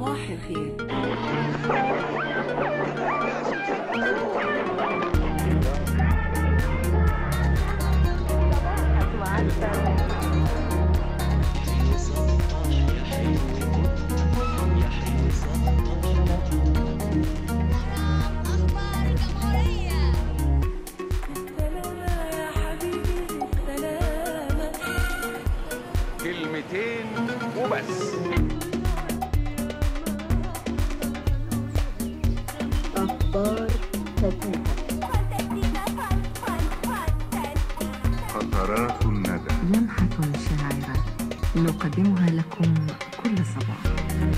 صباح الخير أخبار الجمهورية سلامة يا حبيبي سلامة كلمتين وبس قطرات الندى لمحة شاعرة نقدمها لكم كل صباح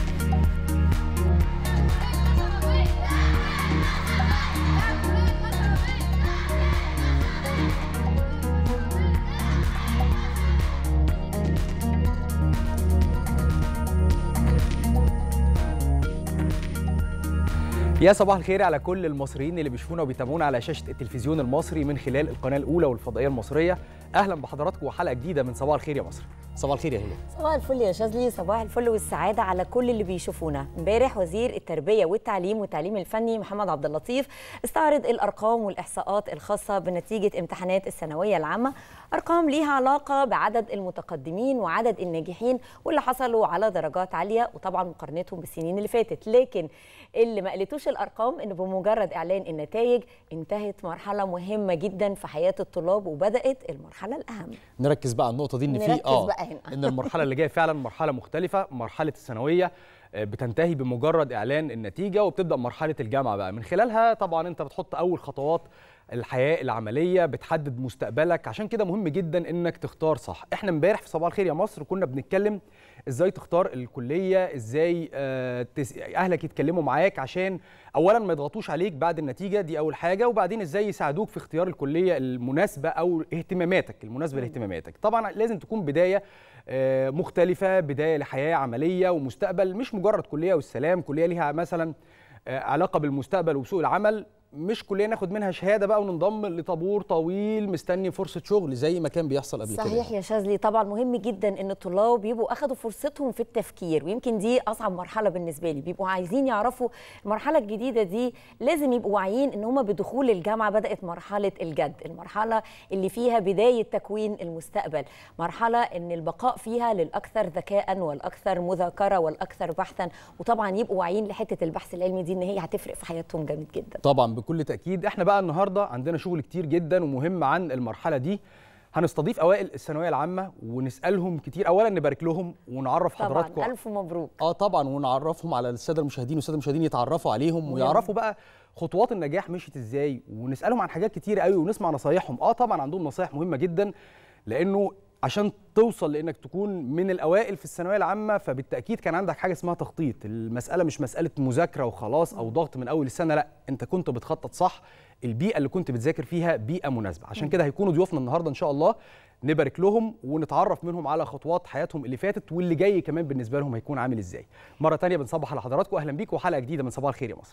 يا صباح الخير على كل المصريين اللي بيشوفونا وبيتابعونا على شاشه التلفزيون المصري من خلال القناه الاولى والفضائيه المصريه اهلا بحضراتكم وحلقه جديده من صباح الخير يا مصر صباح الخير يا هي صباح الفل يا شاذلي صباح الفل والسعاده على كل اللي بيشوفونا امبارح وزير التربيه والتعليم والتعليم الفني محمد عبد اللطيف استعرض الارقام والاحصاءات الخاصه بنتيجه امتحانات الثانويه العامه ارقام ليها علاقه بعدد المتقدمين وعدد الناجحين واللي حصلوا على درجات عاليه وطبعا مقارنتهم بالسنين اللي فاتت لكن اللي ما قالتوش الارقام ان بمجرد اعلان النتائج انتهت مرحله مهمه جدا في حياه الطلاب وبدات المرحله الاهم نركز بقى على النقطه دي ان في نركز اه بقى هنا. ان المرحله اللي جايه فعلا مرحله مختلفه مرحله الثانويه آه، بتنتهي بمجرد اعلان النتيجه وبتبدا مرحله الجامعه بقى من خلالها طبعا انت بتحط اول خطوات الحياه العمليه بتحدد مستقبلك عشان كده مهم جدا انك تختار صح احنا امبارح في صباح الخير يا مصر كنا بنتكلم ازاي تختار الكليه ازاي آه، تس... اهلك يتكلموا معاك عشان اولا ما يضغطوش عليك بعد النتيجه دي اول حاجه وبعدين ازاي يساعدوك في اختيار الكليه المناسبه او اهتماماتك المناسبه لاهتماماتك طبعا لازم تكون بدايه آه، مختلفه بدايه لحياه عمليه ومستقبل مش مجرد كليه والسلام كليه ليها مثلا آه، علاقه بالمستقبل وسوق العمل مش كليه ناخد منها شهاده بقى وننضم لطابور طويل مستني فرصه شغل زي ما كان بيحصل قبل كده صحيح يا شاذلي طبعا مهم جدا ان الطلاب يبقوا اخدوا فرصتهم في التفكير ويمكن دي اصعب مرحله بالنسبه لي بيبقوا عايزين يعرفوا المرحله الجديده دي لازم يبقوا واعيين ان هم بدخول الجامعه بدات مرحله الجد المرحله اللي فيها بدايه تكوين المستقبل مرحله ان البقاء فيها للاكثر ذكاء والاكثر مذاكره والاكثر بحثا وطبعا يبقوا واعيين لحته البحث العلمي دي ان هي هتفرق في حياتهم جامد جدا طبعا بكل تاكيد احنا بقى النهارده عندنا شغل كتير جدا ومهم عن المرحله دي هنستضيف اوائل الثانويه العامه ونسالهم كتير اولا نبارك لهم ونعرف حضراتكم طبعا الف مبروك اه طبعا ونعرفهم على الساده المشاهدين والساده المشاهدين يتعرفوا عليهم ويعرفوا بقى خطوات النجاح مشيت ازاي ونسالهم عن حاجات كتير قوي ونسمع نصايحهم اه طبعا عندهم نصايح مهمه جدا لانه عشان توصل لانك تكون من الاوائل في الثانويه العامه فبالتاكيد كان عندك حاجه اسمها تخطيط المساله مش مساله مذاكره وخلاص او ضغط من اول السنه لا انت كنت بتخطط صح البيئه اللي كنت بتذاكر فيها بيئه مناسبه عشان كده هيكونوا ضيوفنا النهارده ان شاء الله نبارك لهم ونتعرف منهم على خطوات حياتهم اللي فاتت واللي جاي كمان بالنسبه لهم هيكون عامل ازاي مره تانية بنصبح على حضراتكم اهلا بيكم وحلقه جديده من صباح الخير يا مصر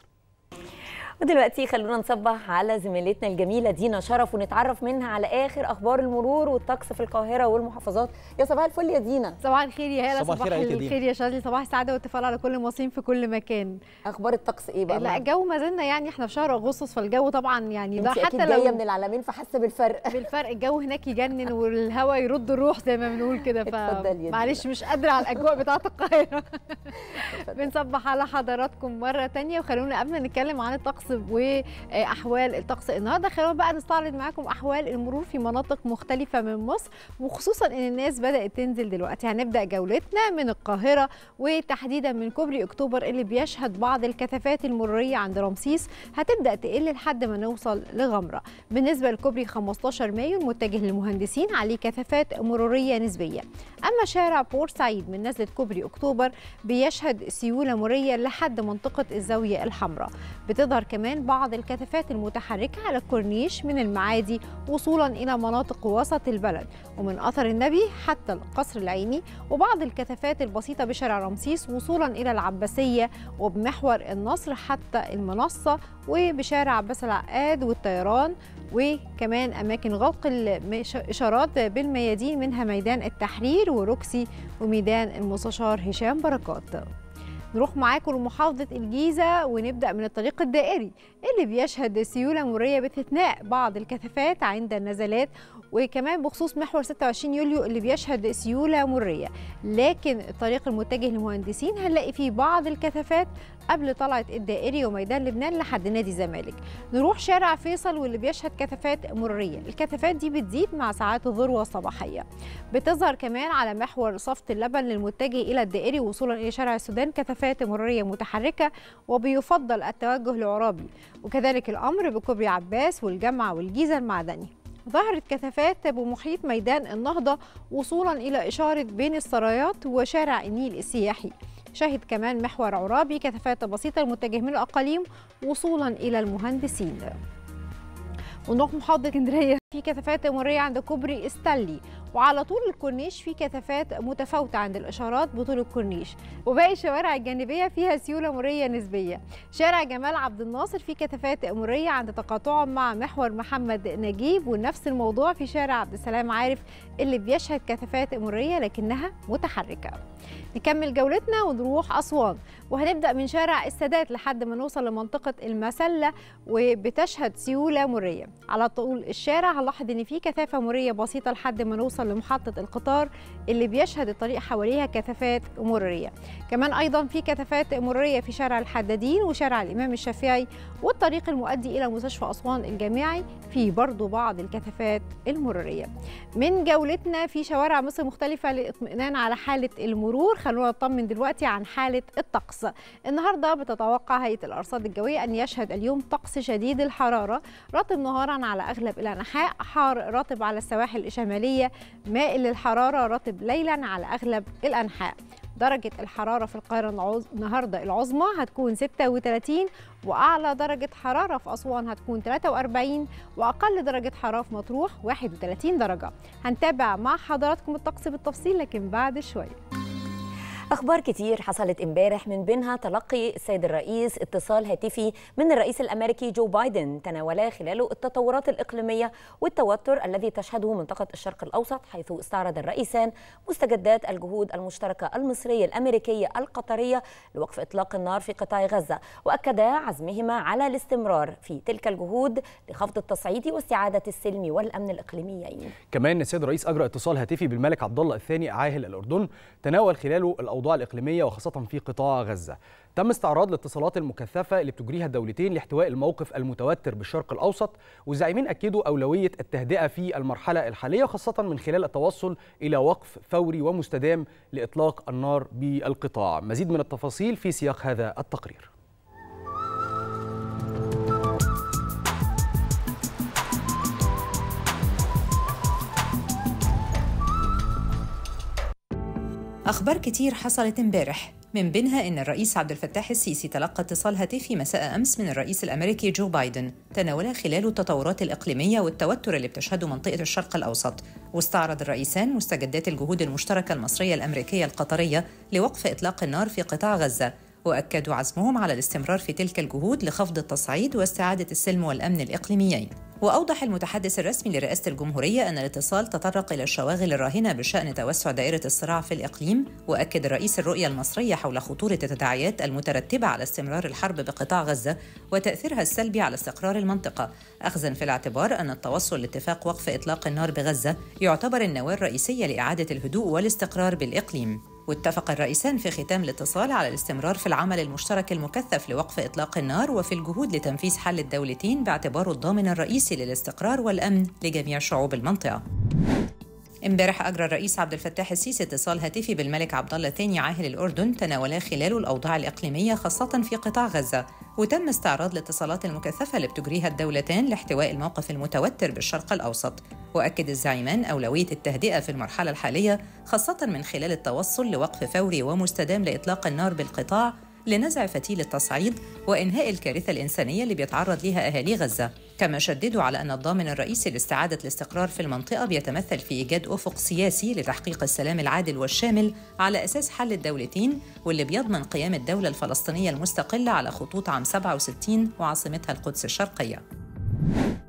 ودلوقتي خلونا نصبح على زميلتنا الجميله دينا شرف ونتعرف منها على اخر اخبار المرور والطقس في القاهره والمحافظات يا صباح الفل يا دينا صباح الخير يا هلا صباح صباح, الخير عليك يا دينا. الخير يا شاذلي صباح السعاده والتفاؤل على كل المصريين في كل مكان اخبار الطقس ايه بقى لا الجو ما زلنا يعني احنا في شهر اغسطس فالجو طبعا يعني ده انت حتى اكيد جايه لو من العالمين فحاسه بالفرق بالفرق الجو هناك يجنن والهواء يرد الروح زي ما بنقول كده اتفضل يا دينا. معلش مش قادره على الاجواء بتاعه القاهره بنصبح على حضراتكم مره تانية وخلونا قبل ما نتكلم عن الطقس واحوال الطقس النهارده خلونا بقى نستعرض معاكم احوال المرور في مناطق مختلفه من مصر وخصوصا ان الناس بدات تنزل دلوقتي هنبدا جولتنا من القاهره وتحديدا من كوبري اكتوبر اللي بيشهد بعض الكثافات المروريه عند رمسيس هتبدا تقل لحد ما نوصل لغمره بالنسبه لكوبري 15 مايو المتجه للمهندسين عليه كثافات مروريه نسبيه اما شارع بورسعيد من نزله كوبري اكتوبر بيشهد سيوله مروريه لحد منطقه الزاويه الحمراء بتظهر كمان بعض الكثافات المتحركه على الكورنيش من المعادي وصولا الى مناطق وسط البلد ومن اثر النبي حتى القصر العيني وبعض الكثافات البسيطه بشارع رمسيس وصولا الى العباسيه وبمحور النصر حتى المنصه وبشارع عباس العقاد والطيران وكمان اماكن غلق الاشارات بالميادين منها ميدان التحرير وروكسي وميدان المستشار هشام بركات نروح معاكم لمحافظة الجيزة ونبدأ من الطريق الدائري اللي بيشهد سيولة مرية باستثناء بعض الكثافات عند النزلات وكمان بخصوص محور 26 يوليو اللي بيشهد سيولة مرية لكن الطريق المتجه للمهندسين هنلاقي فيه بعض الكثافات قبل طلعة الدائري وميدان لبنان لحد نادي الزمالك نروح شارع فيصل واللي بيشهد كثافات مرية الكثافات دي بتزيد مع ساعات الذروة الصباحية بتظهر كمان على محور صفت اللبن للمتجه إلى الدائري وصولا إلى شارع السودان كثافات مرية متحركة وبيفضل التوجه لعرابي وكذلك الأمر بكوبري عباس والجامعة والجيزة المعدني ظهرت كثافات بمحيط ميدان النهضة وصولا إلى إشارة بين السرايات وشارع النيل السياحي شهد كمان محور عرابي كثافات بسيطة المتجه من الأقاليم وصولا إلى المهندسين ونروح محافظة اسكندرية في كثافات مرية عند كوبري استانلي وعلى طول الكورنيش في كثافات متفاوتة عند الإشارات بطول الكورنيش وباقي الشوارع الجانبية فيها سيولة مرية نسبية شارع جمال عبد الناصر في كثافات مرية عند تقاطعه مع محور محمد نجيب ونفس الموضوع في شارع عبد السلام عارف اللي بيشهد كثافات مرية لكنها متحركة نكمل جولتنا ونروح أسوان وهنبدأ من شارع السادات لحد ما نوصل لمنطقة المسلة وبتشهد سيولة مرية على طول الشارع هنلاحظ إن في كثافة مرية بسيطة لحد ما نوصل لمحطة القطار اللي بيشهد الطريق حواليها كثافات مرورية كمان أيضا في كثافات مرورية في شارع الحدادين وشارع الإمام الشافعي والطريق المؤدي إلى مستشفى أسوان الجامعي في برضو بعض الكثافات المرورية من جولتنا في شوارع مصر مختلفة للاطمئنان على حالة المرور خلونا نطمن دلوقتي عن حالة الطقس النهاردة بتتوقع هيئة الأرصاد الجوية أن يشهد اليوم طقس شديد الحرارة رطب نهارا على أغلب الأنحاء حار رطب على السواحل الشمالية مائل للحرارة رطب ليلا على أغلب الأنحاء درجة الحرارة في القاهرة العظ... النهاردة العظمى هتكون 36 وأعلى درجة حرارة في أسوان هتكون 43 وأقل درجة حرارة في مطروح 31 درجة هنتابع مع حضراتكم الطقس بالتفصيل لكن بعد شوية أخبار كتير حصلت امبارح من بينها تلقي السيد الرئيس اتصال هاتفي من الرئيس الأمريكي جو بايدن تناولا خلاله التطورات الإقليمية والتوتر الذي تشهده منطقة الشرق الأوسط حيث استعرض الرئيسان مستجدات الجهود المشتركة المصرية الأمريكية القطرية لوقف إطلاق النار في قطاع غزة وأكدا عزمهما على الاستمرار في تلك الجهود لخفض التصعيد واستعادة السلم والأمن الإقليميين كمان السيد الرئيس اجرى اتصال هاتفي بالملك عبد الله الثاني عاهل الاردن تناول خلاله الاوضاع الاقليميه وخاصه في قطاع غزه تم استعراض الاتصالات المكثفه اللي بتجريها الدولتين لاحتواء الموقف المتوتر بالشرق الاوسط والزعيمين اكدوا اولويه التهدئه في المرحله الحاليه خاصه من خلال التوصل الى وقف فوري ومستدام لاطلاق النار بالقطاع مزيد من التفاصيل في سياق هذا التقرير أخبار كتير حصلت امبارح من بينها إن الرئيس عبد الفتاح السيسي تلقى اتصال هاتفي مساء أمس من الرئيس الأمريكي جو بايدن تناول خلاله التطورات الإقليمية والتوتر اللي بتشهده منطقة الشرق الأوسط واستعرض الرئيسان مستجدات الجهود المشتركة المصرية الأمريكية القطرية لوقف إطلاق النار في قطاع غزة وأكدوا عزمهم على الاستمرار في تلك الجهود لخفض التصعيد واستعادة السلم والأمن الإقليميين وأوضح المتحدث الرسمي لرئاسة الجمهورية أن الاتصال تطرق إلى الشواغل الراهنة بشأن توسع دائرة الصراع في الإقليم وأكد الرئيس الرؤية المصرية حول خطورة التداعيات المترتبة على استمرار الحرب بقطاع غزة وتأثيرها السلبي على استقرار المنطقة أخذا في الاعتبار أن التوصل لاتفاق وقف إطلاق النار بغزة يعتبر النواة الرئيسية لإعادة الهدوء والاستقرار بالإقليم واتفق الرئيسان في ختام الاتصال على الاستمرار في العمل المشترك المكثف لوقف اطلاق النار وفي الجهود لتنفيذ حل الدولتين باعتباره الضامن الرئيسي للاستقرار والامن لجميع شعوب المنطقه. امبارح اجرى الرئيس عبد الفتاح السيسي اتصال هاتفي بالملك عبد الله الثاني عاهل الاردن تناولا خلاله الاوضاع الاقليميه خاصه في قطاع غزه وتم استعراض الاتصالات المكثفه اللي بتجريها الدولتان لاحتواء الموقف المتوتر بالشرق الاوسط واكد الزعيمان اولويه التهدئه في المرحله الحاليه خاصه من خلال التوصل لوقف فوري ومستدام لاطلاق النار بالقطاع لنزع فتيل التصعيد وإنهاء الكارثة الإنسانية اللي بيتعرض لها أهالي غزة كما شددوا على أن الضامن الرئيسي لاستعادة الاستقرار في المنطقة بيتمثل في إيجاد أفق سياسي لتحقيق السلام العادل والشامل على أساس حل الدولتين واللي بيضمن قيام الدولة الفلسطينية المستقلة على خطوط عام 67 وعاصمتها القدس الشرقية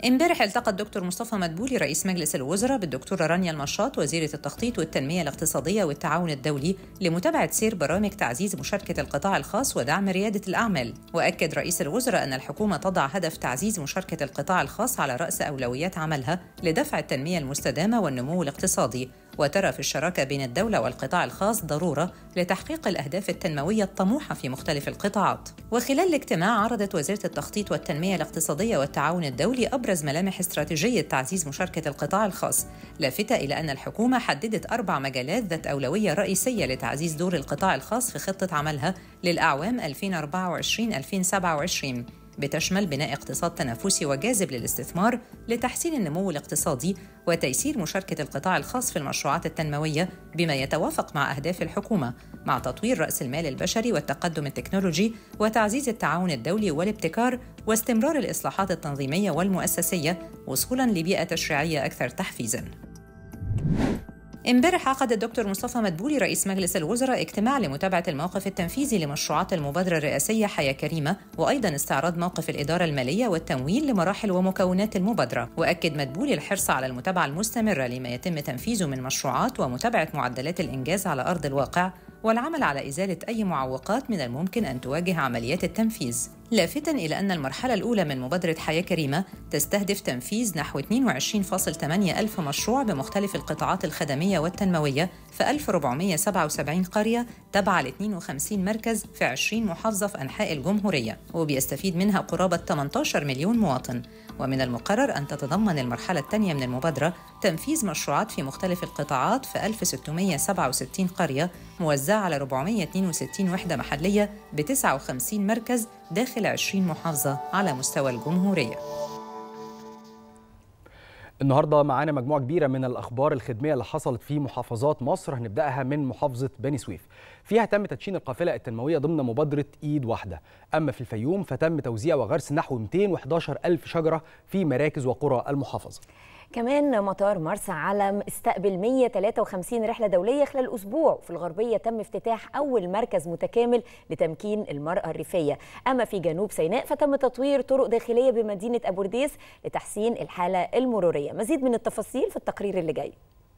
امبارح التقى الدكتور مصطفى مدبولي رئيس مجلس الوزراء بالدكتورة رانيا المشاط وزيرة التخطيط والتنمية الاقتصادية والتعاون الدولي لمتابعة سير برامج تعزيز مشاركة القطاع الخاص ودعم ريادة الأعمال وأكد رئيس الوزراء أن الحكومة تضع هدف تعزيز مشاركة القطاع الخاص على رأس أولويات عملها لدفع التنمية المستدامة والنمو الاقتصادي وترى في الشراكة بين الدولة والقطاع الخاص ضرورة لتحقيق الأهداف التنموية الطموحة في مختلف القطاعات. وخلال الاجتماع عرضت وزيرة التخطيط والتنمية الاقتصادية والتعاون الدولي أبرز ملامح استراتيجية تعزيز مشاركة القطاع الخاص، لافتة إلى أن الحكومة حددت أربع مجالات ذات أولوية رئيسية لتعزيز دور القطاع الخاص في خطة عملها للأعوام 2024-2027 بتشمل بناء اقتصاد تنافسي وجاذب للاستثمار لتحسين النمو الاقتصادي وتيسير مشاركة القطاع الخاص في المشروعات التنموية بما يتوافق مع أهداف الحكومة مع تطوير رأس المال البشري والتقدم التكنولوجي وتعزيز التعاون الدولي والابتكار واستمرار الإصلاحات التنظيمية والمؤسسية وصولاً لبيئة تشريعية أكثر تحفيزاً. امبارح عقد الدكتور مصطفى مدبولي رئيس مجلس الوزراء اجتماع لمتابعة الموقف التنفيذي لمشروعات المبادرة الرئاسية حياة كريمة وأيضا استعراض موقف الإدارة المالية والتمويل لمراحل ومكونات المبادرة وأكد مدبولي الحرص على المتابعة المستمرة لما يتم تنفيذه من مشروعات ومتابعة معدلات الإنجاز على أرض الواقع والعمل على إزالة أي معوقات من الممكن أن تواجه عمليات التنفيذ لافتا إلى أن المرحلة الأولى من مبادرة حياة كريمة تستهدف تنفيذ نحو 22.8 ألف مشروع بمختلف القطاعات الخدمية والتنموية في 1477 قرية تابعة ل 52 مركز في 20 محافظة في أنحاء الجمهورية وبيستفيد منها قرابة 18 مليون مواطن ومن المقرر أن تتضمن المرحلة الثانية من المبادرة تنفيذ مشروعات في مختلف القطاعات في 1667 قرية موزعة على 462 وحدة محلية ب 59 مركز داخل 20 محافظة على مستوى الجمهورية النهارده معانا مجموعه كبيره من الاخبار الخدميه اللي حصلت في محافظات مصر هنبداها من محافظه بني سويف فيها تم تدشين القافله التنمويه ضمن مبادره ايد واحده اما في الفيوم فتم توزيع وغرس نحو 211 الف شجره في مراكز وقرى المحافظه كمان مطار مرسى علم استقبل 153 رحلة دولية خلال أسبوع في الغربية تم افتتاح أول مركز متكامل لتمكين المرأة الريفية أما في جنوب سيناء فتم تطوير طرق داخلية بمدينة أبورديس لتحسين الحالة المرورية مزيد من التفاصيل في التقرير اللي جاي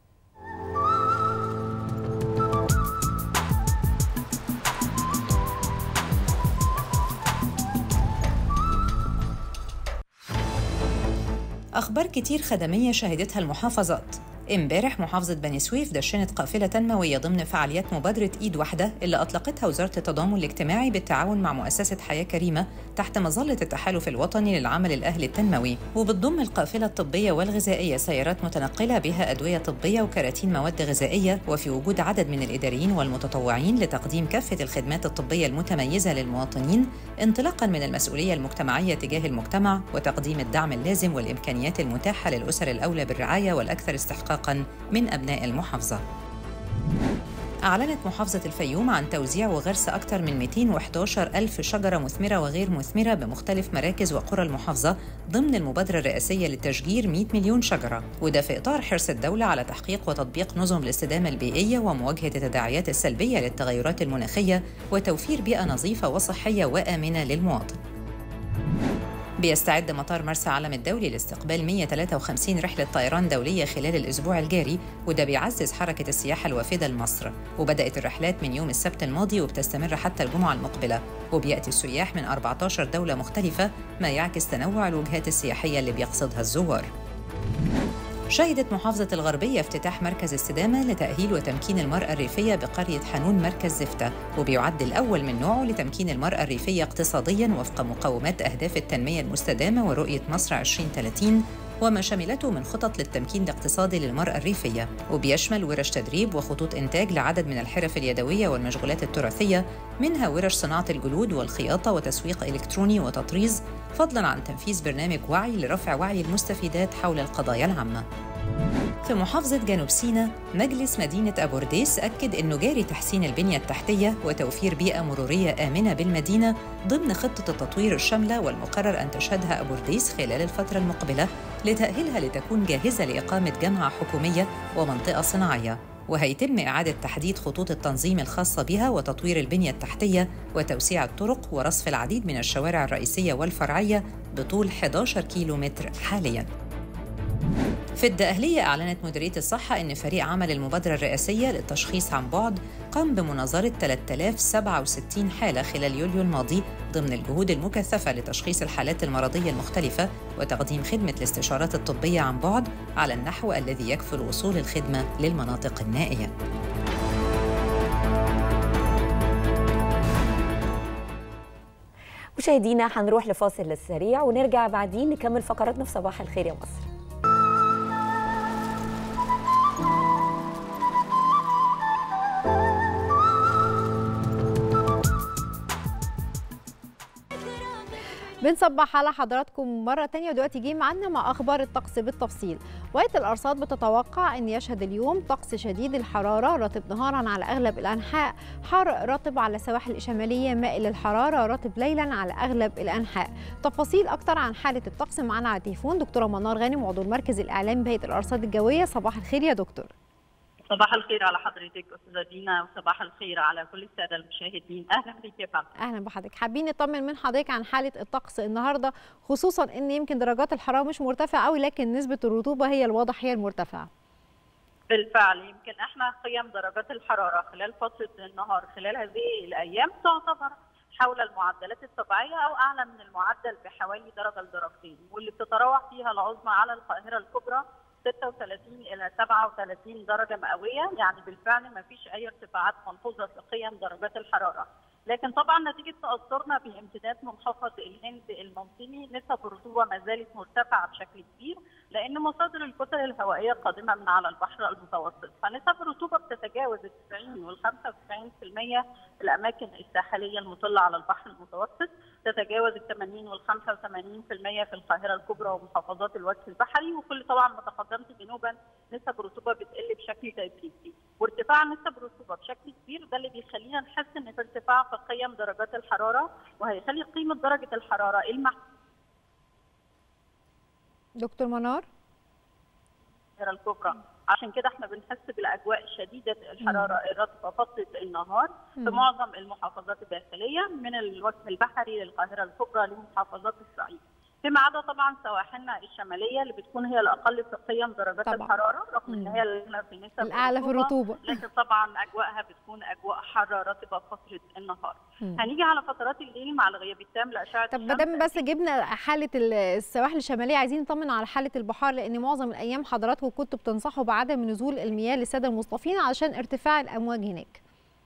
أخبار كتير خدمية شهدتها المحافظات امبارح محافظة بني سويف دشنت قافلة تنموية ضمن فعاليات مبادرة إيد واحدة اللي أطلقتها وزارة التضامن الاجتماعي بالتعاون مع مؤسسة حياة كريمة تحت مظلة التحالف الوطني للعمل الأهلي التنموي وبتضم القافلة الطبية والغذائية سيارات متنقلة بها أدوية طبية وكراتين مواد غذائية وفي وجود عدد من الإداريين والمتطوعين لتقديم كافة الخدمات الطبية المتميزة للمواطنين انطلاقا من المسؤولية المجتمعية تجاه المجتمع وتقديم الدعم اللازم والإمكانيات المتاحة للأسر الأولى بالرعاية والأكثر استحقاقا من أبناء المحافظة أعلنت محافظة الفيوم عن توزيع وغرس أكثر من 211 ألف شجرة مثمرة وغير مثمرة بمختلف مراكز وقرى المحافظة ضمن المبادرة الرئاسية لتشجير 100 مليون شجرة وده في إطار حرص الدولة على تحقيق وتطبيق نظم الاستدامة البيئية ومواجهة التداعيات السلبية للتغيرات المناخية وتوفير بيئة نظيفة وصحية وآمنة للمواطن بيستعد مطار مرسى علم الدولي لاستقبال 153 رحلة طيران دولية خلال الأسبوع الجاري وده بيعزز حركة السياحة الوافدة لمصر وبدأت الرحلات من يوم السبت الماضي وبتستمر حتى الجمعة المقبلة وبيأتي السياح من 14 دولة مختلفة ما يعكس تنوع الوجهات السياحية اللي بيقصدها الزوار شهدت محافظة الغربية افتتاح مركز استدامة لتأهيل وتمكين المرأة الريفية بقرية حنون مركز زفتة وبيعد الأول من نوعه لتمكين المرأة الريفية اقتصادياً وفق مقومات أهداف التنمية المستدامة ورؤية مصر 2030 وما شملته من خطط للتمكين الاقتصادي للمرأة الريفية وبيشمل ورش تدريب وخطوط إنتاج لعدد من الحرف اليدوية والمشغولات التراثية منها ورش صناعة الجلود والخياطة وتسويق إلكتروني وتطريز فضلاً عن تنفيذ برنامج وعي لرفع وعي المستفيدات حول القضايا العامة في محافظة جنوب سيناء مجلس مدينة أبورديس أكد أنه جاري تحسين البنية التحتية وتوفير بيئة مرورية آمنة بالمدينة ضمن خطة التطوير الشاملة والمقرر أن تشهدها أبورديس خلال الفترة المقبلة لتأهيلها لتكون جاهزة لإقامة جامعة حكومية ومنطقة صناعية وهيتم إعادة تحديد خطوط التنظيم الخاصة بها وتطوير البنية التحتية وتوسيع الطرق ورصف العديد من الشوارع الرئيسية والفرعية بطول 11 كيلو متر حالياً في الدقهلية أعلنت مديرية الصحة أن فريق عمل المبادرة الرئاسية للتشخيص عن بعد قام بمناظرة 3067 حالة خلال يوليو الماضي ضمن الجهود المكثفة لتشخيص الحالات المرضية المختلفة وتقديم خدمة الاستشارات الطبية عن بعد على النحو الذي يكفل وصول الخدمة للمناطق النائية. مشاهدينا هنروح لفاصل سريع ونرجع بعدين نكمل فقراتنا في صباح الخير يا مصر بنصبح على حضراتكم مرة تانية ودلوقتي جه معانا مع أخبار الطقس بالتفصيل وقت الأرصاد بتتوقع أن يشهد اليوم طقس شديد الحرارة رطب نهارا على أغلب الأنحاء حار رطب على السواحل الشمالية مائل الحرارة رطب ليلا على أغلب الأنحاء تفاصيل أكتر عن حالة الطقس معانا على التليفون دكتورة منار غانم عضو المركز الإعلامي بهيئة الأرصاد الجوية صباح الخير يا دكتور صباح الخير على حضرتك استاذه دينا وصباح الخير على كل الساده المشاهدين اهلا بك يا فندم اهلا بحضرتك حابين نطمن من حضرتك عن حاله الطقس النهارده خصوصا ان يمكن درجات الحراره مش مرتفعه قوي لكن نسبه الرطوبه هي الواضح هي المرتفعه بالفعل يمكن احنا قيم درجات الحراره خلال فتره النهار خلال هذه الايام تعتبر حول المعدلات الطبيعيه او اعلى من المعدل بحوالي درجه لدرجتين واللي بتتراوح فيها العظمى على القاهره الكبرى 36 الى 37 درجه مئويه يعني بالفعل ما فيش اي ارتفاعات ملحوظه في قيم درجات الحراره لكن طبعا نتيجه تاثرنا بامتداد منخفض الهند الموسمي نسب الرطوبه ما زالت مرتفعه بشكل كبير لان مصادر الكتل الهوائيه قادمه من على البحر المتوسط فنسب الرطوبه بتتجاوز ال 90 وال 95% في الاماكن الساحليه المطله على البحر المتوسط تتجاوز ال 80 وال 85% في القاهره الكبرى ومحافظات الوجه البحري وكل طبعا ما تقدمت جنوبا نسب الرطوبه بتقل بشكل تدريجي وارتفاع نسب الرطوبه بشكل كبير ده اللي بيخلينا نحس ان في ارتفاع في قيم درجات الحراره وهيخلي قيمه درجه الحراره المحدوده دكتور منار الكبرى عشان كده احنا بنحس بالاجواء شديده الحراره الرطبه فتره النهار في معظم المحافظات الداخليه من الوجه البحري للقاهره الكبرى لمحافظات الصعيد فيما عدا طبعا سواحلنا الشماليه اللي بتكون هي الاقل في قيم درجات طبعاً. الحراره رغم ان هي الاعلى في نسب الاعلى في الرطوبه لكن طبعا اجواءها بتكون اجواء حاره رطبه فتره النهار مم. هنيجي على فترات الليل مع الغياب التام لاشعه طب الشمس. ما دام بس جبنا حاله ال- السواحل الشماليه عايزين نطمن على حاله البحار لان معظم الايام حضراتكم كنتوا بتنصحوا بعدم نزول المياه للساده المصطفين علشان ارتفاع الامواج هناك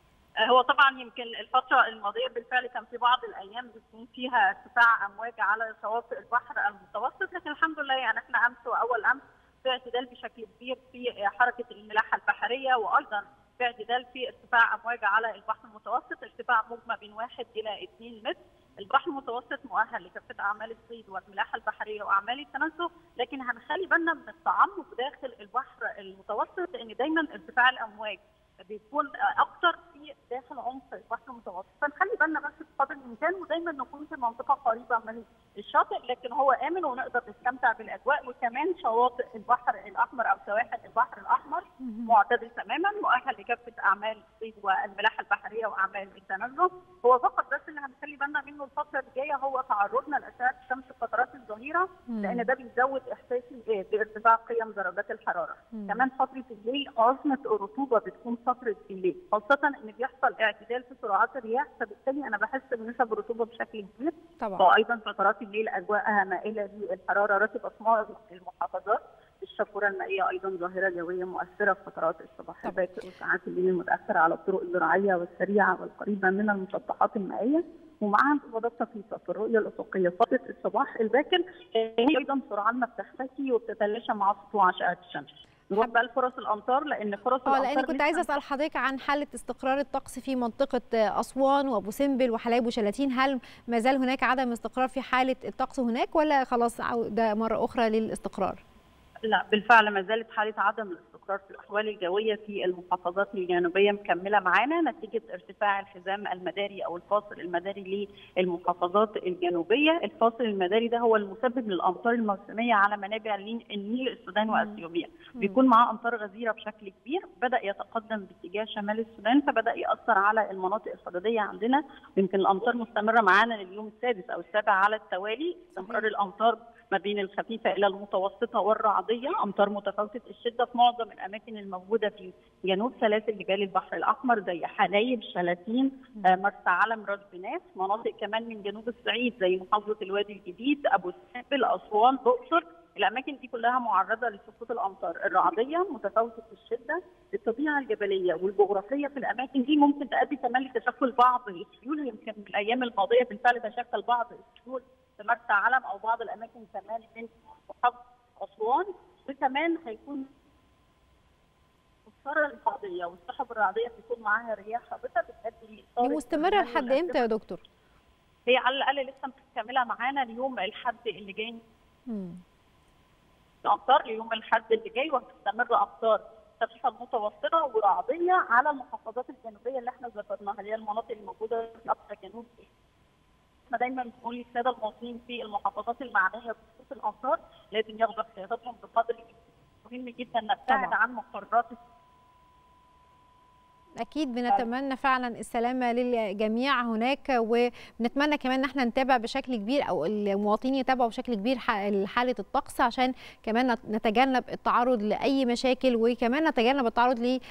هو طبعا يمكن الفترة الماضية بالفعل كان في بعض الأيام بتكون فيها ارتفاع أمواج على شواطئ البحر المتوسط لكن الحمد لله يعني احنا أمس وأول أمس في اعتدال بشكل كبير في حركة الملاحة البحرية وأيضا في اعتدال في ارتفاع أمواج على البحر المتوسط ارتفاع مجمع بين 1 إلى 2 متر البحر المتوسط مؤهل لكافة أعمال الصيد والملاحة البحرية وأعمال التنزه لكن هنخلي بالنا من التعمق داخل البحر المتوسط لأن دايما ارتفاع الأمواج بيكون اكتر في داخل عمق البحر المتوسط فنخلي بالنا بس بقدر الامكان ودايما نكون في منطقه قريبه من الشاطئ لكن هو امن ونقدر نستمتع بالاجواء وكمان شواطئ البحر الاحمر او سواحل البحر الاحمر معتدل تماما مؤهل لكافه اعمال الصيد والملاحه البحريه واعمال التنزه هو فقط بس اللي هنخلي بالنا منه الفتره اللي جايه هو تعرضنا لاشعه الشمس في فترات الظهيره لان ده بيزود احساسي إيه بارتفاع قيم درجات الحراره كمان فتره الليل عظمه الرطوبه بتكون فتره الليل خاصه ان بيحصل اعتدال في سرعات الرياح فبالتالي انا بحس بنسب الرطوبه بشكل كبير طبعا وايضا فترات الليل اجواءها مائله للحراره رطبه في معظم المحافظات الشبوره المائيه ايضا ظاهره جويه مؤثره في فترات الصباح طبعا. الباكر وساعات الليل المتاخره على الطرق الزراعيه والسريعه والقريبه من المسطحات المائيه ومعها انخفاضات طفيفه في الرؤيه الافقيه فتره الصباح الباكر آه، هي ايضا سرعان ما بتختفي وبتتلاشى مع سطوع اشعه الشمس نروح بقى لفرص الامطار لان فرص اه الامطار لان كنت لسه عايزه اسال حضرتك عن حاله استقرار الطقس في منطقه اسوان وابو سمبل وحلايب وشلاتين هل ما زال هناك عدم استقرار في حاله الطقس هناك ولا خلاص عوده مره اخرى للاستقرار لا بالفعل ما زالت حاله عدم الاستقرار في الاحوال الجويه في المحافظات الجنوبيه مكمله معانا نتيجه ارتفاع الحزام المداري او الفاصل المداري للمحافظات الجنوبيه، الفاصل المداري ده هو المسبب للامطار الموسميه على منابع النيل السودان واثيوبيا، بيكون معاه امطار غزيره بشكل كبير، بدا يتقدم باتجاه شمال السودان فبدا ياثر على المناطق الحدوديه عندنا، يمكن الامطار مستمره معانا لليوم السادس او السابع على التوالي، استمرار الامطار ما بين الخفيفه الى المتوسطه والرعديه، امطار متفاوته الشده في معظم الاماكن الموجوده في جنوب سلاسل جبال البحر الاحمر زي حلايب، شلاتين، آه، مرسى علم، راس بناس، مناطق كمان من جنوب الصعيد زي محافظه الوادي الجديد، ابو سمبل، اسوان، الاقصر، الاماكن دي كلها معرضه لسقوط الامطار الرعديه متفاوته الشده الطبيعه الجبليه والجغرافيه في الاماكن دي ممكن تؤدي كمان لتشكل بعض السيول يمكن في الايام الماضيه بالفعل تشكل بعض السيول في مرسى علم او بعض الاماكن كمان من محافظه اسوان وكمان هيكون الثرى الرعديه والسحب الرعديه بيكون معاها رياح هابطه بتؤدي دي لإثارة مستمره الرمال لحد والأتربة. امتى يا دكتور؟ هي على الاقل لسه مكمله معانا اليوم الحد اللي جاي مم. الامطار ليوم الحد اللي جاي وهتستمر امطار خفيفه متوسطه ورعديه على المحافظات الجنوبيه اللي احنا ذكرناها اللي هي المناطق الموجوده في اقصى جنوب احنا دايما بنقول للساده المواطنين في المحافظات المعنيه بخصوص الامطار لازم ياخدوا احتياطاتهم بقدر مهم جدا نبتعد طبعاً. عن مقرات اكيد بنتمنى فعلا السلامه للجميع هناك وبنتمنى كمان ان احنا نتابع بشكل كبير او المواطنين يتابعوا بشكل كبير ح- حاله الطقس عشان كمان نت- نتجنب التعرض لاي مشاكل وكمان نتجنب التعرض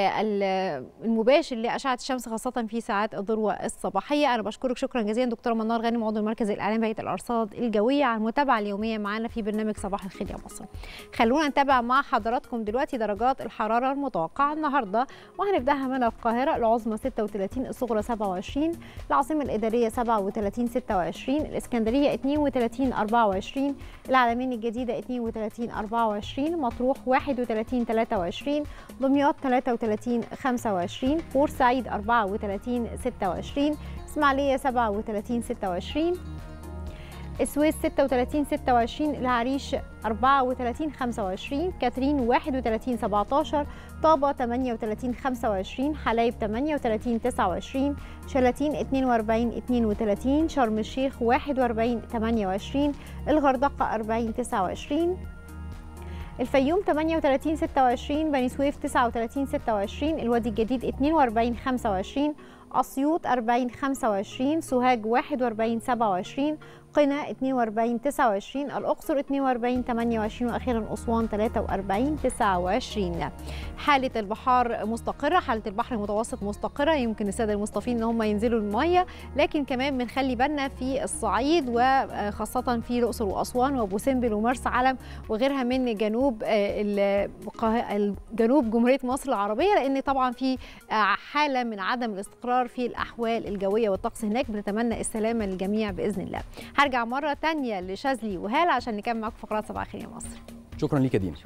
للمباشر لاشعه الشمس خاصه في ساعات الذروه الصباحيه انا بشكرك شكرا جزيلا دكتوره منار غانم عضو المركز الاعلامي بهيئه الارصاد الجويه على المتابعه اليوميه معنا في برنامج صباح الخير يا مصر خلونا نتابع مع حضراتكم دلوقتي درجات الحراره المتوقعه النهارده وهنبداها من القاهرة العظمى 36 الصغرى 27 العاصمة الإدارية 37 26 الإسكندرية 32 24 العلمين الجديدة 32 24 مطروح 31 23 دمياط 33 25 بورسعيد 34 26 إسماعيلية 37 26 السويس 36 26 العريش 34 25 كاترين 31 17 طابة 38 25 حلايب 38 29 شلاتين 42 32 شرم الشيخ 41 28 الغردقة 40 29 الفيوم 38 26 بني سويف 39 26 الوادي الجديد 42 25 أسيوط 40 25 سوهاج 41 27 قنا 42 29 الأقصر 42 28 وأخيرا أسوان 43 29 حالة البحار مستقرة حالة البحر المتوسط مستقرة يمكن السادة المصطفين إن هم ينزلوا المية لكن كمان بنخلي بالنا في الصعيد وخاصة في الأقصر وأسوان وأبو سمبل ومرسى علم وغيرها من جنوب القاه- جنوب جمهورية مصر العربية لأن طبعا في حالة من عدم الاستقرار في الأحوال الجوية والطقس هناك بنتمنى السلامة للجميع بإذن الله هرجع مرة تانية لشاذلي وهالة عشان نكمل معاكم فقرات صباح الخير يا مصر شكرا ليك يا دينا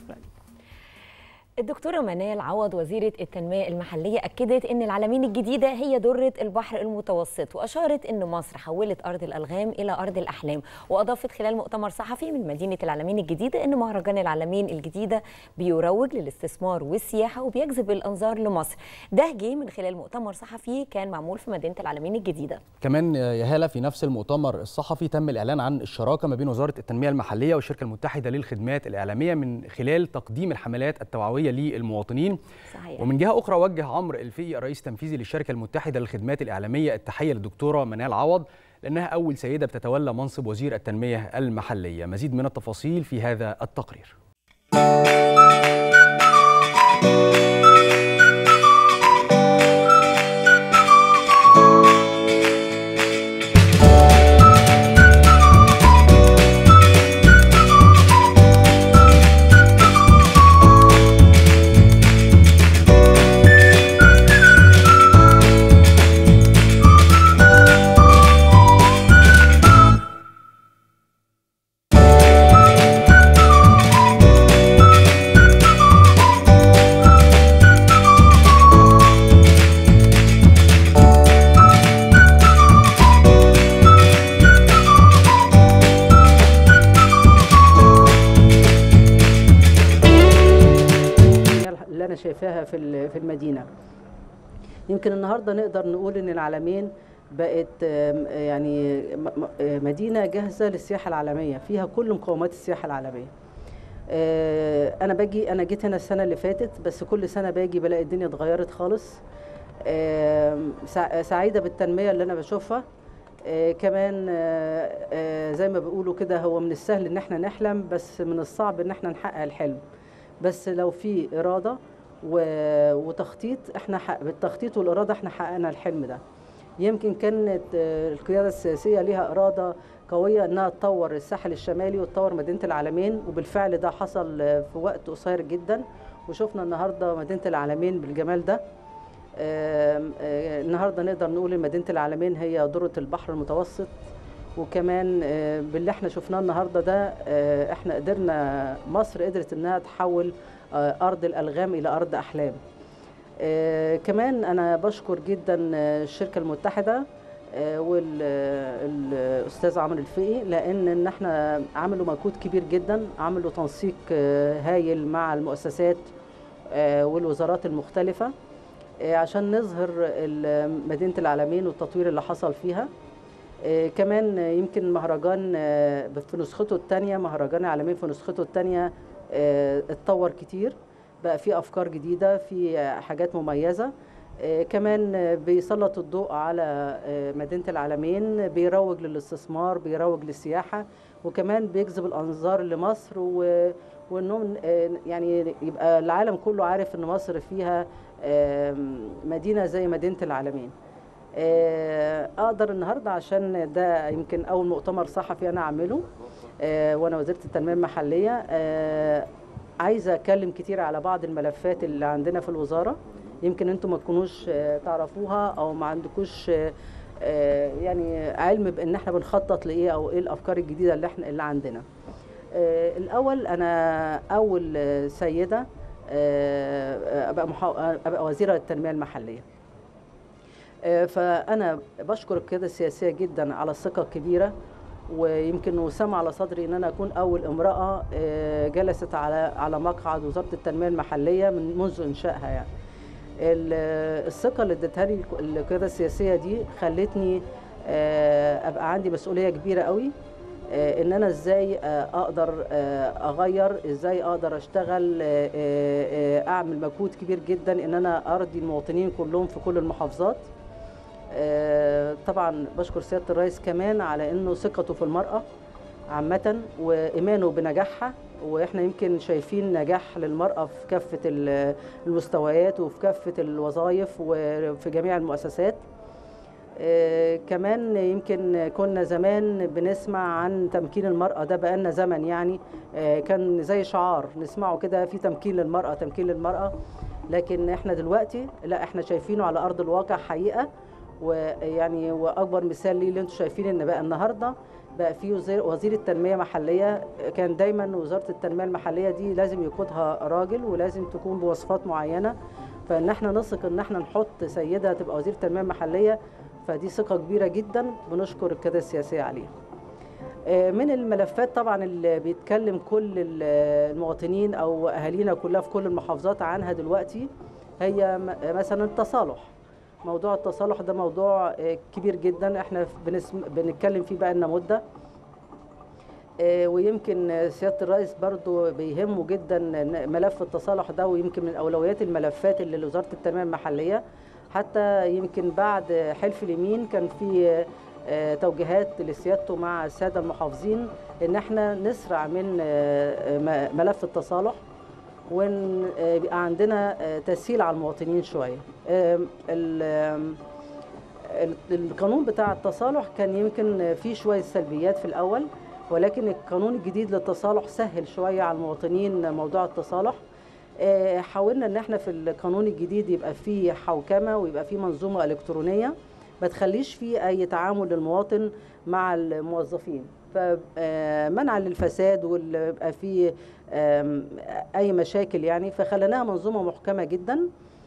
الدكتورة منال عوض وزيرة التنمية المحلية أكدت أن العلمين الجديدة هي درة البحر المتوسط وأشارت أن مصر حولت أرض الألغام إلى أرض الأحلام وأضافت خلال مؤتمر صحفي من مدينة العلمين الجديدة أن مهرجان العلمين الجديدة بيروج للاستثمار والسياحة وبيجذب الأنظار لمصر ده جه من خلال مؤتمر صحفي كان معمول في مدينة العلمين الجديدة كمان يا هاله في نفس المؤتمر الصحفي تم الاعلان عن الشراكه ما بين وزاره التنميه المحليه والشركه المتحده للخدمات الاعلاميه من خلال تقديم الحملات التوعويه للمواطنين صحيح ومن جهه اخرى وجه عمرو الفقي الرئيس التنفيذي للشركه المتحده للخدمات الاعلاميه التحيه للدكتوره منال عوض لانها اول سيده بتتولى منصب وزير التنميه المحليه مزيد من التفاصيل في هذا التقرير شايفاها في ال- في المدينه يمكن النهارده نقدر نقول ان العالمين بقت آم، يعني م- م- آه، مدينه جاهزه للسياحه العالميه فيها كل مقومات السياحه العالميه آه، انا باجي انا جيت هنا السنه اللي فاتت بس كل سنه باجي بلاقي الدنيا اتغيرت خالص آم، سع- سعيده بالتنميه اللي انا بشوفها آه، كمان آه، آه، زي ما بيقولوا كده هو من السهل ان احنا نحلم بس من الصعب ان احنا نحقق الحلم بس لو في اراده و- وتخطيط احنا حق- بالتخطيط والاراده احنا حققنا الحلم ده يمكن كانت آه، القياده السياسيه ليها اراده قويه انها تطور الساحل الشمالي وتطور مدينه العالمين وبالفعل ده حصل آه، في وقت قصير جدا وشفنا النهارده مدينه العالمين بالجمال ده آم، آه، النهارده نقدر نقول ان مدينه العالمين هي ذره البحر المتوسط وكمان آه، باللي احنا شفناه النهارده ده آه، احنا قدرنا مصر قدرت انها تحول آه، ارض الالغام الى ارض احلام آه، كمان انا بشكر جدا آه، الشركه المتحده والاستاذ عمرو الفقي لان ان احنا عملوا مجهود كبير جدا عملوا تنسيق آه، هايل مع المؤسسات آه، والوزارات المختلفه آه، عشان نظهر ال- مدينه العالمين والتطوير اللي حصل فيها آه، كمان آه، يمكن مهرجان آه، في نسخته الثانيه مهرجان العالمين في نسخته الثانيه اتطور كتير بقى في افكار جديده في آه، حاجات مميزه آه، كمان آه، بيسلط الضوء على آه، مدينه العالمين بيروج للاستثمار بيروج للسياحه وكمان بيجذب الانظار لمصر و وانهم آه، يعني يبقى العالم كله عارف ان مصر فيها آم، مدينه زي مدينه العالمين آه، اقدر النهارده عشان ده يمكن اول مؤتمر صحفي انا اعمله آه، وانا وزيره التنميه المحليه آه، عايزه اتكلم كتير على بعض الملفات اللي عندنا في الوزاره يمكن انتم ما تكونوش آه، تعرفوها او ما عندكوش آه، آه، يعني علم بان احنا بنخطط لايه او ايه الافكار الجديده اللي احنا اللي عندنا آه، الاول انا اول آه، سيده آه، ابقى محا... ابقى وزيره التنميه المحليه آه، فانا بشكر القياده السياسيه جدا على الثقه الكبيره ويمكن وسام على صدري ان انا اكون اول امراه آه، جلست على على مقعد وزاره التنميه المحليه من منذ انشائها يعني ال- الثقه اللي ادتها لي القياده السياسيه دي خلتني آه، ابقى عندي مسؤوليه كبيره قوي آه، ان انا ازاي آه، اقدر آه، اغير ازاي اقدر اشتغل آه، آه، آه، اعمل مجهود كبير جدا ان انا ارضي المواطنين كلهم في كل المحافظات آه، طبعا بشكر سياده الرئيس كمان على انه ثقته في المراه عامه وايمانه بنجاحها واحنا يمكن شايفين نجاح للمراه في كافه ال- المستويات وفي كافه الوظائف وفي جميع المؤسسات آه، كمان يمكن كنا زمان بنسمع عن تمكين المرأة ده بقالنا زمن يعني آه، كان زي شعار نسمعه كده في تمكين للمرأة تمكين للمرأة لكن احنا دلوقتي لا احنا شايفينه على أرض الواقع حقيقة ويعني واكبر مثال ليه اللي انتم شايفين ان بقى النهارده بقى في وزير وزير التنميه محليه كان دايما وزاره التنميه المحليه دي لازم يقودها راجل ولازم تكون بوصفات معينه فان احنا نثق ان احنا نحط سيده تبقى وزير تنميه محليه فدي ثقه كبيره جدا بنشكر القياده السياسيه عليها آه، من الملفات طبعا اللي بيتكلم كل ال- المواطنين او اهالينا كلها في كل المحافظات عنها دلوقتي هي م- مثلا التصالح موضوع التصالح ده موضوع آه، كبير جدا احنا بنسم... بنتكلم فيه بقى لنا مده آه، ويمكن آه، سياده الرئيس برضو بيهمه جدا إن ملف التصالح ده ويمكن من اولويات الملفات اللي لوزاره التنميه المحليه حتى يمكن بعد حلف اليمين كان في آه، توجيهات لسيادته مع الساده المحافظين ان احنا نسرع من آه، م- ملف التصالح وان آه، يبقى عندنا آه، تسهيل على المواطنين شويه آم، ال- آم، ال- القانون بتاع التصالح كان يمكن فيه شويه سلبيات في الاول ولكن القانون الجديد للتصالح سهل شويه على المواطنين موضوع التصالح آه، حاولنا ان احنا في القانون الجديد يبقى فيه حوكمه ويبقى فيه منظومه الكترونيه ما تخليش فيه اي تعامل للمواطن مع الموظفين فمنعا للفساد ويبقى فيه آم، اي مشاكل يعني فخليناها منظومه محكمه جدا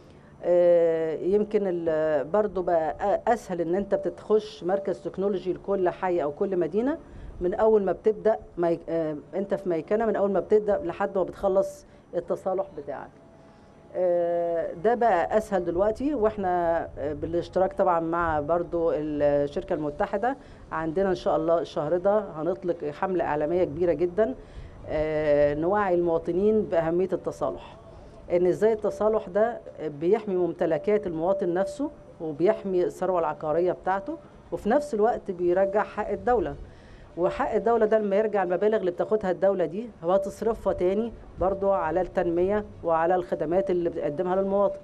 آه، يمكن ال- برضو بقى أ- اسهل ان انت بتخش مركز تكنولوجي لكل حي او كل مدينه من اول ما بتبدا مي... آه، انت في ميكنه من اول ما بتبدا لحد ما بتخلص التصالح بتاعك آه، ده بقى اسهل دلوقتي واحنا آه، بالاشتراك طبعا مع برضو الشركه المتحده عندنا ان شاء الله الشهر ده هنطلق حمله اعلاميه كبيره جدا آه، نوعي المواطنين باهميه التصالح ان ازاي التصالح ده بيحمي ممتلكات المواطن نفسه وبيحمي الثروه العقاريه بتاعته وفي نفس الوقت بيرجع حق الدوله وحق الدولة ده لما يرجع المبالغ اللي بتاخدها الدولة دي هو تصرفها تاني برضو على التنمية وعلى الخدمات اللي بتقدمها للمواطن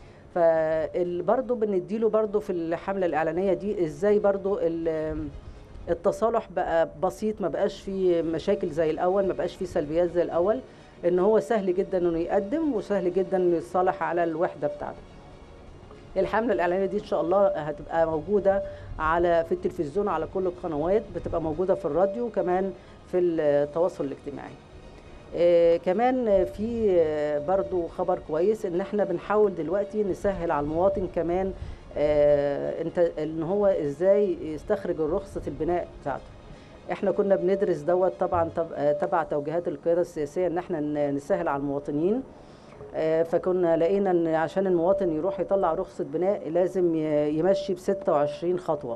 فبرضو بنديله برضو في الحملة الإعلانية دي إزاي برضو ال- التصالح بقى بسيط ما بقاش فيه مشاكل زي الأول ما بقاش فيه سلبيات زي الأول إن هو سهل جدا إنه يقدم وسهل جدا إنه يتصالح على الوحدة بتاعته الحملة الإعلانية دي إن شاء الله هتبقى موجودة على في التلفزيون على كل القنوات بتبقى موجودة في الراديو وكمان في التواصل الاجتماعي آه، كمان في آه، برضو خبر كويس ان احنا بنحاول دلوقتي نسهل على المواطن كمان آه، انت ان هو ازاي يستخرج رخصة البناء بتاعته احنا كنا بندرس دوت طبعا تب- آه، تبع توجيهات القيادة السياسية ان احنا ن- نسهل على المواطنين آه، فكنا لقينا ان عشان المواطن يروح يطلع رخصة بناء لازم ي- يمشي ب 26 خطوة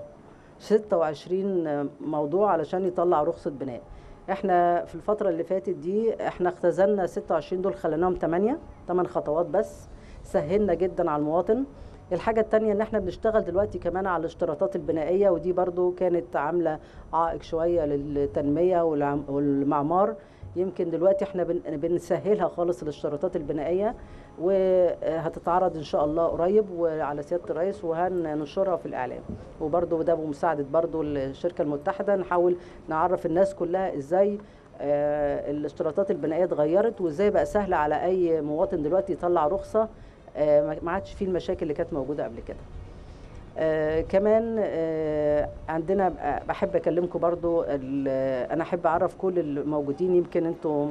26 موضوع علشان يطلع رخصة بناء احنا في الفترة اللي فاتت دي احنا اختزلنا 26 دول خليناهم 8 8 خطوات بس سهلنا جدا على المواطن الحاجة التانية ان احنا بنشتغل دلوقتي كمان على الاشتراطات البنائية ودي برضو كانت عاملة عائق شوية للتنمية والعم- والمعمار يمكن دلوقتي احنا بن- بنسهلها خالص الاشتراطات البنائية وهتتعرض ان شاء الله قريب وعلى سيادة الرئيس وهننشرها في الاعلام وبرضو ده بمساعدة برضو الشركة المتحدة نحاول نعرف الناس كلها ازاي آه، الاشتراطات البنائية اتغيرت وازاي بقى سهل على اي مواطن دلوقتي يطلع رخصة آه، ما- ما عادش فيه المشاكل اللي كانت موجودة قبل كده آه كمان آه عندنا ب- بحب اكلمكم برضو ال- انا احب اعرف كل الموجودين يمكن انتوا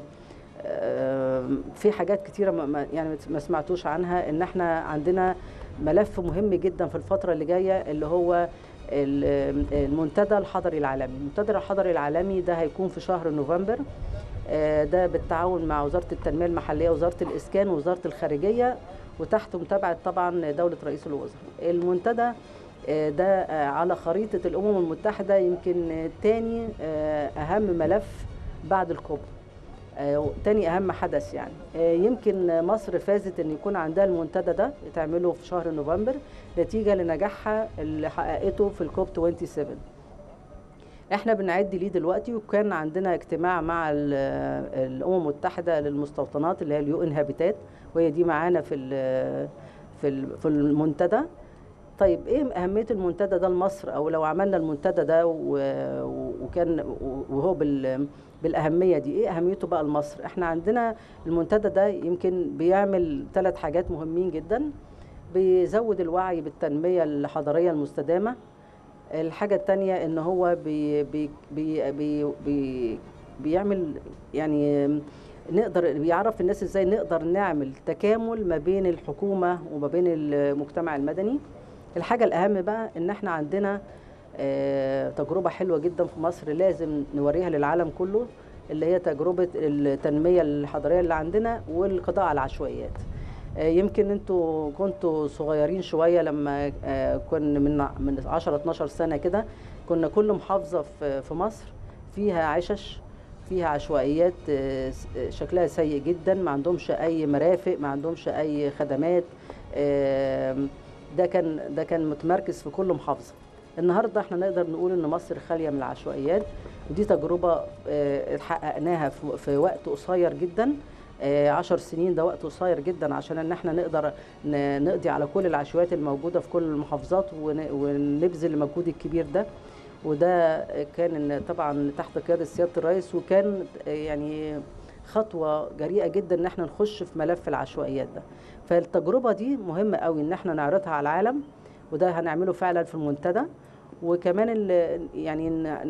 آه في حاجات كتيره ما- ما يعني ما سمعتوش عنها ان احنا عندنا ملف مهم جدا في الفتره اللي جايه اللي هو ال- المنتدى الحضري العالمي المنتدى الحضري العالمي ده هيكون في شهر نوفمبر آه، ده بالتعاون مع وزاره التنميه المحليه وزاره الاسكان ووزاره الخارجيه وتحت متابعه طبعا دوله رئيس الوزراء المنتدى آه، ده آه، على خريطه الامم المتحده يمكن آه، تاني آه، اهم ملف بعد الكوب آه، تاني اهم حدث يعني آه، يمكن مصر فازت ان يكون عندها المنتدى ده تعمله في شهر نوفمبر نتيجه لنجاحها اللي حققته في الكوب 27 احنا بنعد ليه دلوقتي وكان عندنا اجتماع مع ال- الامم المتحده للمستوطنات اللي هي اليو ان هابيتات وهي دي معانا في ال- في ال- في المنتدى طيب ايه اهميه المنتدى ده لمصر او لو عملنا المنتدى ده و- وكان وهو بال بالاهميه دي ايه اهميته بقى لمصر احنا عندنا المنتدى ده يمكن بيعمل ثلاث حاجات مهمين جدا بيزود الوعي بالتنميه الحضريه المستدامه الحاجة التانية ان هو بي بي بي بي بي بيعمل يعني نقدر بيعرف الناس ازاي نقدر نعمل تكامل ما بين الحكومة وما بين المجتمع المدني الحاجة الأهم بقى إن إحنا عندنا آه، تجربة حلوة جدا في مصر لازم نوريها للعالم كله اللي هي تجربة التنمية الحضرية اللي عندنا والقضاء على العشوائيات آه، يمكن انتوا كنتوا صغيرين شويه لما آه، كنا من من 10 12 سنه كده كنا كل محافظه في في مصر فيها عشش فيها عشوائيات آه، س- آه، شكلها سيء جدا ما عندهمش اي مرافق ما عندهمش اي خدمات آم، ده كان ده كان متمركز في كل محافظه النهارده احنا نقدر نقول ان مصر خاليه من العشوائيات ودي تجربه آه، حققناها في- في وقت قصير جدا آه، عشر سنين ده وقت قصير جدا عشان ان احنا نقدر ن- نقضي على كل العشوائيات الموجوده في كل المحافظات ون- ونبذل المجهود الكبير ده وده كان إن- طبعا تحت قياده سياده الرئيس وكان آه، يعني خطوه جريئه جدا ان احنا نخش في ملف العشوائيات ده فالتجربه دي مهمه قوي ان احنا نعرضها على العالم وده هنعمله فعلا في المنتدى وكمان ال- يعني ن-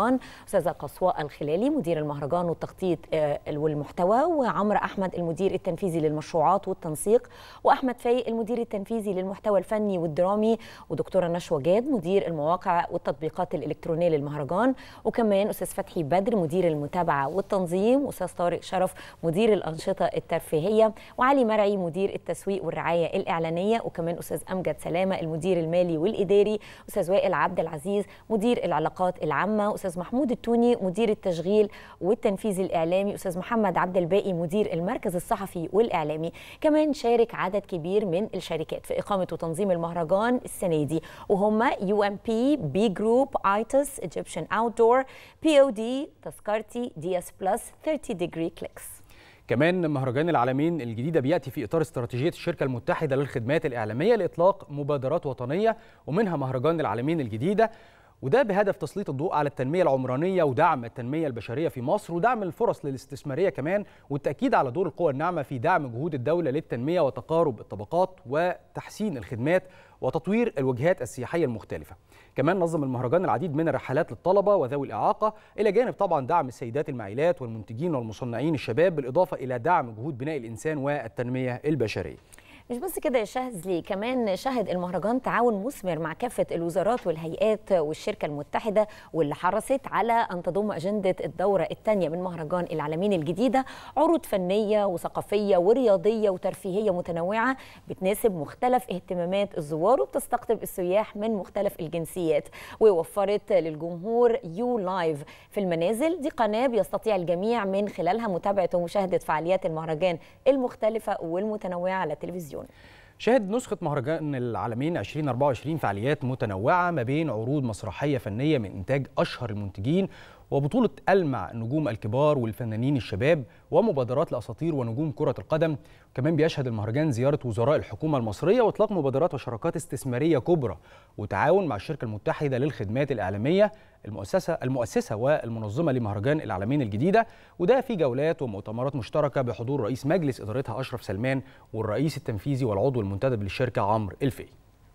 المهرجان استاذه قصواء الخلالي مدير المهرجان والتخطيط آه، والمحتوى وعمرو احمد المدير التنفيذي للمشروعات والتنسيق واحمد فايق المدير التنفيذي للمحتوى الفني والدرامي ودكتوره نشوى جاد مدير المواقع والتطبيقات الالكترونيه للمهرجان وكمان استاذ فتحي بدر مدير المتابعه والتنظيم واستاذ طارق شرف مدير الانشطه الترفيهيه وعلي مرعي مدير التسويق والرعايه الاعلانيه وكمان استاذ امجد سلامه المدير المالي والاداري استاذ وائل عبد العزيز مدير العلاقات العامه استاذ محمود التوني مدير التشغيل والتنفيذ الاعلامي استاذ محمد عبد الباقي مدير المركز الصحفي والاعلامي كمان شارك عدد كبير من الشركات في اقامه وتنظيم المهرجان السنه دي وهم يو ام بي بي جروب ايتس ايجيبشن اوت دور بي او دي تذكرتي دي اس بلس 30 ديجري كليكس كمان مهرجان العالمين الجديدة بيأتي في إطار استراتيجية الشركة المتحدة للخدمات الإعلامية لإطلاق مبادرات وطنية ومنها مهرجان العالمين الجديدة وده بهدف تسليط الضوء على التنمية العمرانية ودعم التنمية البشرية في مصر ودعم الفرص للاستثمارية كمان والتأكيد على دور القوى الناعمة في دعم جهود الدولة للتنمية وتقارب الطبقات وتحسين الخدمات وتطوير الوجهات السياحية المختلفة كمان نظم المهرجان العديد من الرحلات للطلبة وذوي الإعاقة إلى جانب طبعا دعم السيدات المعيلات والمنتجين والمصنعين الشباب بالإضافة إلى دعم جهود بناء الإنسان والتنمية البشرية مش بس كده يا شاذلي كمان شهد المهرجان تعاون مثمر مع كافه الوزارات والهيئات والشركه المتحده واللي حرصت على ان تضم اجنده الدوره الثانيه من مهرجان العالمين الجديده عروض فنيه وثقافيه ورياضيه وترفيهيه متنوعه بتناسب مختلف اهتمامات الزوار وبتستقطب السياح من مختلف الجنسيات ووفرت للجمهور يو لايف في المنازل دي قناه بيستطيع الجميع من خلالها متابعه ومشاهده فعاليات المهرجان المختلفه والمتنوعه على التلفزيون شهد نسخة مهرجان العالمين 2024 فعاليات متنوعة ما بين عروض مسرحية فنية من إنتاج أشهر المنتجين وبطولة ألمع النجوم الكبار والفنانين الشباب ومبادرات لأساطير ونجوم كرة القدم كمان بيشهد المهرجان زيارة وزراء الحكومة المصرية وإطلاق مبادرات وشراكات استثمارية كبرى وتعاون مع الشركة المتحدة للخدمات الإعلامية المؤسسة المؤسسة والمنظمة لمهرجان العالمين الجديدة وده في جولات ومؤتمرات مشتركة بحضور رئيس مجلس إدارتها أشرف سلمان والرئيس التنفيذي والعضو المنتدب للشركة عمرو الفي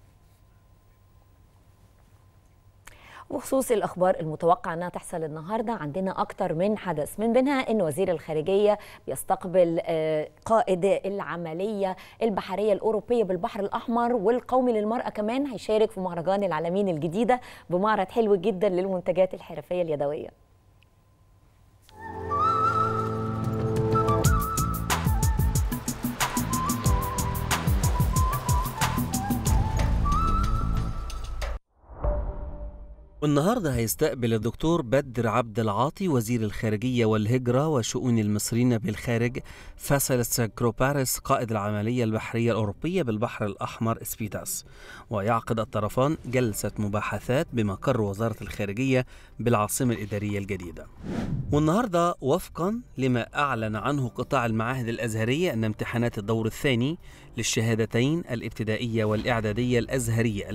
وخصوص الأخبار المتوقع أنها تحصل النهاردة عندنا أكتر من حدث من بينها أن وزير الخارجية بيستقبل آه، قائد العملية البحرية الأوروبية بالبحر الأحمر والقومي للمرأة كمان هيشارك في مهرجان العالمين الجديدة بمعرض حلو جدا للمنتجات الحرفية اليدوية والنهارده هيستقبل الدكتور بدر عبد العاطي وزير الخارجية والهجرة وشؤون المصريين بالخارج فاسل سكروباريس قائد العملية البحرية الأوروبية بالبحر الأحمر سبيتاس ويعقد الطرفان جلسة مباحثات بمقر وزارة الخارجية بالعاصمة الإدارية الجديدة والنهارده وفقا لما أعلن عنه قطاع المعاهد الأزهرية أن امتحانات الدور الثاني للشهادتين الابتدائية والإعدادية الأزهرية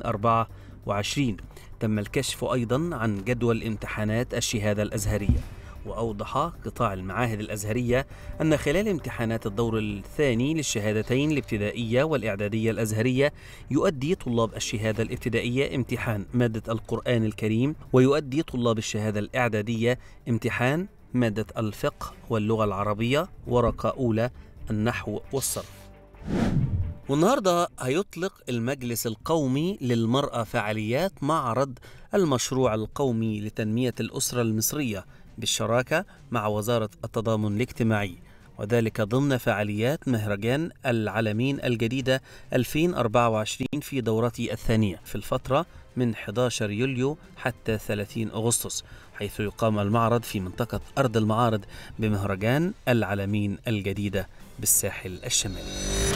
2024 تم الكشف أيضا عن جدول امتحانات الشهادة الأزهرية وأوضح قطاع المعاهد الأزهرية أن خلال امتحانات الدور الثاني للشهادتين الابتدائية والإعدادية الأزهرية يؤدي طلاب الشهادة الابتدائية امتحان مادة القرآن الكريم ويؤدي طلاب الشهادة الإعدادية امتحان مادة الفقه واللغة العربية ورقة أولى النحو والصرف والنهارده هيطلق المجلس القومي للمرأة فعاليات معرض المشروع القومي لتنمية الأسرة المصرية بالشراكة مع وزارة التضامن الاجتماعي وذلك ضمن فعاليات مهرجان العالمين الجديدة 2024 في دورته الثانية في الفترة من 11 يوليو حتى 30 أغسطس حيث يقام المعرض في منطقة أرض المعارض بمهرجان العالمين الجديدة بالساحل الشمالي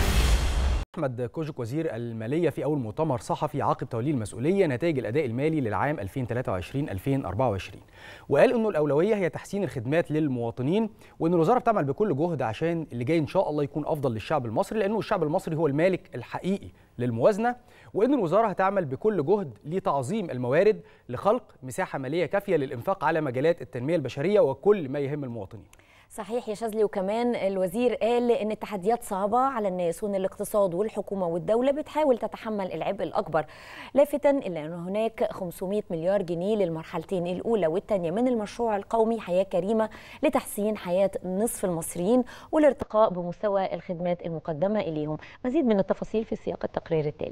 احمد كوجك وزير الماليه في اول مؤتمر صحفي عقب توليه المسؤوليه نتائج الاداء المالي للعام 2023 2024 وقال انه الاولويه هي تحسين الخدمات للمواطنين وان الوزاره بتعمل بكل جهد عشان اللي جاي ان شاء الله يكون افضل للشعب المصري لانه الشعب المصري هو المالك الحقيقي للموازنه وان الوزاره هتعمل بكل جهد لتعظيم الموارد لخلق مساحه ماليه كافيه للانفاق على مجالات التنميه البشريه وكل ما يهم المواطنين صحيح يا شاذلي وكمان الوزير قال ان التحديات صعبه على الناس وان الاقتصاد والحكومه والدوله بتحاول تتحمل العبء الاكبر لافتا الى ان هناك 500 مليار جنيه للمرحلتين الاولى والثانيه من المشروع القومي حياه كريمه لتحسين حياه نصف المصريين والارتقاء بمستوى الخدمات المقدمه اليهم مزيد من التفاصيل في سياق التقرير التالي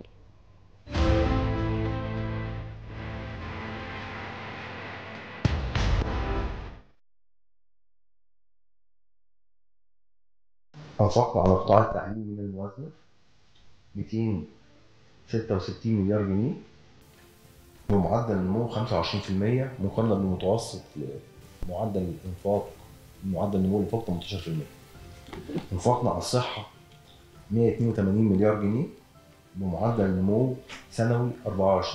أنفقنا على قطاع التعليم من الموازنة 266 مليار جنيه بمعدل نمو 25% مقارنة بمتوسط معدل الإنفاق معدل النمو اللي فوق 18% انفقنا على الصحة 182 مليار جنيه بمعدل نمو سنوي 24%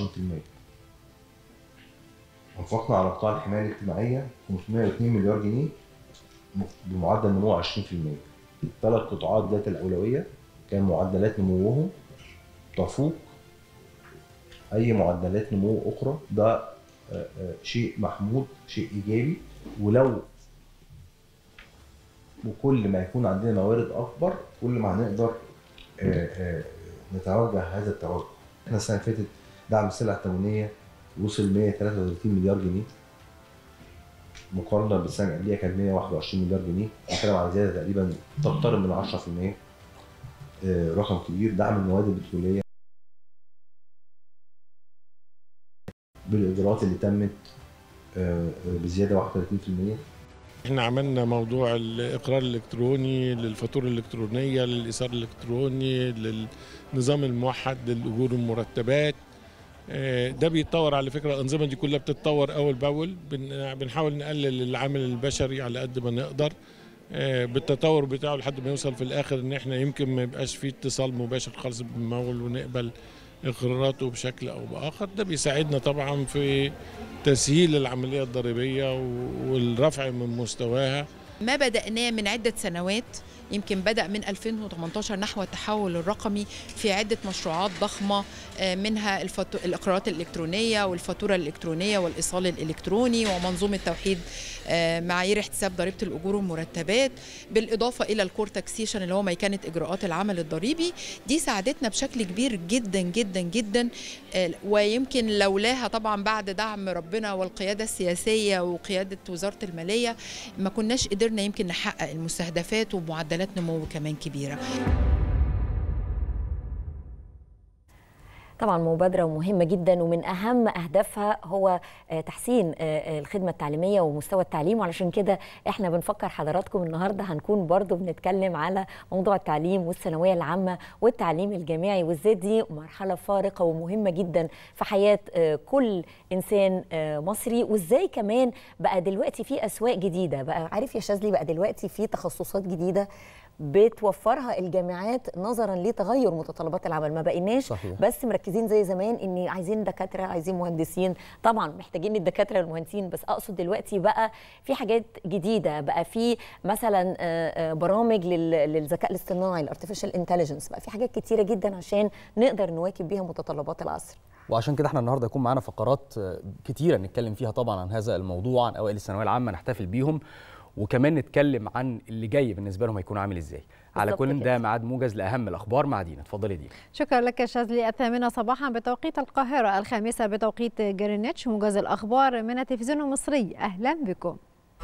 انفقنا على قطاع الحماية الاجتماعية 502 مليار جنيه بمعدل نمو 20% الثلاث قطاعات ذات الأولوية كان معدلات نموهم تفوق أي معدلات نمو أخرى ده آه، آه، شيء محمود شيء إيجابي ولو وكل ما يكون عندنا موارد أكبر كل ما هنقدر آه، آه، نتوجه هذا التوجه احنا السنة اللي فاتت دعم السلع التموينية وصل 133 مليار جنيه مقارنة بالسنة اللي قبليها كان 121 مليار جنيه بنتكلم على زيادة تقريبا تقترب من 10% آه، رقم كبير دعم المواد البترولية بالإجراءات اللي تمت آه، آه، بزيادة 31% احنا عملنا موضوع الاقرار الالكتروني للفاتوره الالكترونيه للايصال الالكتروني للنظام الموحد للاجور والمرتبات آه، ده بيتطور على فكره الانظمه دي كلها بتتطور اول باول بن- بنحاول نقلل العامل البشري على قد ما نقدر آه، بالتطور بتاعه لحد ما يوصل في الاخر ان احنا يمكن ما يبقاش فيه اتصال مباشر خالص بالممول ونقبل اقراراته بشكل او باخر ده بيساعدنا طبعا في تسهيل العمليه الضريبيه و- والرفع من مستواها ما بدأناه من عدة سنوات يمكن بدأ من 2018 نحو التحول الرقمي في عدة مشروعات ضخمة آه، منها الفاتو... الإقرارات الإلكترونية والفاتورة الإلكترونية والإيصال الإلكتروني ومنظومة توحيد آه، معايير احتساب ضريبة الأجور والمرتبات بالإضافة إلى الكور تاكسيشن اللي هو ميكنة إجراءات العمل الضريبي دي ساعدتنا بشكل كبير جدا جدا جدا آه، ويمكن لولاها طبعا بعد دعم ربنا والقيادة السياسية وقيادة وزارة المالية ما كناش قدرنا يمكن نحقق المستهدفات ومعدلات نمو كمان كبيرة طبعا مبادرة مهمة جدا ومن أهم أهدافها هو آه، تحسين آه، آه، الخدمة التعليمية ومستوى التعليم وعلشان كده احنا بنفكر حضراتكم النهاردة هنكون برضو بنتكلم على موضوع التعليم والثانوية العامة والتعليم الجامعي وازاي دي مرحلة فارقة ومهمة جدا في حياة آه، كل إنسان آه، مصري وازاي كمان بقى دلوقتي في أسواق جديدة بقى عارف يا شاذلي بقى دلوقتي في تخصصات جديدة بتوفرها الجامعات نظرا لتغير متطلبات العمل ما بقيناش صحيح. بس مركزين زي زمان ان عايزين دكاتره عايزين مهندسين طبعا محتاجين الدكاتره والمهندسين بس اقصد دلوقتي بقى في حاجات جديده بقى في مثلا آه، آه، برامج لل- للذكاء الاصطناعي الارتفيشال انتليجنس بقى في حاجات كتيره جدا عشان نقدر نواكب بيها متطلبات العصر وعشان كده احنا النهارده يكون معانا فقرات آه، كتيره نتكلم فيها طبعا عن هذا الموضوع عن اوائل الثانويه العامه نحتفل بيهم وكمان نتكلم عن اللي جاي بالنسبه لهم هيكون عامل ازاي على بالظبط كل كده. ده ميعاد موجز لاهم الاخبار مع دينا اتفضلي دينا شكرا لك يا شاذلي الثامنة صباحا بتوقيت القاهرة الخامسة بتوقيت جرينتش موجز الأخبار من التلفزيون المصري أهلا بكم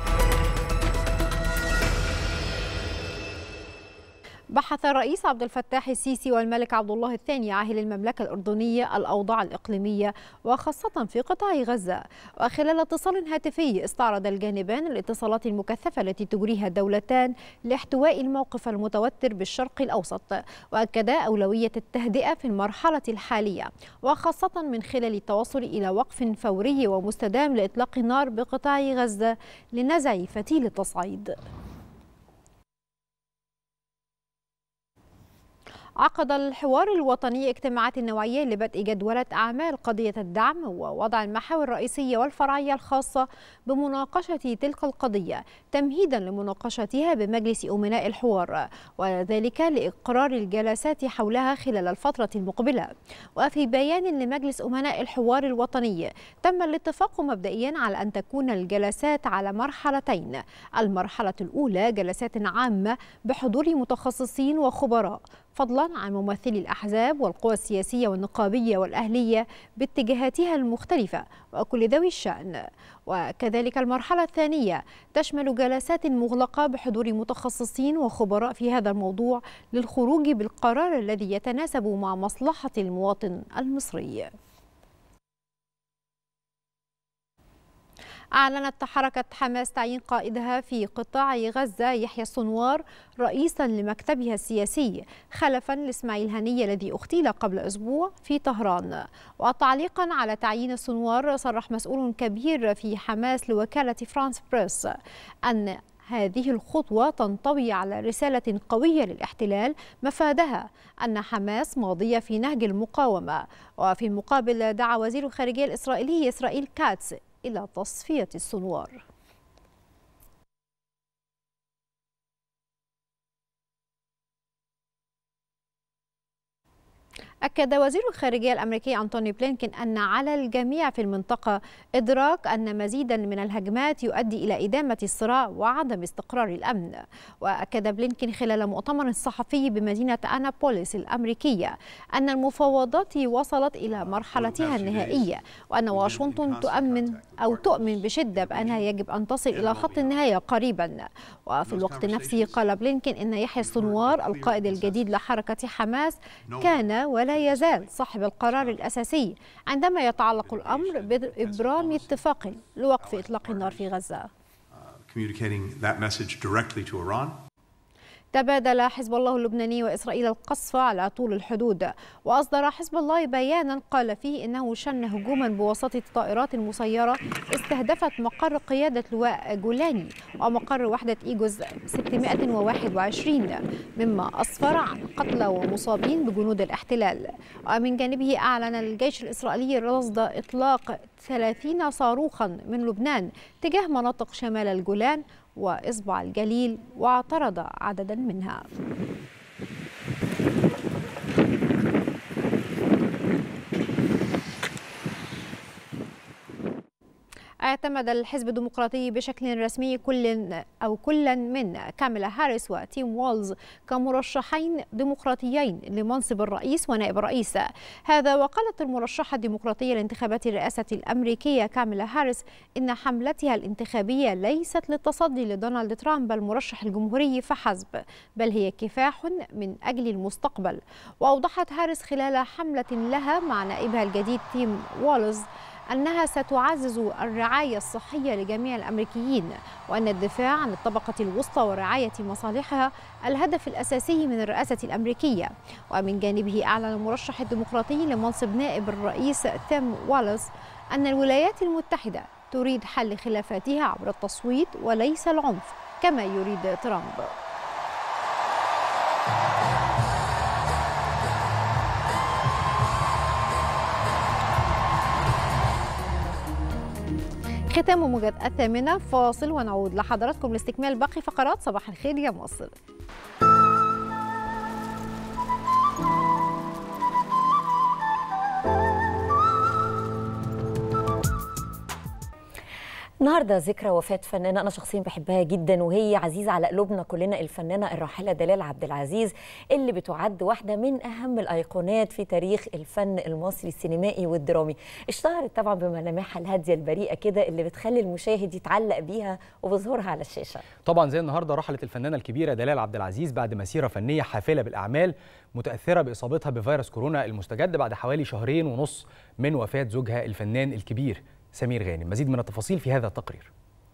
بحث الرئيس عبد الفتاح السيسي والملك عبد الله الثاني عاهل المملكة الأردنية الأوضاع الإقليمية وخاصة في قطاع غزة وخلال اتصال هاتفي استعرض الجانبان الاتصالات المكثفة التي تجريها الدولتان لاحتواء الموقف المتوتر بالشرق الأوسط وأكدا أولوية التهدئة في المرحلة الحالية وخاصة من خلال التوصل إلى وقف فوري ومستدام لإطلاق النار بقطاع غزة لنزع فتيل التصعيد عقد الحوار الوطني اجتماعات نوعية لبدء جدولة أعمال قضية الدعم ووضع المحاور الرئيسية والفرعية الخاصة بمناقشة تلك القضية تمهيدا لمناقشتها بمجلس أمناء الحوار وذلك لإقرار الجلسات حولها خلال الفترة المقبلة وفي بيان لمجلس أمناء الحوار الوطني تم الاتفاق مبدئيا على أن تكون الجلسات على مرحلتين المرحلة الأولى جلسات عامة بحضور متخصصين وخبراء فضلا عن ممثلي الأحزاب والقوى السياسية والنقابية والأهلية باتجاهاتها المختلفة وكل ذوي الشأن وكذلك المرحلة الثانية تشمل جلسات مغلقة بحضور متخصصين وخبراء في هذا الموضوع للخروج بالقرار الذي يتناسب مع مصلحة المواطن المصري أعلنت حركة حماس تعيين قائدها في قطاع غزة يحيى الصنوار رئيسا لمكتبها السياسي خلفا لإسماعيل هنية الذي اغتيل قبل أسبوع في طهران وتعليقا على تعيين الصنوار صرح مسؤول كبير في حماس لوكالة فرانس بريس أن هذه الخطوة تنطوي على رسالة قوية للاحتلال مفادها أن حماس ماضية في نهج المقاومة وفي المقابل دعا وزير الخارجية الإسرائيلي إسرائيل كاتس إلى تصفية السنوار أكد وزير الخارجية الأمريكي أنتوني بلينكين أن على الجميع في المنطقة إدراك أن مزيدا من الهجمات يؤدي إلى إدامة الصراع وعدم استقرار الأمن وأكد بلينكين خلال مؤتمر صحفي بمدينة أنابوليس الأمريكية أن المفاوضات وصلت إلى مرحلتها النهائية وأن واشنطن تؤمن أو تؤمن بشدة بأنها يجب أن تصل إلى خط النهاية قريبا وفي الوقت نفسه قال بلينكين أن يحيى السنوار القائد الجديد لحركة حماس كان ولا يزال صاحب القرار الأساسي عندما يتعلق الأمر بإبرام اتفاق لوقف إطلاق النار في غزة communicating that message directly to Iran. تبادل حزب الله اللبناني وإسرائيل القصف على طول الحدود وأصدر حزب الله بيانا قال فيه إنه شن هجوما بواسطة طائرات مسيرة استهدفت مقر قيادة لواء جولاني ومقر وحدة إيجوز 621 مما أسفر عن قتلى ومصابين بجنود الاحتلال ومن جانبه أعلن الجيش الإسرائيلي رصد إطلاق 30 صاروخا من لبنان تجاه مناطق شمال الجولان وإصبع الجليل واعترض عددا منها اعتمد الحزب الديمقراطي بشكل رسمي كل او كلا من كاميلا هاريس وتيم وولز كمرشحين ديمقراطيين لمنصب الرئيس ونائب الرئيس هذا وقالت المرشحه الديمقراطيه لانتخابات الرئاسه الامريكيه كاميلا هاريس ان حملتها الانتخابيه ليست للتصدي لدونالد ترامب المرشح الجمهوري فحسب بل هي كفاح من اجل المستقبل واوضحت هاريس خلال حمله لها مع نائبها الجديد تيم وولز أنها ستعزز الرعاية الصحية لجميع الأمريكيين وأن الدفاع عن الطبقة الوسطى ورعاية مصالحها الهدف الأساسي من الرئاسة الأمريكية ومن جانبه أعلن المرشح الديمقراطي لمنصب نائب الرئيس تيم واليس أن الولايات المتحدة تريد حل خلافاتها عبر التصويت وليس العنف كما يريد ترامب ختام موجة الثامنة فاصل ونعود لحضراتكم لاستكمال باقي فقرات صباح الخير يا مصر النهارده ذكرى وفاه فنانه انا شخصيا بحبها جدا وهي عزيزه على قلوبنا كلنا الفنانه الراحله دلال عبد العزيز اللي بتعد واحده من اهم الايقونات في تاريخ الفن المصري السينمائي والدرامي اشتهرت طبعا بملامحها الهاديه البريئه كده اللي بتخلي المشاهد يتعلق بيها وبظهورها على الشاشه طبعا زي النهارده رحلت الفنانه الكبيره دلال عبد العزيز بعد مسيره فنيه حافله بالاعمال متاثره باصابتها بفيروس كورونا المستجد بعد حوالي شهرين ونص من وفاه زوجها الفنان الكبير سمير غانم مزيد من التفاصيل في هذا التقرير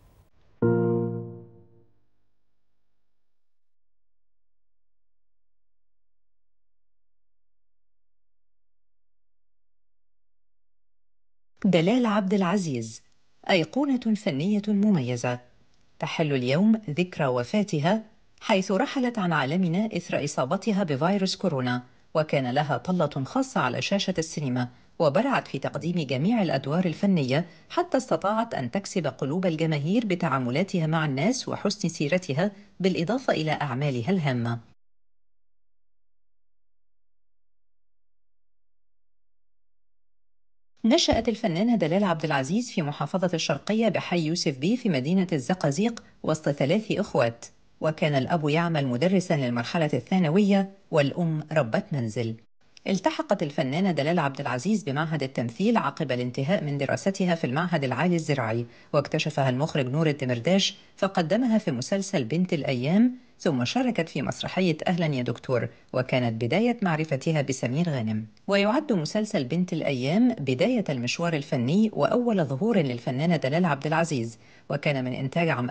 دلال عبد العزيز أيقونة فنية مميزة تحل اليوم ذكرى وفاتها حيث رحلت عن عالمنا إثر إصابتها بفيروس كورونا وكان لها طلة خاصة على شاشة السينما وبرعت في تقديم جميع الأدوار الفنية حتى استطاعت أن تكسب قلوب الجماهير بتعاملاتها مع الناس وحسن سيرتها بالإضافة إلى أعمالها الهامة نشأت الفنانة دلال عبد العزيز في محافظة الشرقية بحي يوسف بي في مدينة الزقازيق وسط ثلاث إخوات وكان الأب يعمل مدرسا للمرحلة الثانوية والأم ربة منزل التحقت الفنانة دلال عبد العزيز بمعهد التمثيل عقب الانتهاء من دراستها في المعهد العالي الزراعي واكتشفها المخرج نور الدمرداش فقدمها في مسلسل بنت الأيام ثم شاركت في مسرحية أهلا يا دكتور وكانت بداية معرفتها بسمير غانم ويعد مسلسل بنت الأيام بداية المشوار الفني وأول ظهور للفنانة دلال عبد العزيز وكان من إنتاج عام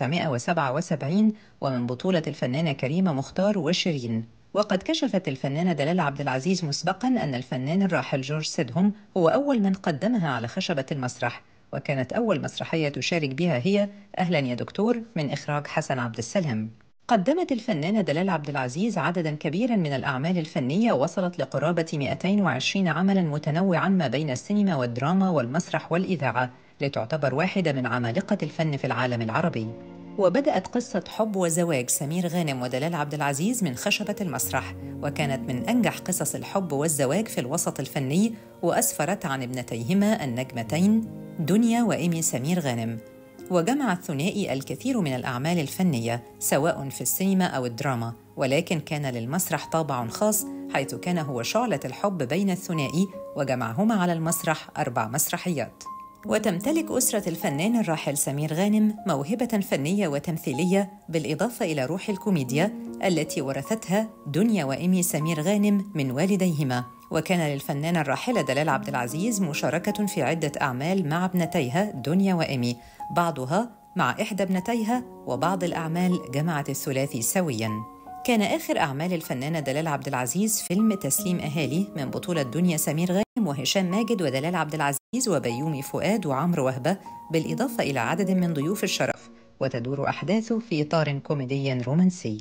1977 ومن بطولة الفنانة كريمة مختار وشيرين وقد كشفت الفنانة دلال عبد العزيز مسبقا أن الفنان الراحل جورج سيدهم هو أول من قدمها على خشبة المسرح وكانت أول مسرحية تشارك بها هي أهلا يا دكتور من إخراج حسن عبد السلام قدمت الفنانة دلال عبد العزيز عددا كبيرا من الأعمال الفنية وصلت لقرابة 220 عملا متنوعا ما بين السينما والدراما والمسرح والإذاعة لتعتبر واحدة من عمالقة الفن في العالم العربي وبدأت قصة حب وزواج سمير غانم ودلال عبد العزيز من خشبة المسرح وكانت من أنجح قصص الحب والزواج في الوسط الفني وأسفرت عن ابنتيهما النجمتين دنيا وإيمي سمير غانم وجمع الثنائي الكثير من الأعمال الفنية سواء في السينما أو الدراما ولكن كان للمسرح طابع خاص حيث كان هو شعلة الحب بين الثنائي وجمعهما على المسرح أربع مسرحيات وتمتلك أسرة الفنان الراحل سمير غانم موهبة فنية وتمثيلية بالإضافة إلى روح الكوميديا التي ورثتها دنيا وإيمي سمير غانم من والديهما وكان للفنانة الراحلة دلال عبد العزيز مشاركة في عدة أعمال مع ابنتيها دنيا وإيمي بعضها مع إحدى ابنتيها وبعض الأعمال جمعت الثلاثي سوياً كان آخر أعمال الفنانة دلال عبد العزيز فيلم تسليم أهالي من بطولة دنيا سمير غانم وهشام ماجد ودلال عبد العزيز وبيومي فؤاد وعمرو وهبة بالإضافة إلى عدد من ضيوف الشرف وتدور أحداثه في إطار كوميدي رومانسي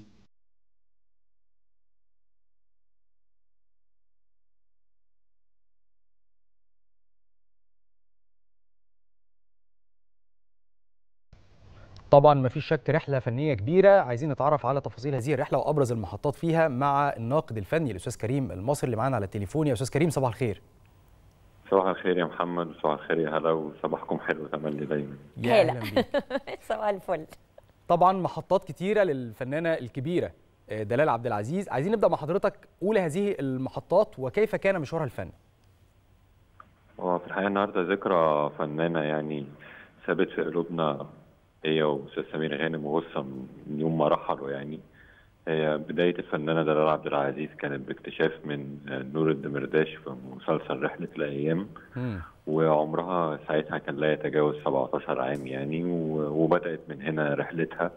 طبعا مفيش شك رحله فنيه كبيره عايزين نتعرف على تفاصيل هذه الرحله وابرز المحطات فيها مع الناقد الفني الاستاذ كريم المصري اللي معانا على التليفون يا استاذ كريم صباح الخير صباح الخير يا محمد صباح الخير يا هلا وصباحكم حلو تملي دايما يا اهلا بيك صباح الفل طبعا محطات كتيره للفنانه الكبيره آه، دلال عبد العزيز عايزين نبدا مع حضرتك اولى هذه المحطات وكيف كان مشوارها الفني هو في الحقيقه النهارده ذكرى فنانه يعني ثابت في قلوبنا هي واستاذ سمير غانم وغصه من يوم ما رحلوا يعني هي بداية الفنانة دلال عبد العزيز كانت باكتشاف من نور الدمرداش في مسلسل رحلة الأيام وعمرها ساعتها كان لا يتجاوز 17 عام يعني و- وبدأت من هنا رحلتها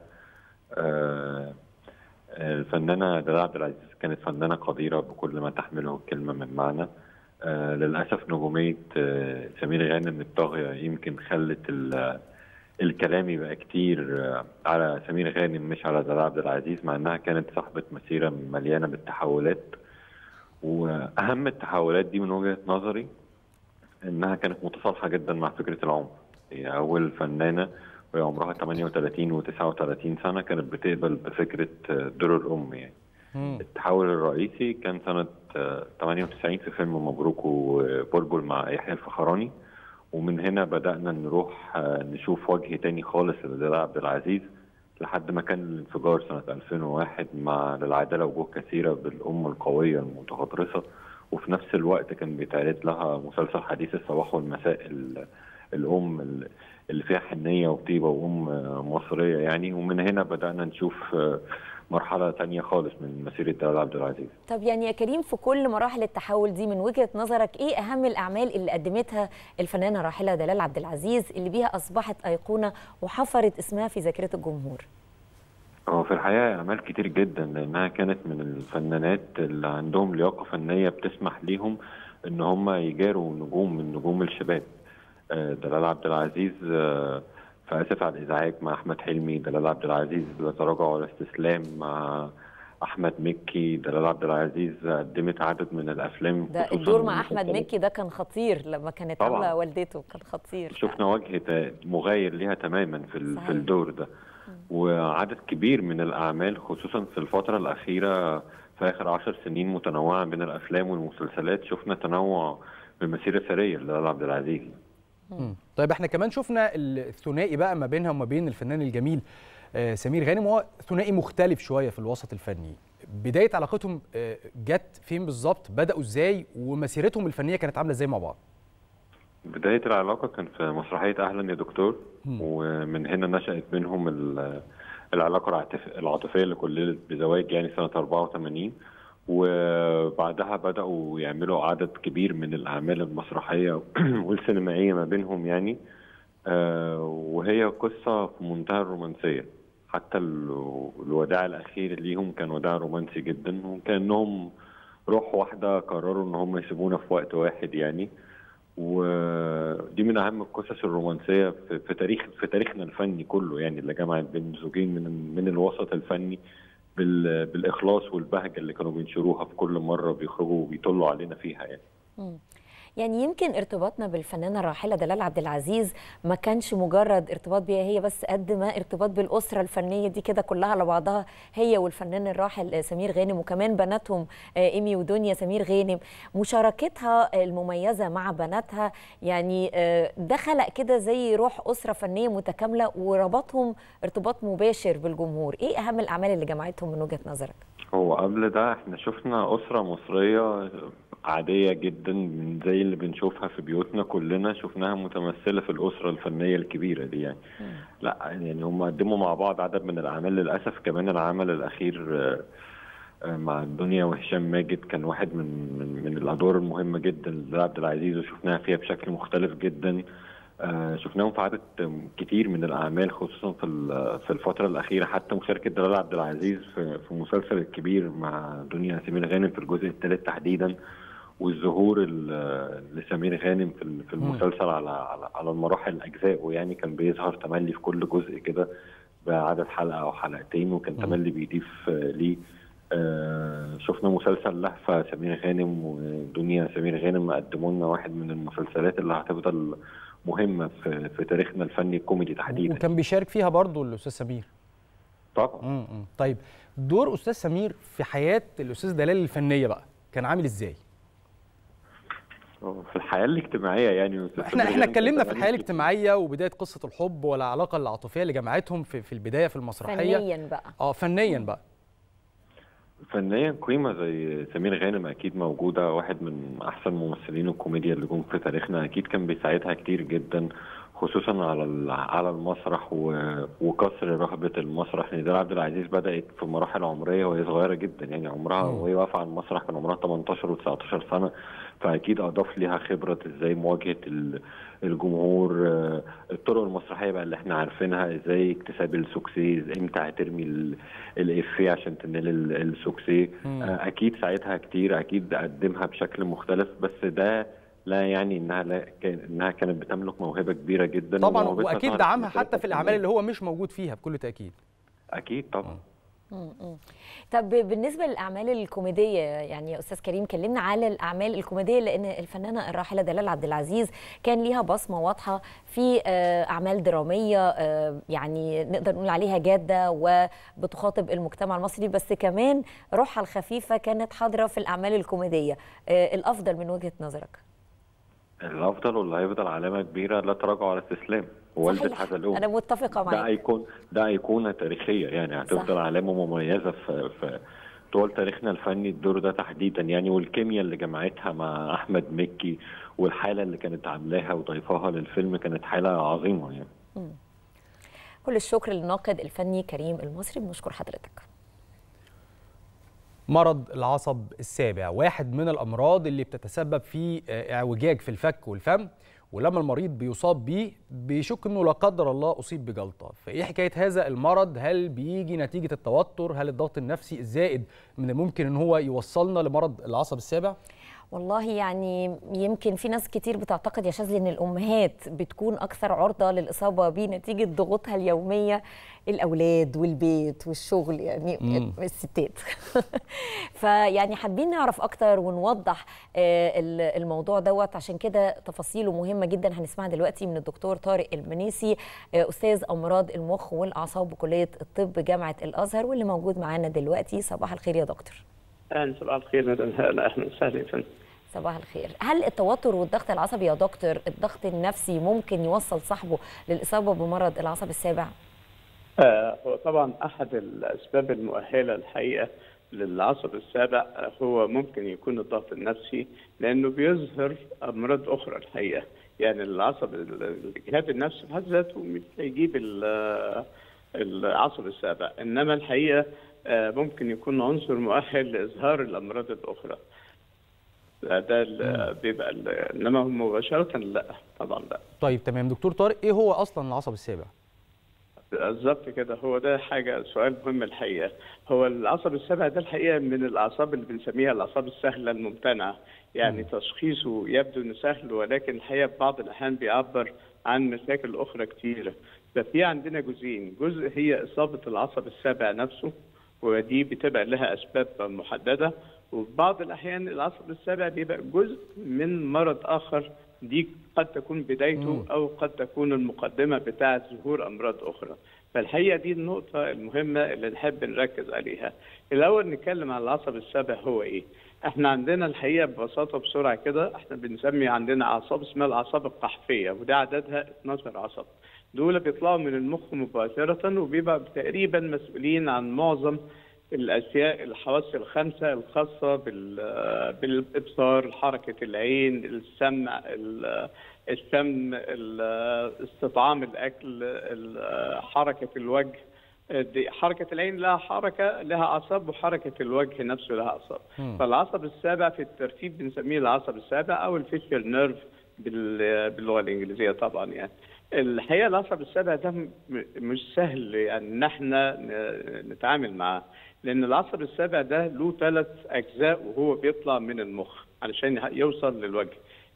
آه، الفنانة دلال عبد العزيز كانت فنانة قديرة بكل ما تحمله الكلمة من معنى آه، للأسف نجومية آه، سمير غانم الطاغية يمكن خلت ال- الكلام يبقى كتير آه، على سمير غانم مش على دلال عبد العزيز مع انها كانت صاحبة مسيرة مليانة بالتحولات واهم التحولات دي من وجهة نظري انها كانت متصالحة جدا مع فكرة العمر هي اول فنانة وهي عمرها 38 و39 سنة كانت بتقبل بفكرة آه، دور الام يعني التحول الرئيسي كان سنة آه، 98 في فيلم مبروك وبلبل مع يحيى الفخراني ومن هنا بدأنا نروح آه، نشوف وجه تاني خالص لدلال عبد العزيز لحد ما كان الانفجار سنة 2001 مع للعدالة وجوه كثيرة بالأم القوية المتغطرسة وفي نفس الوقت كان بيتعرض لها مسلسل حديث الصباح والمساء ال- الأم ال- اللي فيها حنية وطيبة وأم آه، مصرية يعني ومن هنا بدأنا نشوف آه، مرحلة تانية خالص من مسيرة دلال عبد العزيز طب يعني يا كريم في كل مراحل التحول دي من وجهة نظرك ايه اهم الاعمال اللي قدمتها الفنانة الراحلة دلال عبد العزيز اللي بيها اصبحت ايقونة وحفرت اسمها في ذاكرة الجمهور هو في الحقيقة أعمال كتير جدا لأنها كانت من الفنانات اللي عندهم لياقة فنية بتسمح ليهم إن هم يجاروا نجوم من نجوم الشباب آه، دلال عبد العزيز آه، في آسف على الإزعاج مع أحمد حلمي دلال عبد العزيز لا تراجع ولا استسلام مع احمد مكي دلال عبد العزيز قدمت عدد من الافلام ده خصوصاً الدور مع احمد المسلسلات. مكي ده كان خطير لما كانت طبعاً. عامله والدته كان خطير شفنا وجه تا- مغاير ليها تماما في ال- صحيح. في الدور ده وعدد كبير من الاعمال خصوصا في الفتره الاخيره في اخر عشر سنين متنوعه من الافلام والمسلسلات شفنا تنوع بمسيره سريه لدلال عبد العزيز مم. طيب احنا كمان شفنا الثنائي بقى ما بينها وما بين الفنان الجميل آه، سمير غانم وهو ثنائي مختلف شويه في الوسط الفني بدايه علاقتهم آه، جت فين بالظبط بداوا ازاي ومسيرتهم الفنيه كانت عامله ازاي مع بعض بداية العلاقة كان في مسرحية أهلا يا دكتور مم. ومن هنا نشأت بينهم ال- العلاقة العاطف- العاطفية اللي كللت بزواج يعني سنة 84 وبعدها بدأوا يعملوا عدد كبير من الأعمال المسرحية والسينمائية ما بينهم يعني آه، وهي قصة في منتهى الرومانسية حتى ال- الوداع الأخير ليهم كان وداع رومانسي جدا وكأنهم روح واحدة قرروا إن هم يسيبونا في وقت واحد يعني ودي من اهم القصص الرومانسيه في, في تاريخ في تاريخنا الفني كله يعني اللي جمعت بين زوجين من من الوسط الفني بال بالاخلاص والبهجه اللي كانوا بينشروها في كل مره بيخرجوا وبيطلوا علينا فيها يعني مم. يعني يمكن ارتباطنا بالفنانه الراحله دلال عبد العزيز ما كانش مجرد ارتباط بيها هي بس قد ما ارتباط بالاسره الفنيه دي كده كلها على بعضها هي والفنان الراحل آه، سمير غانم وكمان بناتهم آه، ايمي ودنيا سمير غانم مشاركتها المميزه مع بناتها يعني آه، ده خلق كده زي روح اسره فنيه متكامله وربطهم ارتباط مباشر بالجمهور ايه اهم الاعمال اللي جمعتهم من وجهه نظرك هو قبل ده احنا شفنا اسره مصريه عاديه جدا من زي اللي بنشوفها في بيوتنا كلنا شفناها متمثله في الاسره الفنيه الكبيره دي يعني لا يعني هم قدموا مع بعض عدد من الاعمال للاسف كمان العمل الاخير آه، آه، مع الدنيا وهشام ماجد كان واحد من من, من الادوار المهمه جدا لعبد العزيز وشفناها فيها بشكل مختلف جدا آه، شفناهم في عدد كتير من الاعمال خصوصا في ال- في الفتره الاخيره حتى مشاركه دلال عبد العزيز في في مسلسل الكبير مع دنيا سمير غانم في الجزء الثالث تحديدا والظهور ال- لسمير غانم في ال- في المسلسل على على على المراحل اجزاء يعني كان بيظهر تملي في كل جزء كده بعدد حلقه او حلقتين وكان تملي بيضيف آه، ليه آه، شفنا مسلسل لهفة سمير غانم ودنيا سمير غانم قدموا لنا واحد من المسلسلات اللي هتفضل مهمة في, في تاريخنا الفني الكوميدي تحديدا وكان بيشارك فيها برضو الاستاذ سمير طبعا مم. مم. طيب دور استاذ سمير في حياه الاستاذ دلال الفنيه بقى كان عامل ازاي في الحياة الاجتماعية يعني أستاذ احنا سمير احنا غانم اتكلمنا في كان الحياه زمان الاجتماعيه وبدايه قصه الحب والعلاقه العاطفيه اللي جمعتهم في, في البدايه في المسرحيه فنيا بقى اه فنيا بقى فنيا قيمة زي سمير غانم أكيد موجودة واحد من أحسن ممثلين الكوميديا اللي جم في تاريخنا أكيد كان بيساعدها كتير جدا خصوصا على ال- على المسرح و- وكسر رهبة المسرح يعني دلال عبد العزيز بدأت في مراحل عمرية وهي صغيرة جدا يعني عمرها وهي واقفة على المسرح كان عمرها 18 و19 سنة فأكيد أضاف ليها خبرة إزاي مواجهة ال- الجمهور آه، الطرق المسرحية بقى اللي احنا عارفينها إزاي اكتساب السوكسيز إمتى هترمي ال- الإفيه عشان تنال ال- السوكسيه مم. آه، اكيد ساعتها كتير اكيد قدمها بشكل مختلف بس ده لا يعني انها لا كان انها كانت بتملك موهبه كبيره جدا طبعا وموهبتها واكيد ظهرت دعمها في حتى في الاعمال اللي هو مش موجود فيها بكل تاكيد اكيد طبعا مم. مم. طب بالنسبه للاعمال الكوميديه يعني يا استاذ كريم كلمنا على الاعمال الكوميديه لان الفنانه الراحله دلال عبد العزيز كان ليها بصمه واضحه في آه، اعمال دراميه آه، يعني نقدر نقول عليها جاده وبتخاطب المجتمع المصري بس كمان روحها الخفيفه كانت حاضره في الاعمال الكوميديه آه، الافضل من وجهه نظرك الافضل واللي هيفضل علامه كبيره لا تراجع على استسلام والدة صحيح. حزلقوم انا متفقه ده معاك ايقون ده ايقونه تاريخيه يعني هتفضل صح. علامه مميزه في في طول تاريخنا الفني الدور ده تحديدا يعني والكيمياء اللي جمعتها مع احمد مكي والحاله اللي كانت عاملاها وضيفاها للفيلم كانت حاله عظيمه يعني مم. كل الشكر للناقد الفني كريم المصري بنشكر حضرتك مرض العصب السابع واحد من الامراض اللي بتتسبب في آه، اعوجاج في الفك والفم ولما المريض بيصاب بيه بيشك انه لا قدر الله اصيب بجلطه فايه حكايه هذا المرض هل بيجي نتيجه التوتر هل الضغط النفسي الزائد من الممكن ان هو يوصلنا لمرض العصب السابع والله يعني يمكن في ناس كتير بتعتقد يا شاذلي ان الامهات بتكون اكثر عرضه للاصابه بنتيجه ضغوطها اليوميه الاولاد والبيت والشغل يعني مم. الستات فيعني حابين نعرف اكتر ونوضح آه، ال- الموضوع دوت عشان كده تفاصيله مهمه جدا هنسمعها دلوقتي من الدكتور طارق المنيسي آه، استاذ امراض المخ والاعصاب بكليه الطب جامعه الازهر واللي موجود معانا دلوقتي صباح الخير يا دكتور اهلا صباح الخير مدام هلا اهلا وسهلا يا فندم صباح الخير هل التوتر والضغط العصبي يا دكتور الضغط النفسي ممكن يوصل صاحبه للإصابة بمرض العصب السابع؟ آه هو طبعا احد الاسباب المؤهله الحقيقه للعصب السابع آه، هو ممكن يكون الضغط النفسي لانه بيظهر امراض اخرى الحقيقه يعني العصب الجهاز النفسي بحد ذاته مش هيجيب ال- العصب السابع انما الحقيقه آه، ممكن يكون عنصر مؤهل لاظهار الامراض الاخرى ده ده ال- بيبقى ال- انما هو مباشره لا طبعا لا طيب تمام دكتور طارق ايه هو اصلا العصب السابع بالظبط كده هو ده حاجة سؤال مهم الحقيقة هو العصب السابع ده الحقيقة من الأعصاب اللي بنسميها الأعصاب السهلة الممتنعة يعني تشخيصه يبدو إنه سهل ولكن الحقيقة في بعض الأحيان بيعبر عن مشاكل أخرى كتيرة ففي عندنا جزئين جزء هي إصابة العصب السابع نفسه ودي بتبقى لها أسباب محددة وفي بعض الأحيان العصب السابع بيبقى جزء من مرض آخر دي قد تكون بدايته أو قد تكون المقدمة بتاعة ظهور أمراض أخرى فالحقيقة دي النقطة المهمة اللي نحب نركز عليها الأول نتكلم عن العصب السابع هو إيه احنا عندنا الحقيقة ببساطة بسرعة كده احنا بنسمي عندنا أعصاب اسمها الأعصاب القحفية وده عددها 12 عصب دول بيطلعوا من المخ مباشرة وبيبقى تقريبا مسؤولين عن معظم الاشياء الحواس الخمسه الخاصه بال- بالابصار حركه العين السمع ال- الشم ال- استطعام الاكل ال- حركه الوجه دي حركه العين لها حركه لها اعصاب وحركه الوجه نفسه لها اعصاب مم. فالعصب السابع في الترتيب بنسميه العصب السابع او الفيشيال نيرف بال- باللغه الانجليزيه طبعا يعني الحقيقه العصب السابع ده م- مش سهل يعني ان احنا ن- نتعامل معاه لان العصب السابع ده له ثلاث اجزاء وهو بيطلع من المخ علشان يه- يوصل للوجه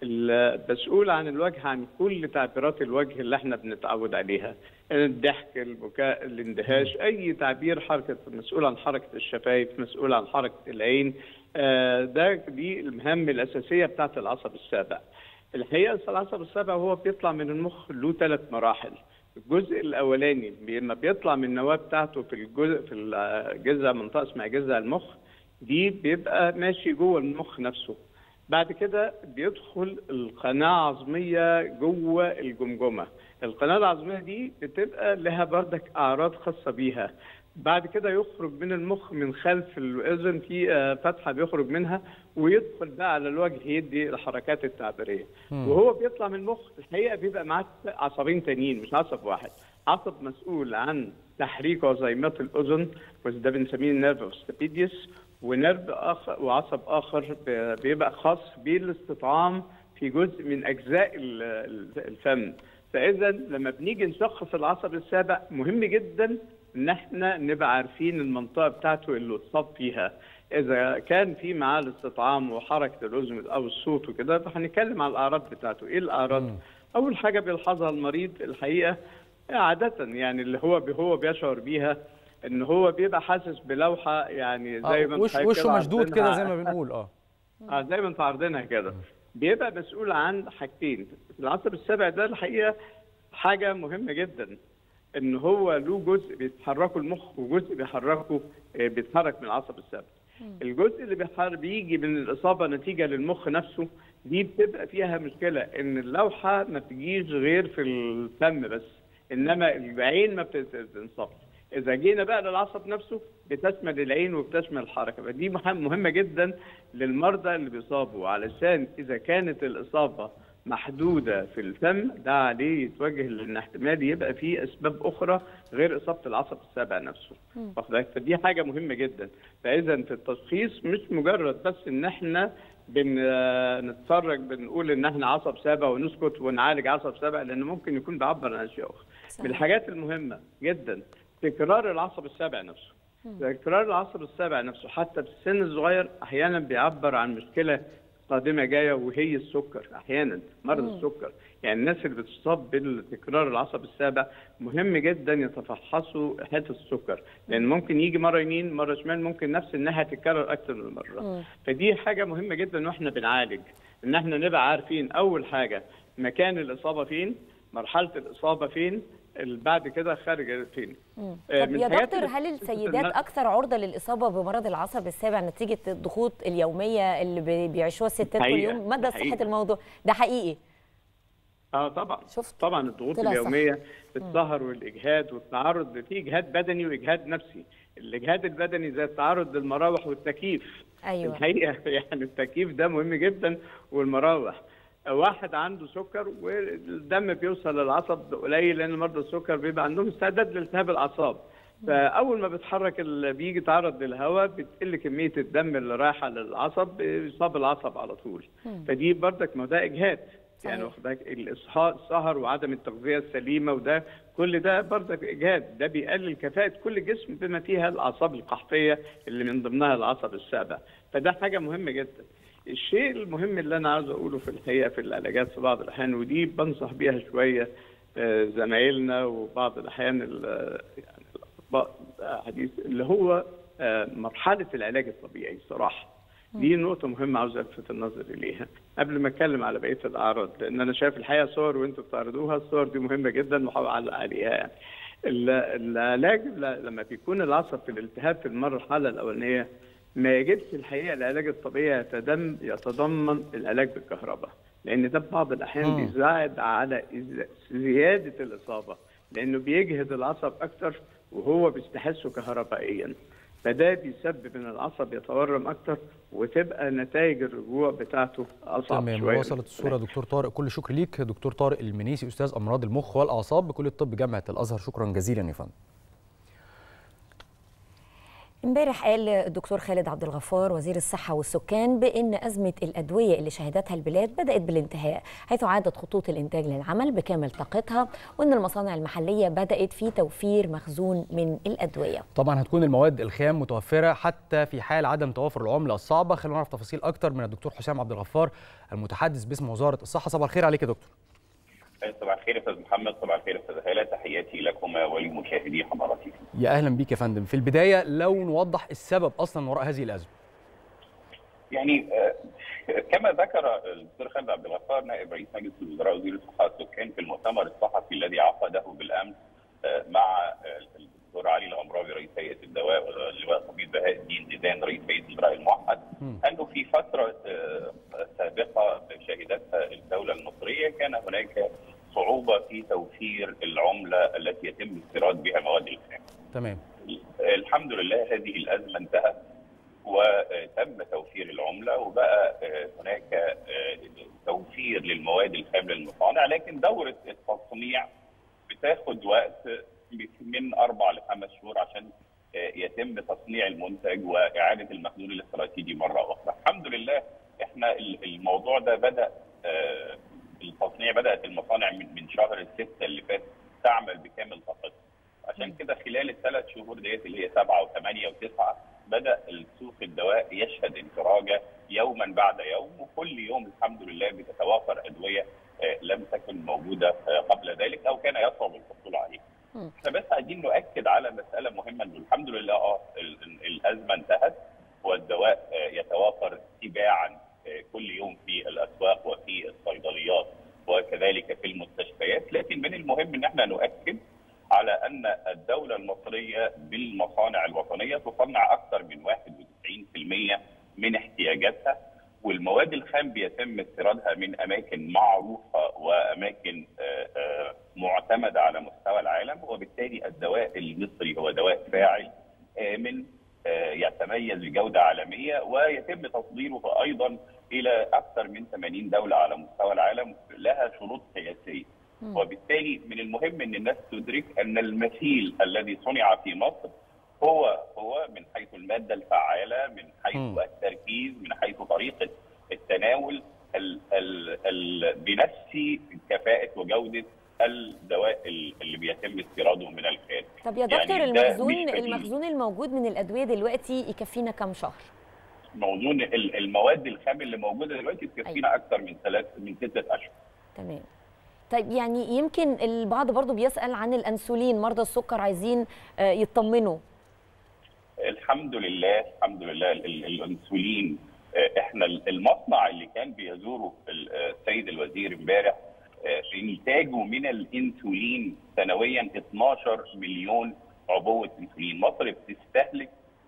المسؤول عن الوجه عن كل تعبيرات الوجه اللي احنا بنتعود عليها الضحك البكاء الاندهاش اي تعبير حركه مسؤول عن حركه الشفايف مسؤول عن حركه العين آه، ده دي المهام الاساسيه بتاعت العصب السابع الحقيقه العصب السابع وهو بيطلع من المخ له ثلاث مراحل الجزء الاولاني لما بيطلع من النواه بتاعته في الجزء في الجذع منطقه اسمها جذع المخ دي بيبقى ماشي جوه المخ نفسه بعد كده بيدخل القناة العظمية جوه الجمجمة القناة العظمية دي بتبقى لها بردك أعراض خاصة بيها بعد كده يخرج من المخ من خلف الأذن في آه، فتحة بيخرج منها ويدخل بقى على الوجه يدي الحركات التعبيرية مم. وهو بيطلع من المخ الحقيقة بيبقى معاه عصبين تانيين مش عصب واحد عصب مسؤول عن تحريك عظيمات الأذن وده بنسميه النيرف اوف ستابيديوس ونرد اخر وعصب اخر ب- بيبقى خاص بالاستطعام في جزء من اجزاء ال- ال- الفم فاذا لما بنيجي نشخص العصب السابع مهم جدا ان احنا نبقى عارفين المنطقه بتاعته اللي اتصاب فيها اذا كان في معاه الاستطعام وحركه الاذن او الصوت وكده فهنتكلم على الاعراض بتاعته ايه الاعراض اول حاجه بيلحظها المريض الحقيقه عاده يعني اللي هو هو بيشعر بيها ان هو بيبقى حاسس بلوحه يعني زي ما آه، وش انت وشه كده مشدود كده عارضينها. زي ما بنقول اه اه زي ما انت عارضينها كده بيبقى مسؤول عن حاجتين العصب السابع ده الحقيقه حاجه مهمه جدا ان هو له جزء بيتحركه المخ وجزء بيحركه آه، بيتحرك من العصب السابع الجزء اللي بيحر بيجي من الاصابه نتيجه للمخ نفسه دي بتبقى فيها مشكله ان اللوحه ما بتجيش غير في الفم بس انما العين ما بتنصبش اذا جينا بقى للعصب نفسه بتشمل العين وبتشمل الحركه فدي مهم- مهمه جدا للمرضى اللي بيصابوا علشان اذا كانت الاصابه محدوده في الفم ده عليه يتوجه لان احتمال يبقى فيه اسباب اخرى غير اصابه العصب السابع نفسه واخد بالك؟ فدي حاجه مهمه جدا فاذا في التشخيص مش مجرد بس ان احنا بنتفرج بنقول ان احنا عصب سابع ونسكت ونعالج عصب سابع لان ممكن يكون بيعبر عن اشياء اخرى من الحاجات المهمه جدا تكرار العصب السابع نفسه تكرار العصب السابع نفسه حتى في السن الصغير احيانا بيعبر عن مشكله قادمه جايه وهي السكر احيانا مرض مم. السكر يعني الناس اللي بتصاب بالتكرار العصب السابع مهم جدا يتفحصوا حته السكر لان ممكن يجي مره يمين مره شمال ممكن نفس انها تتكرر اكثر من مره فدي حاجه مهمه جدا واحنا بنعالج ان احنا نبقى عارفين اول حاجه مكان الاصابه فين مرحله الاصابه فين ال- بعد كده خارج فين مم. آه، طب من يا الحاجات دكتور اللي- هل السيدات النا- اكثر عرضه للاصابه بمرض العصب السابع نتيجه الضغوط اليوميه اللي بي- بيعيشوها الستات كل حقيقة، يوم مدى ده صحه حقيقة. الموضوع ده حقيقي اه طبعا شفت طبعا الضغوط طلع صح. اليوميه السهر والاجهاد والتعرض في اجهاد بدني واجهاد نفسي الاجهاد البدني زي التعرض للمراوح والتكييف ايوه الحقيقه يعني التكييف ده مهم جدا والمراوح واحد عنده سكر والدم بيوصل للعصب قليل لان مرضى السكر بيبقى عندهم استعداد لالتهاب الاعصاب فاول ما بيتحرك اللي بيجي يتعرض للهواء بتقل كميه الدم اللي رايحه للعصب بيصاب العصب على طول مم. فدي بردك ما ده اجهاد يعني صحيح. واخد بالك الإصحاء السهر وعدم التغذيه السليمه وده كل ده بردك اجهاد ده بيقلل كفاءه كل جسم بما فيها الاعصاب القحفيه اللي من ضمنها العصب السابع فده حاجه مهمه جدا الشيء المهم اللي انا عاوز اقوله في الحقيقه في العلاجات في بعض الاحيان ودي بنصح بيها شويه آه، زمايلنا وبعض الاحيان ال- يعني الاطباء حديث اللي هو آه، مرحله العلاج الطبيعي صراحه دي نقطة مهمة عاوز ألفت النظر إليها قبل ما أتكلم على بقية الأعراض لأن أنا شايف الحقيقة صور وأنتوا بتعرضوها الصور دي مهمة جدا وهحاول أعلق عليها يعني. ال- العلاج ل- لما بيكون العصب في الالتهاب في المرحلة الأولانية ما يجبش الحقيقة العلاج الطبيعي يتدم يتضمن العلاج بالكهرباء لأن ده في بعض الأحيان مم. بيساعد على إز- زيادة الإصابة لأنه بيجهد العصب أكتر وهو بيستحسه كهربائيا فده بيسبب ان العصب يتورم اكتر وتبقى نتائج الرجوع بتاعته اصعب تمام شويه وصلت الصوره دكتور طارق كل شكر ليك دكتور طارق المنيسي استاذ امراض المخ والاعصاب بكليه الطب جامعه الازهر شكرا جزيلا يا فندم امبارح قال الدكتور خالد عبد الغفار وزير الصحة والسكان بأن أزمة الأدوية اللي شهدتها البلاد بدأت بالانتهاء حيث عادت خطوط الإنتاج للعمل بكامل طاقتها وأن المصانع المحلية بدأت في توفير مخزون من الأدوية طبعا هتكون المواد الخام متوفره حتى في حال عدم توافر العمله الصعبه خلينا نعرف تفاصيل اكتر من الدكتور حسام عبد الغفار المتحدث باسم وزاره الصحه صباح الخير عليك يا دكتور صباح الخير يا استاذ محمد صباح الخير يا استاذ هاله تحياتي لكما ولمشاهدي حضراتكم يا اهلا بيك يا فندم في البدايه لو نوضح السبب اصلا وراء هذه الازمه يعني آه، كما ذكر الدكتور خالد عبد الغفار نائب رئيس مجلس الوزراء وزير الصحه والسكان في المؤتمر الصحفي الذي عقده بالامس آه، مع آه، الدكتور علي الامراوي رئيس هيئه الدواء واللواء طبيب بهاء الدين زيدان رئيس هيئه الاجراء الموحد انه في فتره آه، سابقه شهدتها الدوله المصريه كان هناك صعوبه في توفير العمله التي يتم استيراد بها مواد الخام. تمام الحمد لله هذه الازمه انتهت وتم توفير العمله وبقى آه، هناك آه، توفير للمواد الخام للمصانع لكن دوره التصنيع بتاخد وقت من اربع لخمس شهور عشان آه، يتم تصنيع المنتج واعاده المخزون الاستراتيجي مره اخرى. الحمد لله احنا ال- الموضوع ده بدا آه، التصنيع بدات المصانع من من شهر الستة اللي فات تعمل بكامل طاقتها. عشان كده خلال الثلاث شهور ديت اللي هي سبعه وثمانيه وتسعه بدا السوق الدواء يشهد انفراجه يوما بعد يوم وكل يوم الحمد لله بتتوافر ادويه آه، لم تكن موجوده آه، قبل ذلك او كان يصعب الحصول عليها. احنا بس عايزين نؤكد على مساله مهمه انه الحمد لله اه ال- ال- الازمه انتهت والدواء آه، يتوافر تباعا آه، كل يوم في الاسواق وفي الصيدليات وكذلك في المستشفيات لكن من المهم ان احنا نؤكد على ان الدوله المصريه بالمصانع الوطنيه تصنع اكثر من 91% من احتياجاتها والمواد الخام بيتم استيرادها من اماكن معروفه واماكن آه، آه، معتمده على مستوى العالم وبالتالي الدواء المصري هو دواء فاعل امن آه، يتميز بجوده عالميه ويتم تصديره ايضا الى اكثر من 80 دوله على مستوى العالم لها شروط قياسيه وبالتالي من المهم ان الناس تدرك ان المثيل الذي صنع في مصر هو هو من حيث الماده الفعاله من حيث مم. التركيز من حيث طريقه التناول ال ال ال بنفس كفاءه وجوده الدواء ال- اللي بيتم استيراده من الخارج طب يا يعني دكتور ده المخزون مش بديل. المخزون الموجود من الأدوية دلوقتي يكفينا كم شهر؟ موضوع ال- المواد الخام اللي موجوده دلوقتي تكفينا اكثر من ثلاث من سته اشهر تمام طيب يعني يمكن البعض برضو بيسأل عن الأنسولين مرضى السكر عايزين آه، يطمنوا الحمد لله الحمد لله ال- ال- الانسولين آه، احنا ال- المصنع اللي كان بيزوره ال- آه، السيد الوزير امبارح آه، انتاجه من الانسولين سنويا 12 مليون عبوه انسولين مصر بتستهلك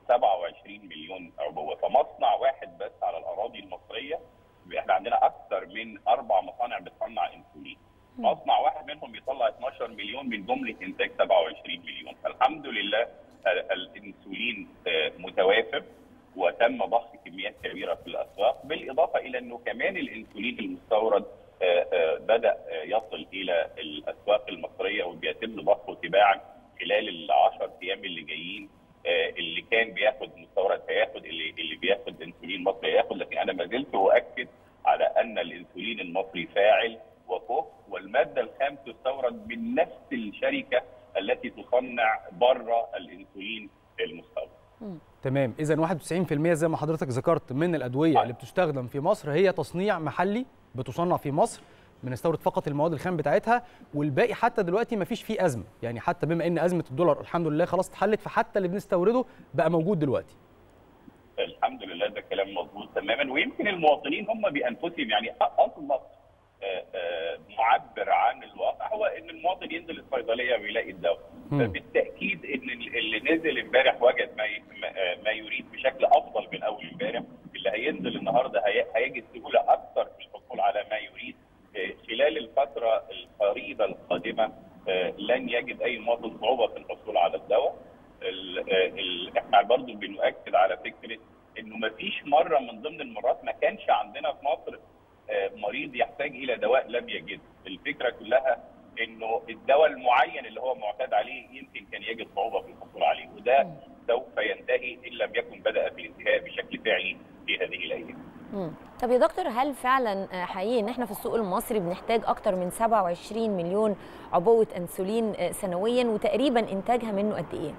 27 مليون عبوه فمصنع واحد بس على الاراضي المصريه احنا عندنا اكثر من اربع مصانع بتصنع انسولين مصنع واحد منهم بيطلع 12 مليون من جمله انتاج 27 مليون فالحمد لله ال- الانسولين آه، متوافر وتم ضخ كميات كبيره في الاسواق بالاضافه الى انه كمان الانسولين المستورد آه، آه، بدا آه، يصل الى الاسواق المصريه وبيتم ضخه تباعا خلال العشر ايام اللي جايين آه، اللي كان بياخد مستورد هياخد اللي اللي بياخد انسولين مصري هياخد لكن انا ما زلت اؤكد على ان الانسولين المصري فاعل وكفء والماده الخام تستورد من نفس الشركه التي تصنع بره الانسولين المستورد. تمام اذا 91% زي ما حضرتك ذكرت من الادويه اللي بتستخدم في مصر هي تصنيع محلي بتصنع في مصر بنستورد فقط المواد الخام بتاعتها والباقي حتى دلوقتي ما فيش فيه ازمه يعني حتى بما ان ازمه الدولار الحمد لله خلاص اتحلت فحتى اللي بنستورده بقى موجود دلوقتي الحمد لله ده كلام مظبوط تماما ويمكن المواطنين هم بانفسهم يعني اطلق آه، آه، معبر عن الواقع هو ان المواطن ينزل الصيدليه ويلاقي الدواء فبالتاكيد ان اللي نزل امبارح وجد ما ي- ما- آه، ما يريد بشكل افضل من اول امبارح اللي هينزل النهارده هي- هيجد سهوله اكثر في الحصول على ما يريد آه، خلال الفتره القريبه القادمه آه، لن يجد اي مواطن صعوبه في الحصول على الدواء ال- آه، ال- احنا برضو بنؤكد على فكره انه ما فيش مره من ضمن المرات ما كانش عندنا في مصر آه، مريض يحتاج الى دواء لم يجد الفكره كلها انه الدواء المعين اللي هو معتاد عليه يمكن كان يجد صعوبه في الحصول عليه وده سوف ينتهي ان لم يكن بدا في الانتهاء بشكل فعلي في هذه الايام مم. طب يا دكتور هل فعلا آه، حقيقي ان احنا في السوق المصري بنحتاج اكتر من 27 مليون عبوه انسولين آه، سنويا وتقريبا انتاجها منه قد ايه؟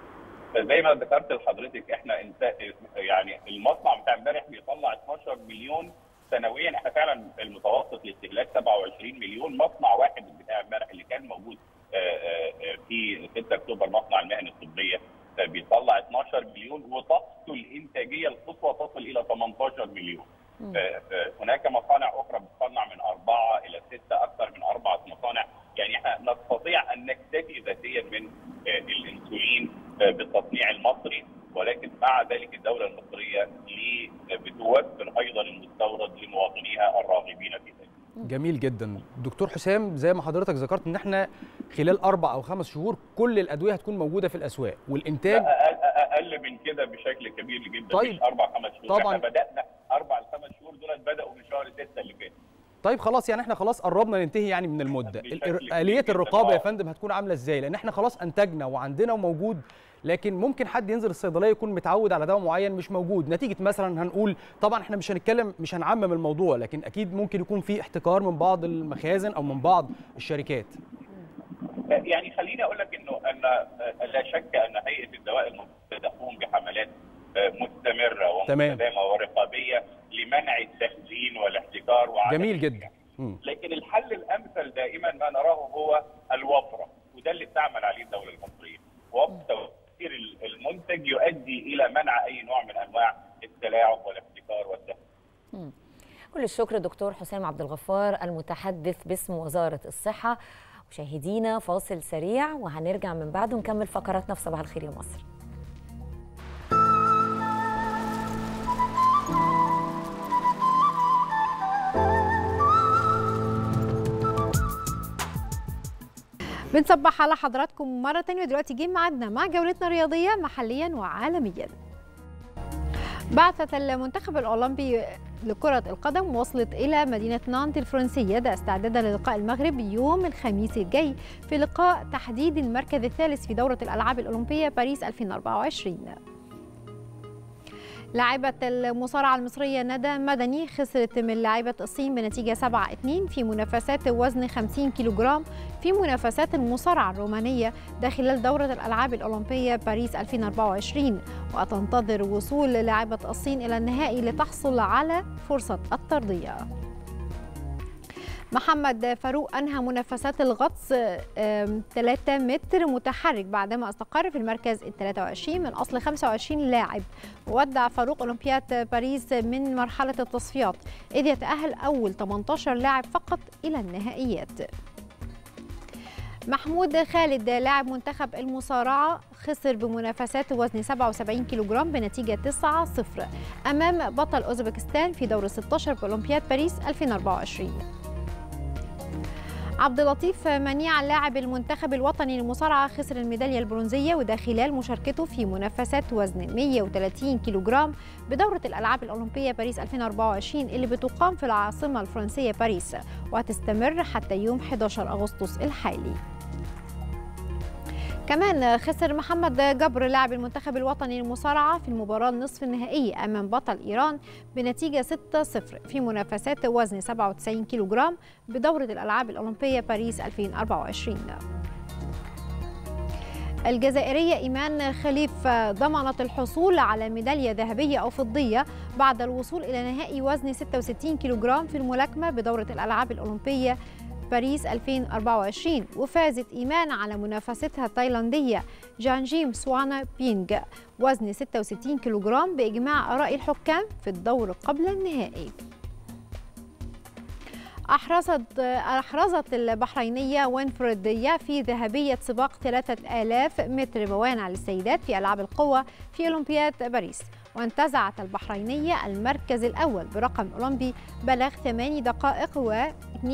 زي ما ذكرت لحضرتك احنا انت يعني المصنع بتاع امبارح بيطلع 12 مليون سنويا احنا فعلا المتوسط لاستهلاك 27 مليون مصنع واحد بتاع امبارح اللي كان موجود آه، آه، آه، في 6 اكتوبر مصنع المهن الطبيه آه، بيطلع 12 مليون وطاقته الانتاجيه القصوى تصل الى 18 مليون آه، آه، هناك مصانع اخرى بتصنع من اربعه الى سته اكثر من اربعه مصانع يعني احنا نستطيع ان نكتفي ذاتيا من آه، الانسولين آه، بالتصنيع المصري ولكن مع ذلك الدوله المصريه لي- بتوفر ايضا المستورد لمواطنيها الراغبين في ذلك. جميل جدا دكتور حسام زي ما حضرتك ذكرت ان احنا خلال اربع او خمس شهور كل الادويه هتكون موجوده في الاسواق والانتاج أقل- أقل اقل من كده بشكل كبير جدا طيب. مش اربع خمس شهور طبعاً. احنا بدانا اربع لخمس شهور دول بداوا من شهر 6 اللي فات طيب خلاص يعني احنا خلاص قربنا ننتهي يعني من المده بشكل الإر- كبير آلية جداً. الرقابة يا آه. فندم هتكون عاملة ازاي لان احنا خلاص انتجنا وعندنا وموجود لكن ممكن حد ينزل الصيدليه يكون متعود على دواء معين مش موجود نتيجه مثلا هنقول طبعا احنا مش هنتكلم مش هنعمم الموضوع لكن اكيد ممكن يكون في احتكار من بعض المخازن او من بعض الشركات يعني خليني اقول لك انه ان لا شك ان هيئه الدواء المصريه تقوم بحملات مستمره تمام. ومستدامه ورقابيه لمنع التخزين والاحتكار وعدم جميل جدا مم. لكن الحل الامثل دائما ما نراه هو الوفره وده اللي بتعمل عليه الدوله المصريه وفر توفير المنتج يؤدي الى منع اي نوع من انواع التلاعب والاحتكار والتخزين كل الشكر دكتور حسام عبد الغفار المتحدث باسم وزاره الصحه مشاهدينا فاصل سريع وهنرجع من بعده نكمل فقراتنا في صباح الخير يا مصر بنصبح على حضراتكم مرة تانية ودلوقتي جه ميعادنا مع جولتنا الرياضية محليا وعالميا بعثة المنتخب الأولمبي لكرة القدم وصلت إلى مدينة نانت الفرنسية ده استعدادا للقاء المغرب يوم الخميس الجاي في لقاء تحديد المركز الثالث في دورة الألعاب الأولمبية باريس 2024 لاعبة المصارعة المصرية ندى مدني خسرت من لاعبة الصين بنتيجة 7-2 في منافسات وزن 50 كيلوغرام في منافسات المصارعة الرومانية ده خلال دورة الألعاب الأولمبية باريس 2024 وتنتظر وصول لاعبة الصين إلى النهائي لتحصل على فرصة الترضية محمد فاروق أنهى منافسات الغطس 3 متر متحرك بعدما استقر في المركز ال 23 من أصل 25 لاعب ودع فاروق أولمبياد باريس من مرحلة التصفيات إذ يتأهل أول 18 لاعب فقط إلى النهائيات محمود خالد لاعب منتخب المصارعة خسر بمنافسات وزن 77 كيلوغرام بنتيجة 9-0 أمام بطل أوزبكستان في دور 16 بأولمبياد باريس 2024 عبد اللطيف منيع لاعب المنتخب الوطني للمصارعة خسر الميدالية البرونزية وده خلال مشاركته في منافسات وزن 130 كيلوغرام بدورة الألعاب الأولمبية باريس 2024 اللي بتقام في العاصمة الفرنسية باريس وهتستمر حتى يوم 11 أغسطس الحالي كمان خسر محمد جبر لاعب المنتخب الوطني للمصارعة في المباراة النصف النهائية أمام بطل إيران بنتيجة 6-0 في منافسات وزن 97 كيلوغرام بدورة الألعاب الأولمبية باريس 2024 الجزائرية إيمان خليف ضمنت الحصول على ميدالية ذهبية أو فضية بعد الوصول إلى نهائي وزن 66 كيلوغرام في الملاكمة بدورة الألعاب الأولمبية باريس 2024 وفازت إيمان على منافستها التايلاندية جانجيم سوانا بينج وزن 66 كيلوغرام بإجماع آراء الحكام في الدور قبل النهائي أحرزت أحرزت البحرينية وينفريد يافي ذهبية سباق 3000 متر موانع للسيدات في ألعاب القوة في أولمبياد باريس وانتزعت البحرينية المركز الأول برقم أولمبي بلغ 8 دقائق و 52.76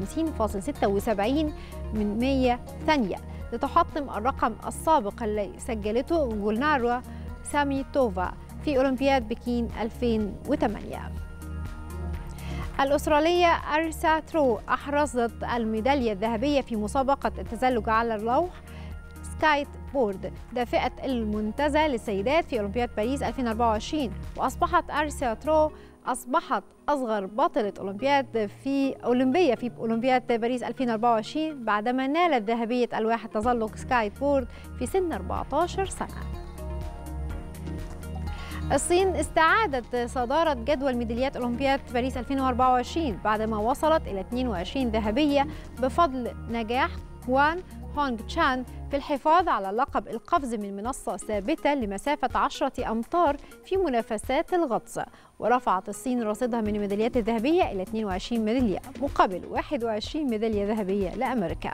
من 100 ثانية لتحطم الرقم السابق اللي سجلته جولناروا ساميتوفا في أولمبياد بكين 2008 الأسترالية أرسا ترو أحرزت الميدالية الذهبية في مسابقة التزلج على اللوح سكايت بورد دافئة المنتزه للسيدات في أولمبياد باريس 2024 وأصبحت أرسا ترو أصبحت أصغر بطلة أولمبياد في أولمبية في أولمبياد باريس 2024 بعدما نالت ذهبية ألواح التزلج سكايت بورد في سن 14 سنة الصين استعادت صدارة جدول ميداليات أولمبياد باريس 2024 بعدما وصلت إلى 22 ذهبية بفضل نجاح وان هونغ تشان في الحفاظ على لقب القفز من منصة ثابتة لمسافة 10 أمتار في منافسات الغطس ورفعت الصين رصيدها من الميداليات الذهبية إلى 22 ميدالية مقابل 21 ميدالية ذهبية لأمريكا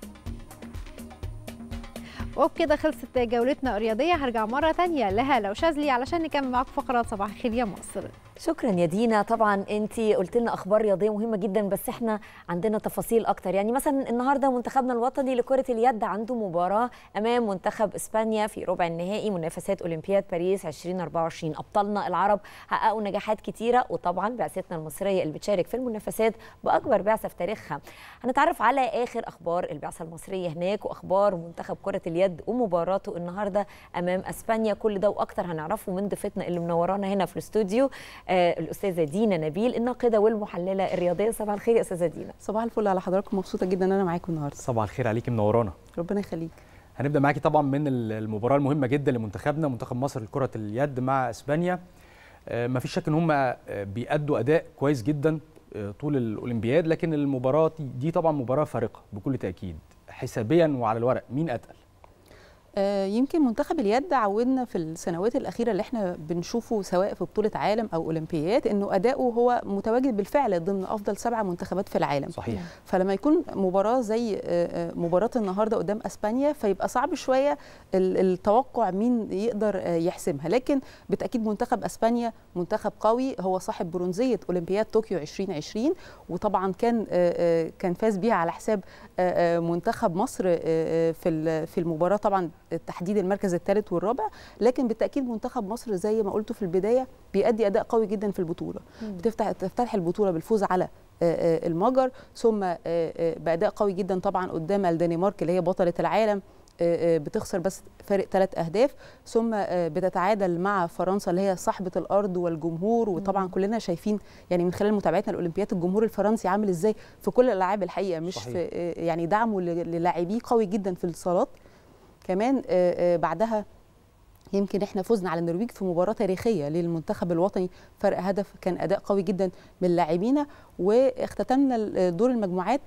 وبكده خلصت جولتنا الرياضية هرجع مرة تانية لهالة وشاذلي علشان نكمل معاكم فقرات صباح الخير يا مصر شكرا يا دينا طبعا انت قلت لنا اخبار رياضيه مهمه جدا بس احنا عندنا تفاصيل اكتر يعني مثلا النهارده منتخبنا الوطني لكره اليد عنده مباراه امام منتخب اسبانيا في ربع النهائي منافسات اولمبياد باريس 2024 ابطالنا العرب حققوا نجاحات كتيره وطبعا بعثتنا المصريه اللي بتشارك في المنافسات باكبر بعثه في تاريخها هنتعرف على اخر اخبار البعثه المصريه هناك واخبار منتخب كره اليد ومباراته النهارده امام اسبانيا كل ده واكتر هنعرفه من ضيفتنا اللي منورانا هنا في الاستوديو آه الاستاذه دينا نبيل الناقده والمحلله الرياضيه صباح الخير يا استاذه دينا صباح الفل على حضراتكم مبسوطه جدا ان انا معاكم النهارده صباح الخير عليكي منورانا ربنا يخليك هنبدا معاكي طبعا من المباراه المهمه جدا لمنتخبنا منتخب مصر لكره اليد مع اسبانيا ما فيش شك ان هم بيأدوا اداء كويس جدا طول الاولمبياد لكن المباراه دي طبعا مباراه فارقه بكل تاكيد حسابيا وعلى الورق مين اتقل آه يمكن منتخب اليد عودنا في السنوات الاخيره اللي احنا بنشوفه سواء في بطوله عالم او اولمبياد انه اداؤه هو متواجد بالفعل ضمن افضل سبع منتخبات في العالم صحيح فلما يكون مباراه زي آه مباراه النهارده قدام اسبانيا فيبقى صعب شويه التوقع مين يقدر آه يحسمها لكن بالتاكيد منتخب اسبانيا منتخب قوي هو صاحب برونزيه اولمبياد طوكيو 2020 وطبعا كان كان فاز بيها على حساب منتخب مصر في في المباراه طبعا تحديد المركز الثالث والرابع لكن بالتاكيد منتخب مصر زي ما قلت في البدايه بيأدي اداء قوي جدا في البطوله مم. بتفتح تفتتح البطوله بالفوز على المجر ثم باداء قوي جدا طبعا قدام الدنمارك اللي هي بطله العالم آه، آه، بتخسر بس فارق ثلاث اهداف ثم آه، بتتعادل مع فرنسا اللي هي صاحبه الارض والجمهور وطبعا كلنا شايفين يعني من خلال متابعتنا الاولمبياد الجمهور الفرنسي عامل ازاي في كل الالعاب الحقيقه مش صحيح. في آه، يعني دعمه ل- للاعبيه قوي جدا في الصالات كمان آه، آه، بعدها يمكن احنا فزنا على النرويج في مباراه تاريخيه للمنتخب الوطني فرق هدف كان اداء قوي جدا من لاعبينا واختتمنا دور المجموعات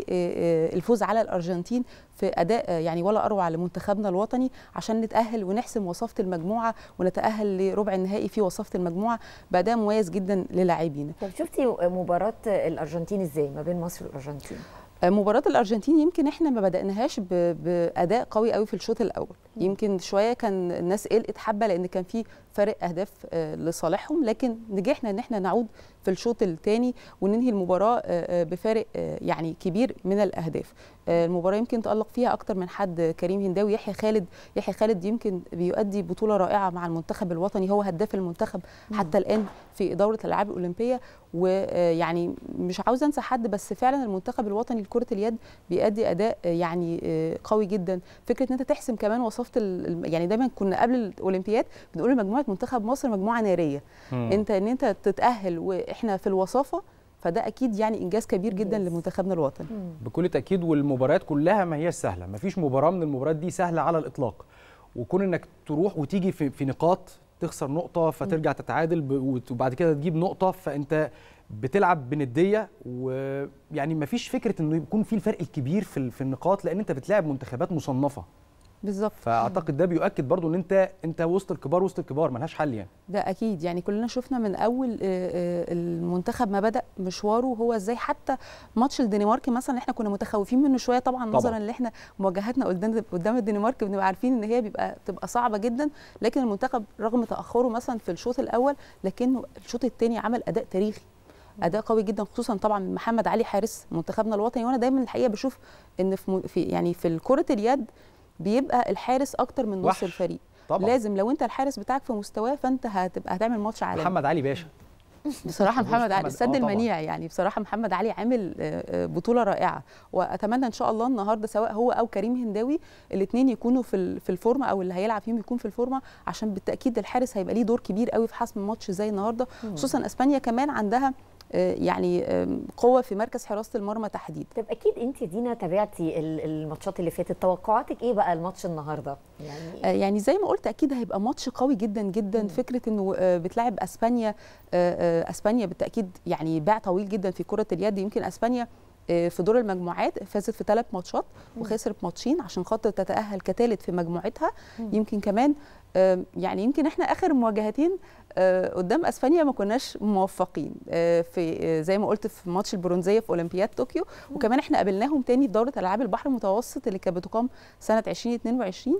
بالفوز على الارجنتين في اداء آه، يعني ولا اروع لمنتخبنا الوطني عشان نتاهل ونحسم وصافه المجموعه ونتاهل لربع النهائي في وصافه المجموعه باداء مميز جدا للاعبينا طب شفتي مباراه الارجنتين ازاي ما بين مصر والارجنتين مباراة الأرجنتين يمكن احنا ما بدأناهاش ب- بأداء قوي قوي في الشوط الأول يمكن شوية كان الناس قلقت حبة لأن كان في فارق أهداف آه، لصالحهم لكن نجحنا إن احنا نعود في الشوط الثاني وننهي المباراة آه، آه، بفارق آه، يعني كبير من الأهداف آه، المباراة يمكن تألق فيها أكتر من حد كريم هنداوي يحيى خالد يحيى خالد يمكن بيؤدي بطولة رائعة مع المنتخب الوطني هو هداف المنتخب حتى الآن في دورة الألعاب الأولمبية ويعني مش عاوزة أنسى حد بس فعلا المنتخب الوطني لكرة اليد بيأدي أداء آه، يعني آه، قوي جدا فكرة إن أنت تحسم كمان وصافة ال- الم- يعني دايما كنا قبل الأولمبياد بنقول مجموعة منتخب مصر مجموعة نارية مم. أنت إن أنت تتأهل وإحنا في الوصافة فده أكيد يعني إنجاز كبير جدا لمنتخبنا الوطني بكل تاكيد والمباريات كلها ما هياش سهله ما فيش مباراه من المباريات دي سهله على الاطلاق وكون انك تروح وتيجي في, في نقاط تخسر نقطه فترجع تتعادل ب- وبعد كده تجيب نقطه فانت بتلعب بنديه ويعني ما فيش فكره انه يكون في الفرق الكبير في ال- في النقاط لان انت بتلاعب منتخبات مصنفه بالظبط فاعتقد ده بيؤكد برضو ان انت انت وسط الكبار وسط الكبار ملهاش حل يعني ده اكيد يعني كلنا شفنا من اول آه، آه، المنتخب ما بدا مشواره هو ازاي حتى ماتش الدنمارك مثلا اللي احنا كنا متخوفين منه شويه طبعا طبعاً. نظرا ان احنا مواجهاتنا قدام قدام الدنمارك بنبقى عارفين ان هي بيبقى بتبقى صعبه جدا لكن المنتخب رغم تاخره مثلا في الشوط الاول لكنه الشوط الثاني عمل اداء تاريخي اداء قوي جدا خصوصا طبعا من محمد علي حارس منتخبنا الوطني وانا دايما الحقيقه بشوف ان في م- في يعني في كره اليد بيبقى الحارس اكتر من نص وحش. الفريق طبعاً. لازم لو انت الحارس بتاعك في مستواه فانت هتبقى هتعمل ماتش عالمي محمد علي باشا بصراحه محمد علي محمد- السد آه طبعاً. المنيع يعني بصراحه محمد علي عامل آه، آه، بطوله رائعه واتمنى ان شاء الله النهارده سواء هو او كريم هنداوي الاثنين يكونوا في ال- في الفورمه او اللي هيلعب فيهم يكون في الفورمه عشان بالتاكيد الحارس هيبقى ليه دور كبير قوي في حسم ماتش زي النهارده مم. خصوصا اسبانيا كمان عندها آه، يعني آم، قوه في مركز حراسه المرمى تحديدا طب اكيد انت دينا تابعتي ال- الماتشات اللي فاتت توقعاتك ايه بقى الماتش النهارده يعني آه، يعني زي ما قلت اكيد هيبقى ماتش قوي جدا جدا فكره انه آه، بتلعب اسبانيا آه، آه، اسبانيا بالتاكيد يعني باع طويل جدا في كره اليد يمكن اسبانيا آه، في دور المجموعات فازت في ثلاث ماتشات وخسرت ماتشين عشان خاطر تتاهل كثالث في مجموعتها يمكن كمان آه، يعني يمكن احنا اخر مواجهتين آه، قدام اسبانيا ما كناش موفقين آه، في آه، زي ما قلت في ماتش البرونزيه في اولمبياد طوكيو وكمان احنا قابلناهم تاني في دوره العاب البحر المتوسط اللي كانت بتقام سنه 2022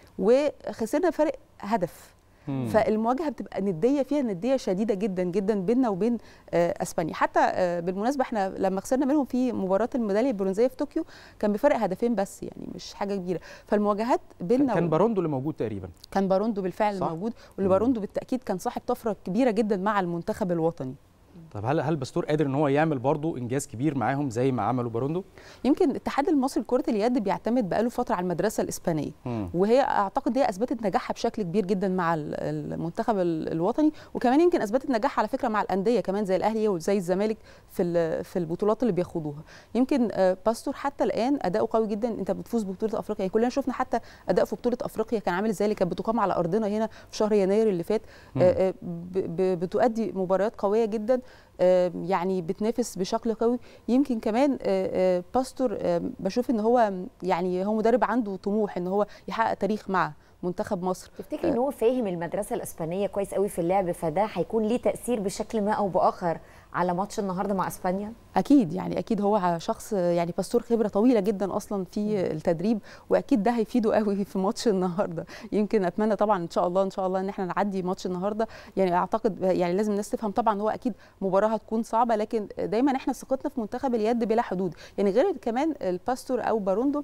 وخسرنا فرق هدف مم. فالمواجهه بتبقى نديه فيها نديه شديده جدا جدا بيننا وبين آه، اسبانيا حتى آه، بالمناسبه احنا لما خسرنا منهم في مباراه الميداليه البرونزيه في طوكيو كان بفرق هدفين بس يعني مش حاجه كبيره فالمواجهات بيننا كان و- باروندو اللي موجود تقريبا كان باروندو بالفعل صح؟ موجود واللي باروندو بالتاكيد كان صاحب طفره كبيره جدا مع المنتخب الوطني طب هل هل باستور قادر ان هو يعمل برضو انجاز كبير معاهم زي ما عملوا باروندو يمكن الاتحاد المصري لكره اليد بيعتمد بقاله فتره على المدرسه الاسبانيه مم. وهي اعتقد هي اثبتت نجاحها بشكل كبير جدا مع ال- المنتخب ال- الوطني وكمان يمكن اثبتت نجاحها على فكره مع الانديه كمان زي الاهلي وزي الزمالك في ال- في البطولات اللي بياخدوها يمكن آه، باستور حتى الان اداؤه قوي جدا انت بتفوز ببطوله افريقيا يعني كلنا شفنا حتى اداء في بطوله افريقيا كان عامل ازاي اللي كانت بتقام على ارضنا هنا في شهر يناير اللي فات مم. آه، آه، ب- ب- بتؤدي مباريات قويه جدا آه، يعني بتنافس بشكل قوي يمكن كمان آه، آه، باستور آه، بشوف ان هو يعني هو مدرب عنده طموح ان هو يحقق تاريخ مع منتخب مصر تفتكري ان هو فاهم المدرسه الاسبانيه كويس قوي في اللعب فده هيكون ليه تاثير بشكل ما او باخر على ماتش النهارده مع اسبانيا اكيد يعني اكيد هو شخص يعني باستور خبره طويله جدا اصلا في التدريب واكيد ده هيفيده قوي في ماتش النهارده يمكن اتمنى طبعا ان شاء الله ان شاء الله ان احنا نعدي ماتش النهارده يعني اعتقد يعني لازم الناس تفهم طبعا هو اكيد مباراه هتكون صعبه لكن دايما احنا ثقتنا في منتخب اليد بلا حدود يعني غير كمان الباستور او باروندو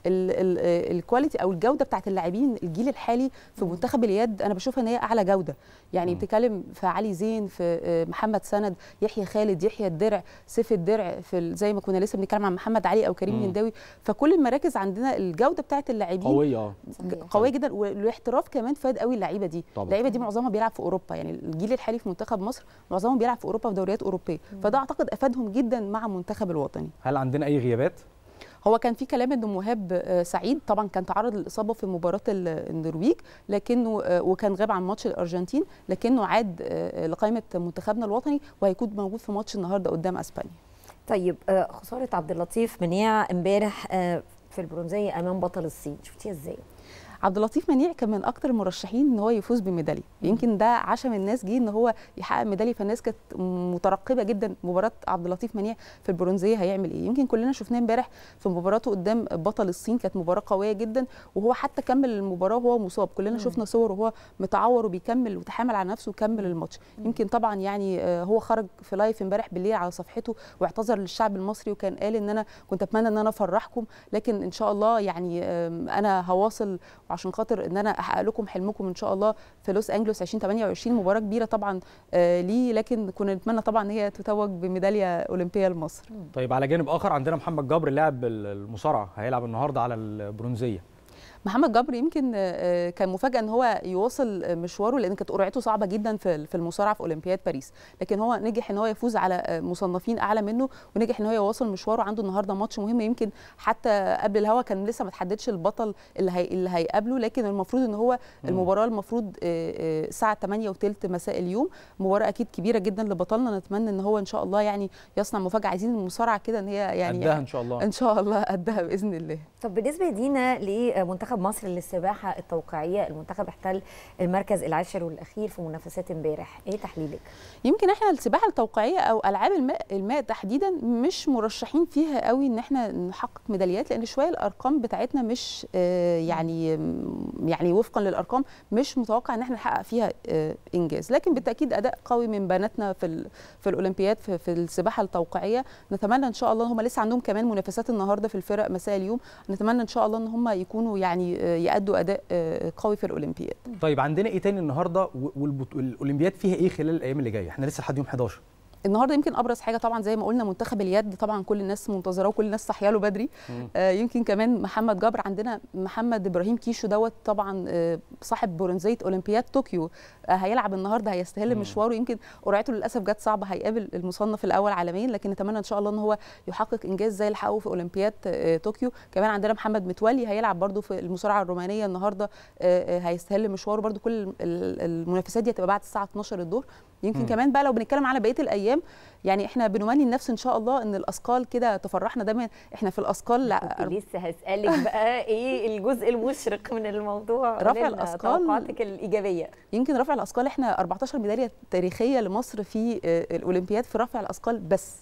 ال- ال- الكواليتي او الجوده بتاعت اللاعبين الجيل الحالي في منتخب اليد انا بشوفها ان هي اعلى جوده يعني بتتكلم في علي زين في آه، محمد سند يحيى خالد يحيى الدرع سيف الدرع في ال- زي ما كنا لسه بنتكلم عن محمد علي او كريم مم. هنداوي فكل المراكز عندنا الجوده بتاعت اللاعبين قويه اه ج- قويه جدا والاحتراف كمان فاد قوي اللعيبه دي طبعاً. اللعيبه دي معظمها بيلعب في اوروبا يعني الجيل الحالي في منتخب مصر معظمهم بيلعب في اوروبا في دوريات اوروبيه فده اعتقد افادهم جدا مع المنتخب الوطني هل عندنا اي غيابات هو كان في كلام ان مهاب آه، سعيد طبعا كان تعرض للاصابه في مباراه ال- النرويج لكنه آه، وكان غاب عن ماتش الارجنتين لكنه عاد آه، لقائمه منتخبنا الوطني وهيكون موجود في ماتش النهارده قدام اسبانيا طيب آه، خساره عبد اللطيف منيع امبارح آه، في البرونزيه امام بطل الصين شفتيها ازاي؟ عبد اللطيف منيع كان من اكتر المرشحين ان هو يفوز بميداليه يمكن ده عشم الناس جه ان هو يحقق ميداليه فالناس كانت مترقبه جدا مباراه عبد اللطيف منيع في البرونزيه هيعمل ايه يمكن كلنا شفناه امبارح في مباراته قدام بطل الصين كانت مباراه قويه جدا وهو حتى كمل المباراه وهو مصاب كلنا شفنا صور وهو متعور وبيكمل وتحامل على نفسه وكمل الماتش يمكن طبعا يعني آه، هو خرج في لايف امبارح بالليل على صفحته واعتذر للشعب المصري وكان قال ان انا كنت اتمنى ان انا افرحكم لكن ان شاء الله يعني آم، انا هواصل عشان خاطر ان انا احقق لكم حلمكم ان شاء الله في لوس انجلوس 2028 مباراه كبيره طبعا آه، ليه لكن كنا نتمنى طبعا ان هي تتوج بميداليه اولمبيه لمصر طيب على جانب اخر عندنا محمد جبر لاعب المصارعه هيلعب النهارده على البرونزيه محمد جبر يمكن آه، كان مفاجاه ان هو يواصل مشواره لان كانت قرعته صعبه جدا في في المصارعه في اولمبياد باريس لكن هو نجح ان هو يفوز على آه، مصنفين اعلى منه ونجح ان هو يواصل مشواره عنده النهارده ماتش مهم يمكن حتى قبل الهوا كان لسه ما تحددش البطل اللي هي اللي هيقابله لكن المفروض ان هو مم. المباراه المفروض آه، آه، الساعه 8 وثلث مساء اليوم مباراه اكيد كبيره جدا لبطلنا نتمنى ان هو ان شاء الله يعني يصنع مفاجاه عايزين المصارعه كده ان هي يعني قدها إن شاء الله. ان شاء الله قدها باذن الله طب بالنسبه دينا لمنتخب مصر للسباحه التوقيعيه المنتخب احتل المركز العاشر والاخير في منافسات امبارح ايه تحليلك يمكن احنا السباحه التوقيعيه او العاب الماء الماء تحديدا مش مرشحين فيها قوي ان احنا نحقق ميداليات لان شويه الارقام بتاعتنا مش آه، يعني يعني وفقا للارقام مش متوقع ان احنا نحقق فيها آه، انجاز لكن بالتاكيد اداء قوي من بناتنا في ال- في الاولمبياد في, في السباحه التوقيعيه نتمنى ان شاء الله هم لسه عندهم كمان منافسات النهارده في الفرق مساء اليوم نتمنى ان شاء الله ان هم يكونوا يعني آه، يأدوا اداء آه، قوي في الاولمبياد طيب عندنا ايه تاني النهارده والاولمبياد فيها ايه خلال الايام اللي جايه احنا لسه لحد يوم 11 النهارده يمكن ابرز حاجه طبعا زي ما قلنا منتخب اليد طبعا كل الناس منتظراه وكل الناس صاحيه له بدري مم. آه يمكن كمان محمد جبر عندنا محمد ابراهيم كيشو دوت طبعا آه صاحب برونزيه اولمبياد طوكيو آه هيلعب النهارده هيستهل مشواره يمكن قرعته للاسف جت صعبه هيقابل المصنف الاول عالميا لكن نتمنى ان شاء الله ان هو يحقق انجاز زي اللي حققه في اولمبياد آه طوكيو كمان عندنا محمد متولي هيلعب برده في المصارعه الرومانيه النهارده آه آه هيستهل مشواره برده كل ال- المنافسات دي هتبقى بعد الساعه 12 الظهر يمكن مم. كمان بقى لو بنتكلم على بقيه الايام يعني احنا بنمني النفس ان شاء الله ان الاثقال كده تفرحنا دايما احنا في الاثقال كنت لسه هسالك بقى ايه الجزء المشرق من الموضوع رفع قولي لنا الأثقال. توقعاتك الايجابيه يمكن رفع الاثقال احنا 14 ميداليه تاريخيه لمصر في آه، الاولمبياد في رفع الاثقال بس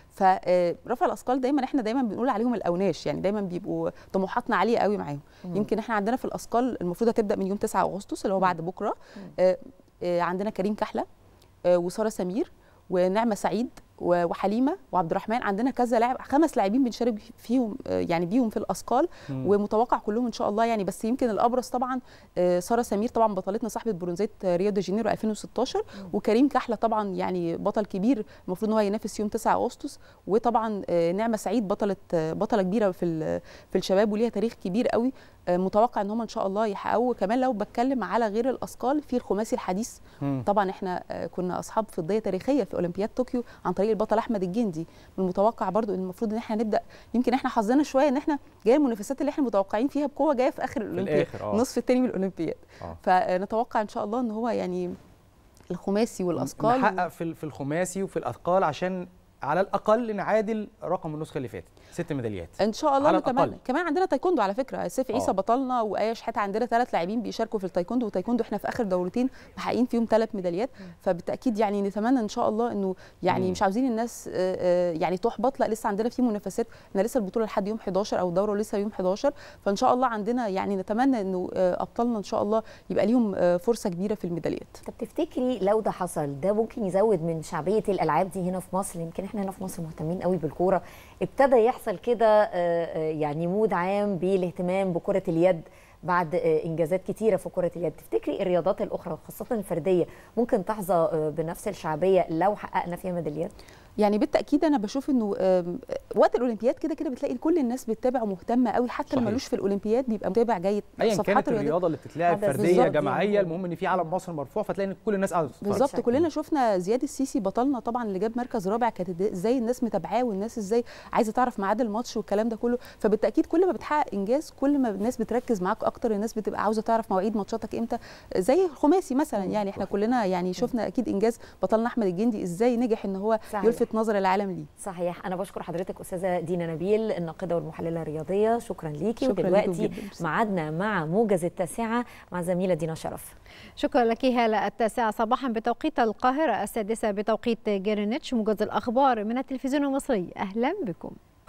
فرفع الاثقال دايما احنا دايما بنقول عليهم الاوناش يعني دايما بيبقوا طموحاتنا عاليه قوي معاهم مم. يمكن احنا عندنا في الاثقال المفروض هتبدا من يوم 9 اغسطس اللي هو بعد بكره آه، آه، عندنا كريم كحله آه، وساره سمير ونعمه سعيد و- وحليمه وعبد الرحمن عندنا كذا لاعب خمس لاعبين بنشارك فيهم آه، يعني بيهم في الاثقال مم. ومتوقع كلهم ان شاء الله يعني بس يمكن الابرز طبعا آه، ساره سمير طبعا بطلتنا صاحبه برونزيه ريو دي جانيرو 2016 وكريم كحله طبعا يعني بطل كبير المفروض ان هو ينافس يوم 9 اغسطس وطبعا آه، نعمه سعيد بطله آه، بطله كبيره في ال- في الشباب وليها تاريخ كبير قوي آه، متوقع ان هم ان شاا الله يحققوا كمان لو بتكلم على غير الاثقال في الخماسي الحديث مم. طبعا احنا آه، كنا اصحاب فضيه تاريخيه في اولمبياد طوكيو عن طريق البطل احمد الجندي من المتوقع برضو ان المفروض ان احنا نبدا يمكن احنا حظنا شويه ان احنا جايه المنافسات اللي احنا متوقعين فيها بقوه جايه في اخر الاولمبياد الآخر، آه. النصف الثاني من الاولمبياد آه. فنتوقع ان شاء الله ان هو يعني الخماسي والاثقال نحقق في في الخماسي وفي الاثقال عشان على الاقل نعادل رقم النسخه اللي فاتت ست ميداليات ان شاء الله على نتمنى الأقل. كمان عندنا تايكوندو على فكره سيف عيسى آه. بطلنا وايه شحاته عندنا ثلاث لاعبين بيشاركوا في التايكوندو والتايكوندو احنا في اخر دورتين محققين فيهم ثلاث ميداليات فبالتاكيد يعني نتمنى ان شاء الله انه يعني مم. مش عاوزين الناس آه، آه، يعني تحبط لا لسه عندنا في منافسات احنا لسه البطوله لحد يوم 11 او الدوره لسه يوم 11 فان شاء الله عندنا يعني نتمنى انه آه، ابطالنا ان شاء الله يبقى ليهم آه، فرصه كبيره في الميداليات طب تفتكري لو ده حصل ده ممكن يزود من شعبيه الالعاب دي هنا في مصر يمكن احنا احنا هنا في مصر مهتمين قوي بالكوره ابتدى يحصل كده آه، آه، يعني مود عام بالاهتمام بكره اليد بعد آه، انجازات كتيره في كره اليد تفتكري الرياضات الاخرى وخاصه الفرديه ممكن تحظى آه، بنفس الشعبيه لو حققنا فيها ميداليات يعني بالتاكيد انا بشوف انه آم، وقت الاولمبياد كده كده بتلاقي كل الناس بتتابع ومهتمه قوي حتى اللي صحيح. ملوش في الاولمبياد بيبقى متابع جيد ايا صفحات كانت الرياضية. الرياضه اللي بتتلعب حدث فرديه بالظبط. جماعيه المهم ان في علم مصر مرفوع فتلاقي ان كل الناس قاعده تتفرج بالظبط كلنا شفنا زياد السيسي بطلنا طبعا اللي جاب مركز رابع كانت إد- ازاي الناس متابعاه والناس ازاي عايزه تعرف ميعاد الماتش والكلام ده كله فبالتاكيد كل ما بتحقق انجاز كل ما الناس بتركز معاك اكتر الناس بتبقى عاوزه تعرف مواعيد ماتشاتك امتى زي الخماسي مثلا يعني احنا كلنا يعني شفنا اكيد انجاز بطلنا احمد الجندي ازاي نجح ان هو صحيح. يلفت نظر العالم ليه صحيح انا بشكر حضرتك استاذه دينا نبيل الناقده والمحلله الرياضيه شكرا ليكي شكراً ودلوقتي ليكم جداً. ميعادنا مع موجز التاسعه مع زميله دينا شرف شكرا لك هالة التاسعة صباحا بتوقيت القاهرة السادسة بتوقيت جرينتش موجز الأخبار من التلفزيون المصري أهلا بكم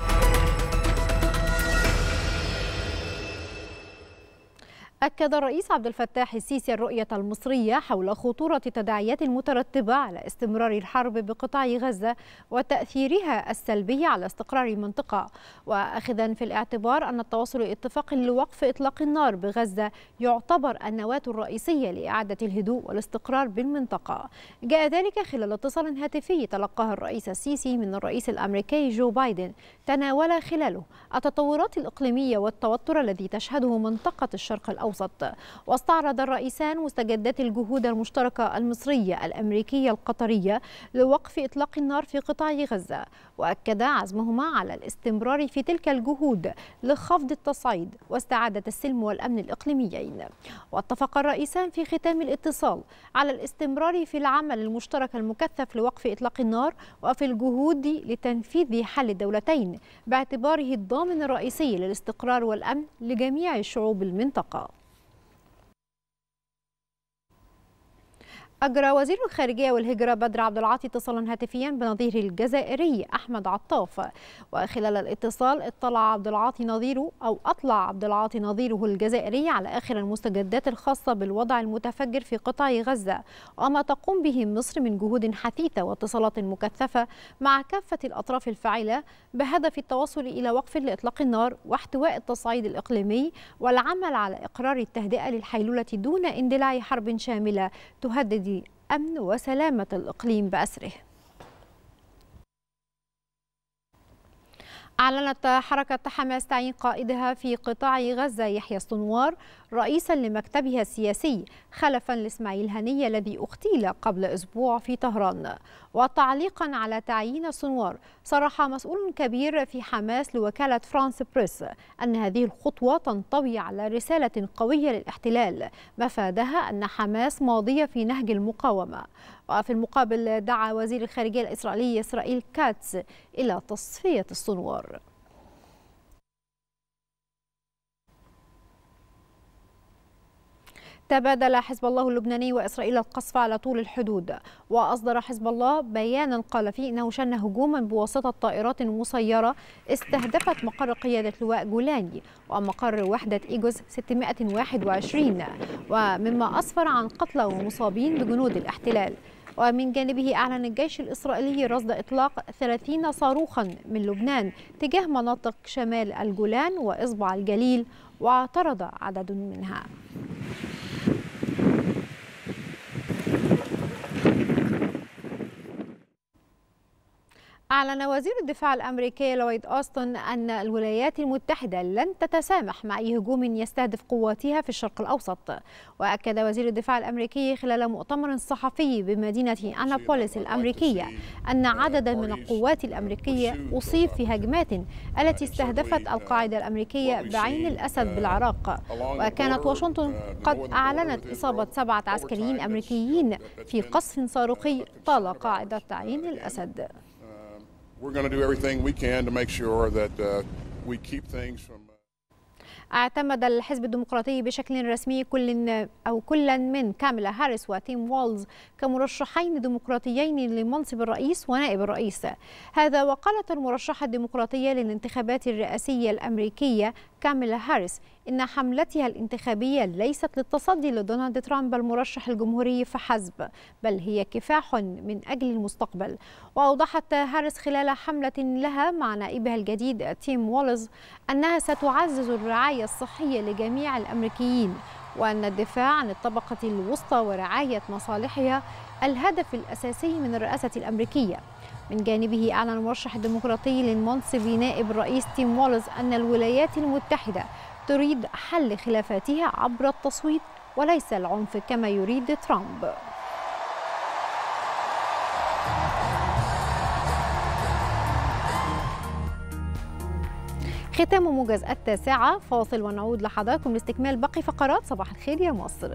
أكد الرئيس عبد الفتاح السيسي الرؤية المصرية حول خطورة التداعيات المترتبة على استمرار الحرب بقطاع غزة وتأثيرها السلبي على استقرار المنطقة وأخذا في الاعتبار أن التوصل لاتفاق لوقف إطلاق النار بغزة يعتبر النواة الرئيسية لإعادة الهدوء والاستقرار بالمنطقة جاء ذلك خلال اتصال هاتفي تلقاه الرئيس السيسي من الرئيس الأمريكي جو بايدن تناول خلاله التطورات الإقليمية والتوتر الذي تشهده منطقة الشرق الأوسط واستعرض الرئيسان مستجدات الجهود المشتركة المصرية الأمريكية القطرية لوقف إطلاق النار في قطاع غزة وأكد عزمهما على الاستمرار في تلك الجهود لخفض التصعيد واستعادة السلم والأمن الإقليميين واتفق الرئيسان في ختام الاتصال على الاستمرار في العمل المشترك المكثف لوقف إطلاق النار وفي الجهود لتنفيذ حل الدولتين باعتباره الضامن الرئيسي للاستقرار والأمن لجميع الشعوب المنطقة أجرى وزير الخارجية والهجرة بدر عبد العاطي اتصالا هاتفيا بنظيره الجزائري أحمد عطاف وخلال الاتصال اطلع عبد العاطي نظيره أو أطلع عبد العاطي نظيره الجزائري على آخر المستجدات الخاصة بالوضع المتفجر في قطاع غزة وما تقوم به مصر من جهود حثيثة واتصالات مكثفة مع كافة الأطراف الفاعلة بهدف التوصل إلى وقف لإطلاق النار واحتواء التصعيد الإقليمي والعمل على إقرار التهدئة للحيلولة دون اندلاع حرب شاملة تهدد أمن وسلامة الإقليم بأسره أعلنت حركة حماس تعيين قائدها في قطاع غزة يحيى السنوار رئيسا لمكتبها السياسي خلفا لإسماعيل هنية الذي اغتيل قبل أسبوع في طهران وتعليقا على تعيين السنوار صرح مسؤول كبير في حماس لوكالة فرانس بريس أن هذه الخطوة تنطوي على رسالة قوية للاحتلال مفادها أن حماس ماضية في نهج المقاومة وفي المقابل دعا وزير الخارجية الإسرائيلي إسرائيل كاتس إلى تصفية السنوار تبادل حزب الله اللبناني وإسرائيل القصف على طول الحدود وأصدر حزب الله بيانا قال فيه إنه شن هجوما بواسطة طائرات مسيرة استهدفت مقر قيادة لواء جولاني ومقر وحدة إيجوز 621 ومما أسفر عن قتلى ومصابين بجنود الاحتلال ومن جانبه أعلن الجيش الإسرائيلي رصد إطلاق 30 صاروخا من لبنان تجاه مناطق شمال الجولان وإصبع الجليل واعترض عدد منها أعلن وزير الدفاع الأمريكي لويد أوستن أن الولايات المتحدة لن تتسامح مع أي هجوم يستهدف قواتها في الشرق الأوسط وأكد وزير الدفاع الأمريكي خلال مؤتمر صحفي بمدينة أنابوليس الأمريكية أن عددا من القوات الأمريكية أصيب في هجمات التي استهدفت القاعدة الأمريكية بعين الأسد بالعراق وكانت واشنطن قد أعلنت إصابة سبعة عسكريين أمريكيين في قصف صاروخي طال قاعدة عين الأسد We're going to do everything we can to make sure that uh, we keep things from. اعتمد الحزب الديمقراطي بشكل رسمي كل او كلا من كاميلا هاريس وتيم وولز كمرشحين ديمقراطيين لمنصب الرئيس ونائب الرئيس هذا وقالت المرشحه الديمقراطيه للانتخابات الرئاسيه الامريكيه كاميلا هاريس إن حملتها الانتخابية ليست للتصدي لدونالد ترامب المرشح الجمهوري فحسب بل هي كفاح من أجل المستقبل وأوضحت هاريس خلال حملة لها مع نائبها الجديد تيم وولز أنها ستعزز الرعاية الصحية لجميع الأمريكيين وأن الدفاع عن الطبقة الوسطى ورعاية مصالحها الهدف الأساسي من الرئاسة الأمريكية من جانبه أعلن المرشح الديمقراطي للمنصب نائب الرئيس تيم وولز أن الولايات المتحدة تريد حل خلافاتها عبر التصويت وليس العنف كما يريد ترامب ختام موجز التاسعة فاصل ونعود لحضراتكم لاستكمال باقي فقرات صباح الخير يا مصر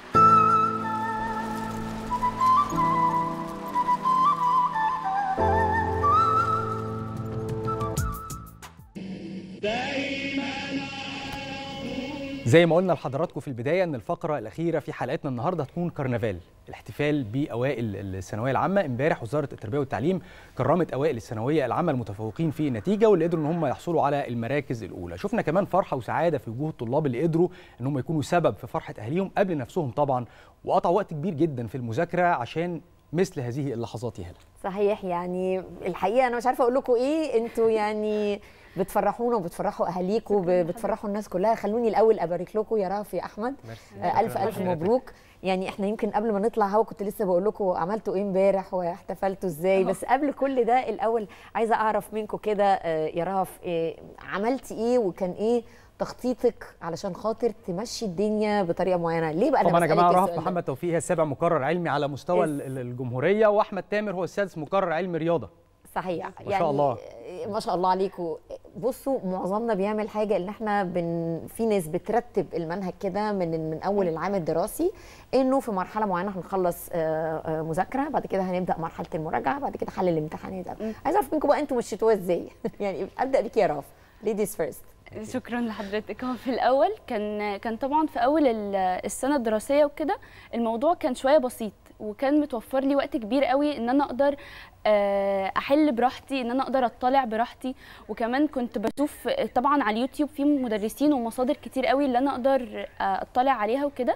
زي ما قلنا لحضراتكم في البدايه ان الفقره الاخيره في حلقتنا النهارده هتكون كرنفال الاحتفال باوائل الثانويه العامه امبارح وزاره التربيه والتعليم كرمت اوائل الثانويه العامه المتفوقين في النتيجه واللي قدروا ان هم يحصلوا على المراكز الاولى شفنا كمان فرحه وسعاده في وجوه الطلاب اللي قدروا ان هم يكونوا سبب في فرحه اهاليهم قبل نفسهم طبعا وقطعوا وقت كبير جدا في المذاكره عشان مثل هذه اللحظات يا هلا صحيح يعني الحقيقه انا مش عارفه اقول لكم ايه انتوا يعني بتفرحونا وبتفرحوا اهاليكم ب- بتفرحوا الناس كلها خلوني الاول ابارك لكم يا رافي يا احمد آه، الف الف مبروك يعني احنا يمكن قبل ما نطلع هوا كنت لسه بقول لكم عملتوا ايه امبارح واحتفلتوا ازاي بس قبل كل ده الاول عايزه اعرف منكم كده آه، يا راف آه، عملتي ايه وكان ايه تخطيطك علشان خاطر تمشي الدنيا بطريقه معينه ليه بقى انا طبعا يا بسألك جماعه رهف السؤال ده؟ محمد توفيق هي السابع مقرر علمي على مستوى إس. ال- ال- الجمهوريه واحمد تامر هو السادس مقرر علمي رياضه صحيح ما شاء الله. ما شاء الله عليكم بصوا معظمنا بيعمل حاجه ان احنا بن في ناس بترتب المنهج كده من من اول العام الدراسي انه في مرحله معينه هنخلص آه، آه، مذاكره بعد كده هنبدا مرحله المراجعه بعد كده حل الامتحانات عايزه اعرف منكم بقى انتوا مشيتوها ازاي يعني ابدا بيك يا راف ليديز فيرست شكرا لحضرتك هو في الاول كان كان طبعا في اول ال- السنه الدراسيه وكده الموضوع كان شويه بسيط وكان متوفر لي وقت كبير قوي ان انا اقدر آه، احل براحتي ان انا اقدر اطلع براحتي وكمان كنت بشوف طبعا على اليوتيوب في مدرسين ومصادر كتير قوي اللي انا اقدر آه، اطلع عليها وكده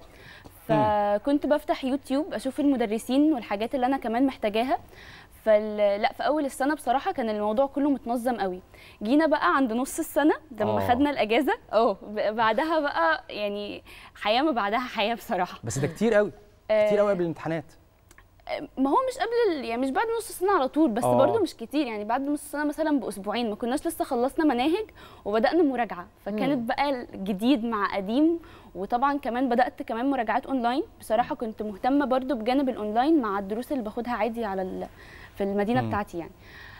فكنت بفتح يوتيوب اشوف المدرسين والحاجات اللي انا كمان محتاجاها فال... لا في اول السنه بصراحه كان الموضوع كله متنظم قوي جينا بقى عند نص السنه لما آه. خدنا الاجازه اه ب- بعدها بقى يعني حياه ما بعدها حياه بصراحه بس ده كتير قوي كتير قوي قبل الامتحانات ما هو مش قبل ال- يعني مش بعد نص السنه على طول بس آه. برضو مش كتير يعني بعد نص السنه مثلا باسبوعين ما كناش لسه خلصنا مناهج وبدانا مراجعه فكانت مم. بقى الجديد مع قديم وطبعا كمان بدات كمان مراجعات اونلاين بصراحه كنت مهتمه برضو بجانب الاونلاين مع الدروس اللي باخدها عادي على ال- في المدينه مم. بتاعتي يعني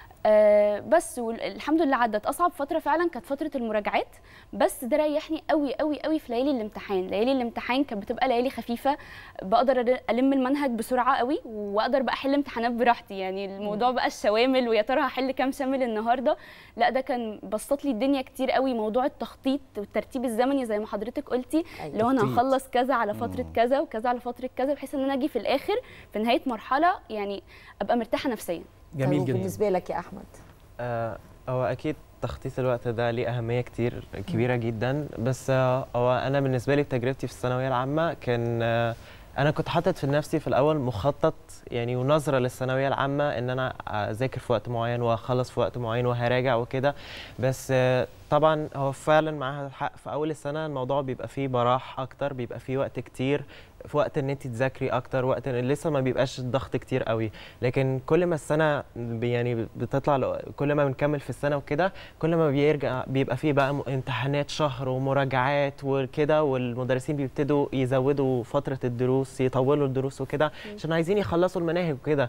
آه بس والحمد لله عدت اصعب فتره فعلا كانت فتره المراجعات بس ده ريحني قوي قوي قوي في ليالي الامتحان ليالي الامتحان كانت بتبقى ليالي خفيفه بقدر أر- الم المنهج بسرعه قوي واقدر بقى احل امتحانات براحتي يعني الموضوع بقى الشوامل ويا ترى هحل كام شامل النهارده لا ده كان بسط لي الدنيا كتير قوي موضوع التخطيط والترتيب الزمني زي ما حضرتك قلتي أيوة. اللي هو انا تخطيط. هخلص كذا على فتره كذا وكذا على فتره كذا بحيث ان انا اجي في الاخر في نهايه مرحله يعني ابقى مرتاحه نفسيا جميل جدا بالنسبه لك يا احمد آه، هو اكيد تخطيط الوقت ده ليه اهميه كتير كبيره جدا بس آه، هو انا بالنسبه لي تجربتي في الثانويه العامه كان آه، انا كنت حاطط في نفسي في الاول مخطط يعني ونظره للثانويه العامه ان انا اذاكر في وقت معين واخلص في وقت معين وهراجع وكده بس آه، طبعا هو فعلا معاها الحق في اول السنه الموضوع بيبقى فيه براح اكتر بيبقى فيه وقت كتير في وقت ان انت تذاكري اكتر وقت إن لسه ما بيبقاش الضغط كتير قوي لكن كل ما السنه بي- يعني بتطلع ل- كل ما بنكمل في السنه وكده كل ما بيرجع بيبقى فيه بقى م- امتحانات شهر ومراجعات وكده والمدرسين بيبتدوا يزودوا فتره الدروس يطولوا الدروس وكده عشان عايزين يخلصوا المناهج وكده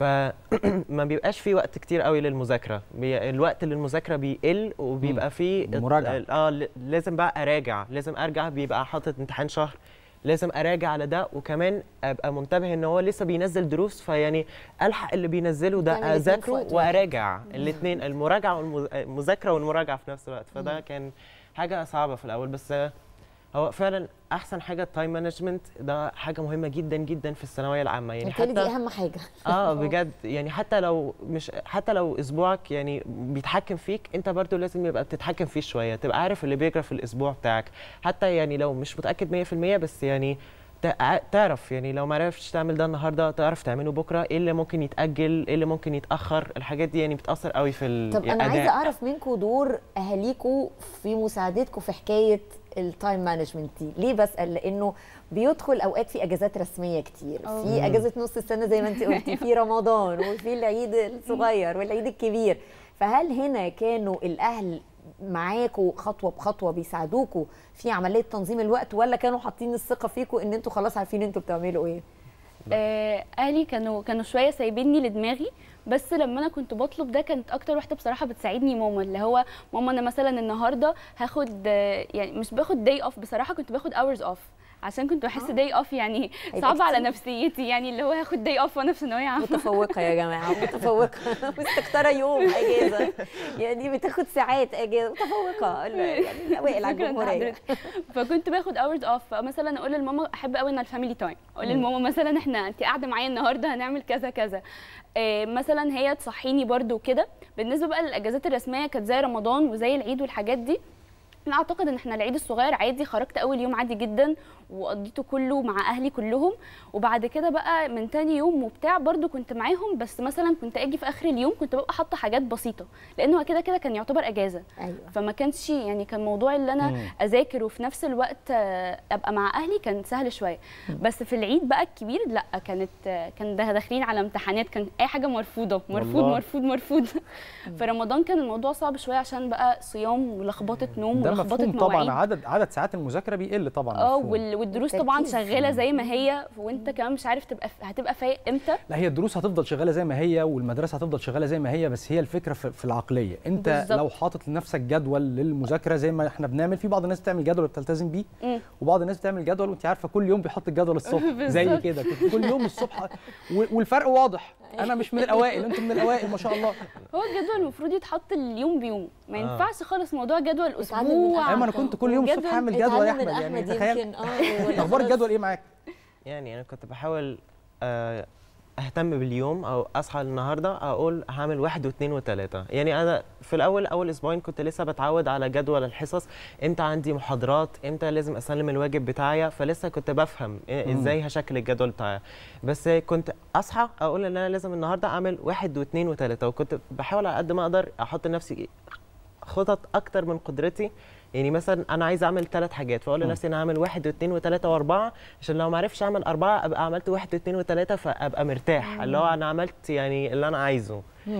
فما بيبقاش فيه وقت كتير قوي للمذاكره بي... الوقت للمذاكره بيقل وبيبقى فيه مراجعة. اه ل- لازم بقى اراجع لازم ارجع بيبقى حاطط امتحان شهر لازم اراجع على ده وكمان ابقى منتبه ان هو لسه بينزل دروس فيعني الحق اللي بينزله تعمل ده الاتنين في اذاكره وقت واحد. واراجع الاثنين المراجعه والمذاكره والمراجعه في نفس الوقت فده كان حاجه صعبه في الاول بس هو فعلا احسن حاجه التايم مانجمنت ده حاجه مهمه جدا جدا في الثانويه العامه يعني بالتالي دي اهم حاجه اه بجد يعني حتى لو مش حتى لو اسبوعك يعني بيتحكم فيك انت برضو لازم يبقى بتتحكم فيه شويه تبقى عارف اللي بيجرى في الاسبوع بتاعك حتى يعني لو مش متاكد 100% بس يعني تع- تعرف يعني لو ما عرفتش تعمل ده النهارده تعرف تعمله بكره ايه اللي ممكن يتاجل ايه اللي ممكن يتاخر الحاجات دي يعني بتاثر قوي في طب انا الاداء عايزه اعرف منكم دور اهاليكم في مساعدتكم في حكايه التايم مانجمنت دي ليه بسال لانه بيدخل اوقات في اجازات رسميه كتير أوه. في مم. اجازه نص السنه زي ما انت قلتي في رمضان وفي العيد الصغير والعيد الكبير فهل هنا كانوا الاهل معاكوا خطوه بخطوه بيساعدوكوا في عمليه تنظيم الوقت ولا كانوا حاطين الثقه فيكم ان انتوا خلاص عارفين انتوا بتعملوا ايه آه، اهلي كانوا كانوا شويه سايبيني لدماغي بس لما انا كنت بطلب ده كانت اكتر واحده بصراحه بتساعدني ماما اللي هو ماما انا مثلا النهارده هاخد آه، يعني مش باخد داي اوف بصراحه كنت باخد اورز اوف عشان كنت بحس داي اوف يعني هيبقى صعب على كتير. نفسيتي يعني اللي هو هاخد داي اوف وانا في ثانويه عامه متفوقه يا جماعه متفوقه مستكتره يوم اجازه يعني بتاخد ساعات اجازه متفوقه يعني اوائل على شكراً الجمهوريه لحضرتك. فكنت باخد اورز اوف فمثلا اقول لماما احب قوي ان الفاميلي تايم اقول مم. لماما مثلا احنا انت قاعده معايا النهارده هنعمل كذا كذا إيه مثلا هي تصحيني برده كده بالنسبه بقى للاجازات الرسميه كانت زي رمضان وزي العيد والحاجات دي انا اعتقد ان احنا العيد الصغير عادي خرجت اول يوم عادي جدا وقضيته كله مع اهلي كلهم وبعد كده بقى من تاني يوم وبتاع برضو كنت معاهم بس مثلا كنت اجي في اخر اليوم كنت ببقى حاطه حاجات بسيطه لانه كده كده كان يعتبر اجازه ايوه فما كانش يعني كان موضوع اللي انا مم. اذاكر وفي نفس الوقت آه، ابقى مع اهلي كان سهل شويه بس في العيد بقى الكبير لا كانت آه، كان ده داخلين على امتحانات كان اي حاجه مرفوضه مرفوض والله. مرفوض مرفوض في رمضان كان الموضوع صعب شويه عشان بقى صيام ولخبطه نوم ده ولخبطه مفهوم طبعا مواعيد عدد عدد ساعات المذاكره بيقل طبعا اه مفهوم. وال- والدروس طبعا تركيز. شغاله زي ما هي وانت كمان مش عارف تبقى هتبقى فايق امتى لا هي الدروس هتفضل شغاله زي ما هي والمدرسه هتفضل شغاله زي ما هي بس هي الفكره في في العقليه انت بالظبط. لو حاطط لنفسك جدول للمذاكره زي ما احنا بنعمل في بعض الناس بتعمل جدول بتلتزم بيه مم. وبعض الناس بتعمل جدول وانت عارفه كل يوم بيحط الجدول الصبح زي بالظبط. كده كنت كل يوم الصبح و- والفرق واضح انا مش من الاوائل انتم من الاوائل ما شاء الله هو الجدول المفروض يتحط اليوم بيوم ما آه. ينفعش خالص موضوع جدول اتعلم من اسبوع ايوه انا كنت كل يوم الصبح وجدول- هعمل جدول يا اتعلم من احمد يعني أحمد تخيل يمكن، آه، ولا اخبار خلاص. الجدول ايه معاك يعني انا كنت بحاول آه، اهتم باليوم او اصحى النهارده اقول هعمل واحد واثنين وثلاثه يعني انا في الاول اول اسبوعين كنت لسه بتعود على جدول الحصص امتى عندي محاضرات امتى لازم اسلم الواجب بتاعي فلسه كنت بفهم إيه- مم. ازاي هشكل الجدول بتاعي بس كنت اصحى اقول ان انا لازم النهارده اعمل واحد واثنين وثلاثه وكنت بحاول على قد ما اقدر احط لنفسي خطط اكتر من قدرتي يعني مثلا انا عايز اعمل ثلاث حاجات فاقول مم. لنفسي انا هعمل واحد واثنين وثلاثه واربعه عشان لو ما عرفتش اعمل اربعه ابقى عملت واحد واثنين وثلاثه فابقى مرتاح اللي هو انا عملت يعني اللي انا عايزه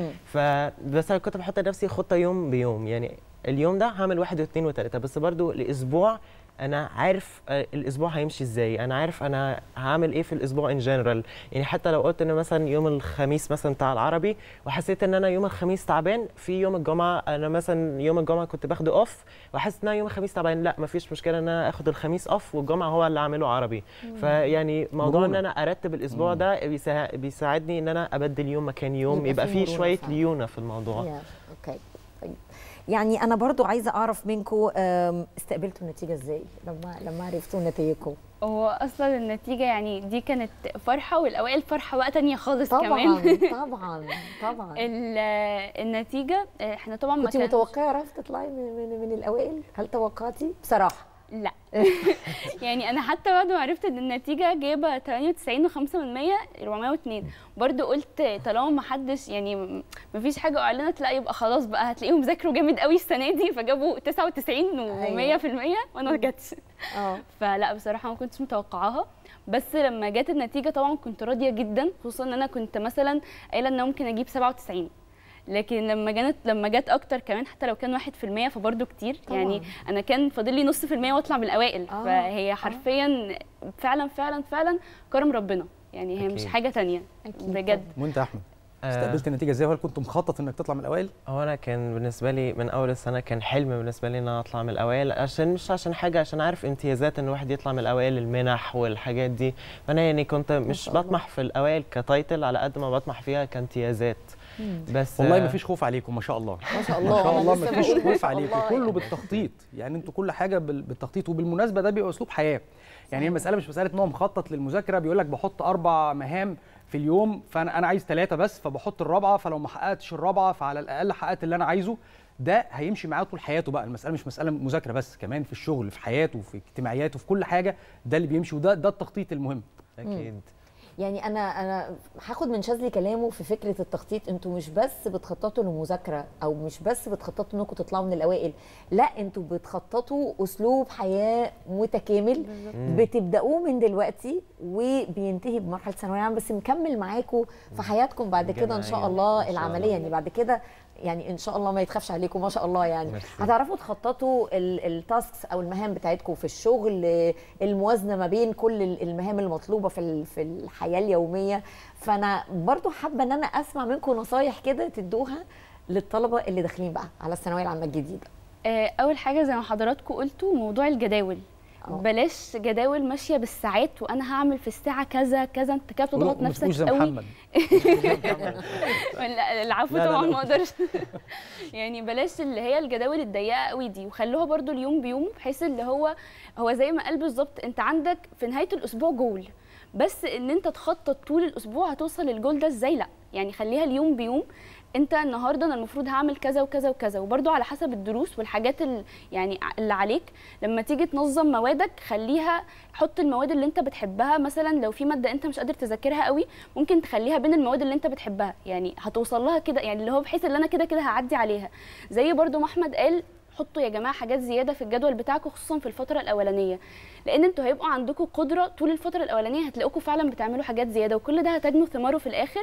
فبس انا كنت بحط لنفسي خطه يوم بيوم يعني اليوم ده هعمل واحد واثنين وثلاثه بس برضو الاسبوع انا عارف آه، الاسبوع هيمشي ازاي انا عارف انا هعمل ايه في الاسبوع ان جنرال يعني حتى لو قلت ان مثلا يوم الخميس مثلا بتاع العربي وحسيت ان انا يوم الخميس تعبان في يوم الجمعه انا مثلا يوم الجمعه كنت باخده اوف وحاسس ان انا يوم الخميس تعبان لا مفيش مشكله ان انا اخد الخميس اوف والجمعه هو اللي اعمله عربي مم. فيعني موضوع ان مرونة. انا ارتب الاسبوع ده بيسا- بيساعدني ان انا ابدل يوم مكان يوم يبقى يبقى في فيه مرونة شويه فعلا. ليونه في الموضوع يا، اوكي طيب يعني انا برضو عايزه اعرف منكم استقبلتوا النتيجه ازاي لما لما عرفتوا نتائجكم هو اصلا النتيجه يعني دي كانت فرحه والاوائل فرحه بقى تانية خالص طبعا كمان طبعا طبعا ال- النتيجه احنا طبعا ما كنت كانش- متوقعه عرفت تطلعي من, من, من الاوائل هل توقعتي بصراحه لا يعني انا حتى بعد ما عرفت ان النتيجه جايبه 98.5 من 100 402 برضو قلت طالما ما حدش يعني ما فيش حاجه اعلنت لا يبقى خلاص بقى هتلاقيهم ذاكروا جامد قوي السنه دي فجابوا 99 و100 في المية وانا ما جاتش اه فلا بصراحه ما كنتش متوقعاها بس لما جت النتيجه طبعا كنت راضيه جدا خصوصا ان انا كنت مثلا قايله ان أنا ممكن اجيب 97 لكن لما جت لما جت اكتر كمان حتى لو كان 1% فبرضه كتير طبعاً. يعني انا كان فاضل لي نص في المية واطلع من الاوائل آه، فهي حرفيا فعلا فعلا فعلا كرم ربنا يعني هي مش أكيد. حاجه تانية بجد وانت يا احمد آه. استقبلت النتيجه ازاي وهل كنت مخطط انك تطلع من الاوائل هو انا كان بالنسبه لي من اول السنه كان حلم بالنسبه لي ان انا اطلع من الاوائل عشان مش عشان حاجه عشان عارف امتيازات ان الواحد يطلع من الاوائل المنح والحاجات دي فانا يعني كنت مش شاء الله. بطمح في الاوائل كتايتل على قد ما بطمح فيها كامتيازات بس والله آه، ما فيش خوف عليكم ما شاء الله ما شاء ما الله، شاء أنا الله لسه ما فيش بقول ما خوف شاء عليكم الله كله يعني. بالتخطيط يعني انتوا كل حاجه بال- بالتخطيط وبالمناسبه ده بيبقى اسلوب حياه يعني هي المساله مش مساله ان هو مخطط للمذاكره بيقول لك بحط اربع مهام في اليوم فانا انا عايز ثلاثه بس فبحط الرابعه فلو ما حققتش الرابعه فعلى الاقل حققت اللي انا عايزه ده هيمشي معاه طول حياته بقى المساله مش مساله مذاكره بس كمان في الشغل في حياته في اجتماعياته في كل حاجه ده اللي بيمشي وده ده التخطيط المهم اكيد يعني انا انا هاخد من شاذلي كلامه في فكره التخطيط انتوا مش بس بتخططوا للمذاكره او مش بس بتخططوا انكم تطلعوا من الاوائل لا انتوا بتخططوا اسلوب حياه متكامل مم. بتبداوه من دلوقتي وبينتهي بمرحله ثانويه عامه بس مكمل معاكم في حياتكم بعد كده ان شاء جماعية. الله إن شاء العمليه الله. يعني بعد كده يعني ان شاء الله ما يتخافش عليكم ما شاء الله يعني ميرسي. هتعرفوا تخططوا التاسكس او المهام بتاعتكم في الشغل آه، الموازنه ما بين كل ال- المهام المطلوبه في ال- في الحياه اليوميه فانا برضو حابه ان انا اسمع منكم نصايح كده تدوها للطلبه اللي داخلين بقى على الثانويه العامه الجديده آه، اول حاجه زي ما حضراتكم قلتوا موضوع الجداول بلاش جداول ماشيه بالساعات وانا هعمل في الساعه كذا كذا انت كده بتضغط وما تبقوش نفسك زي قوي محمد لا العفو لا، لا، طبعا لا. ما اقدرش يعني بلاش اللي هي الجداول الضيقه قوي دي وخلوها برضو اليوم بيوم بحيث اللي هو هو زي ما قال بالظبط انت عندك في نهايه الاسبوع جول بس ان انت تخطط طول الاسبوع هتوصل للجول ده ازاي لا يعني خليها اليوم بيوم انت النهارده انا المفروض هعمل كذا وكذا وكذا وبرده على حسب الدروس والحاجات ال- يعني اللي عليك لما تيجي تنظم موادك خليها حط المواد اللي انت بتحبها مثلا لو في ماده انت مش قادر تذاكرها قوي ممكن تخليها بين المواد اللي انت بتحبها يعني هتوصل لها كده يعني اللي هو بحيث ان انا كده كده هعدي عليها زي برده ما احمد قال حطوا يا جماعه حاجات زياده في الجدول بتاعكم خصوصا في الفتره الاولانيه لان انتوا هيبقوا عندكم قدره طول الفتره الاولانيه هتلاقوكم فعلا بتعملوا حاجات زياده وكل ده هتجنوا ثماره في الاخر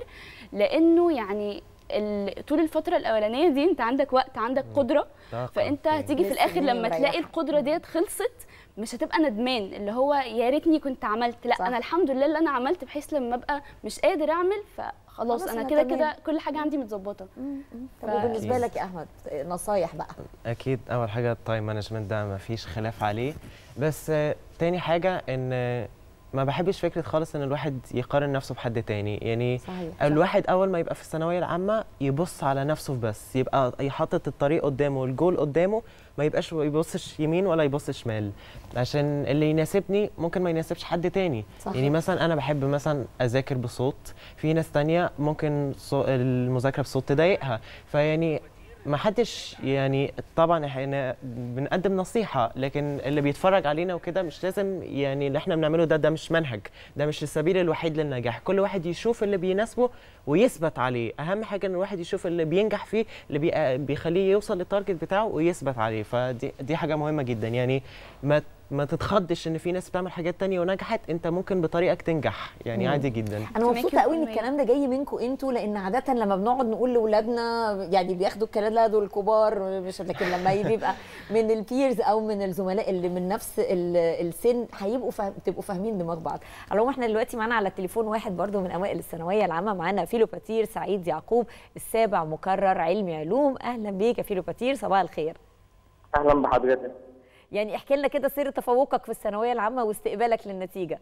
لانه يعني ال- طول الفتره الاولانيه دي انت عندك وقت عندك قدره طاقة. فانت هتيجي في لسه الاخر لما مريحة. تلاقي القدره ديت خلصت مش هتبقى ندمان اللي هو يا ريتني كنت عملت لا صح. انا الحمد لله اللي انا عملت بحيث لما ابقى مش قادر اعمل فخلاص خلاص انا أنا كده تمام. كده كل حاجه عندي متظبطه طب وبالنسبه لك يا احمد نصايح بقى اكيد اول حاجه التايم مانجمنت ده ما فيش خلاف عليه بس آه، تاني حاجه ان آه، ما بحبش فكره خالص ان الواحد يقارن نفسه بحد تاني يعني صحيح الواحد اول ما يبقى في الثانويه العامه يبص على نفسه بس يبقى حاطط الطريق قدامه والجول قدامه ما يبقاش يبصش يمين ولا يبص شمال عشان اللي يناسبني ممكن ما يناسبش حد تاني صحيح. يعني مثلا انا بحب مثلا اذاكر بصوت في ناس تانية ممكن صو- المذاكره بصوت تضايقها فيعني ما حدش يعني طبعا احنا بنقدم نصيحه لكن اللي بيتفرج علينا وكده مش لازم يعني اللي احنا بنعمله ده ده مش منهج ده مش السبيل الوحيد للنجاح كل واحد يشوف اللي بيناسبه ويثبت عليه اهم حاجه ان الواحد يشوف اللي بينجح فيه اللي بي بيخليه يوصل للتارجت بتاعه ويثبت عليه فدي دي حاجه مهمه جدا يعني ما ما تتخضش ان في ناس بتعمل حاجات تانية ونجحت انت ممكن بطريقك تنجح يعني مم. عادي جدا انا مبسوطه قوي ان الكلام ده جاي منكم انتوا لان عاده لما بنقعد نقول لاولادنا يعني بياخدوا الكلام ده دول الكبار مش لكن لما يبقى من البيرز او من الزملاء اللي من نفس ال- السن هيبقوا فاهم تبقوا فاهمين دماغ بعض على العموم احنا دلوقتي معانا على التليفون واحد برضو من اوائل الثانويه العامه معانا فيلو باتير سعيد يعقوب السابع مكرر علمي علوم اهلا بيك يا فيلو باتير صباح الخير اهلا بحضرتك يعني احكي لنا كده سر تفوقك في الثانويه العامه واستقبالك للنتيجه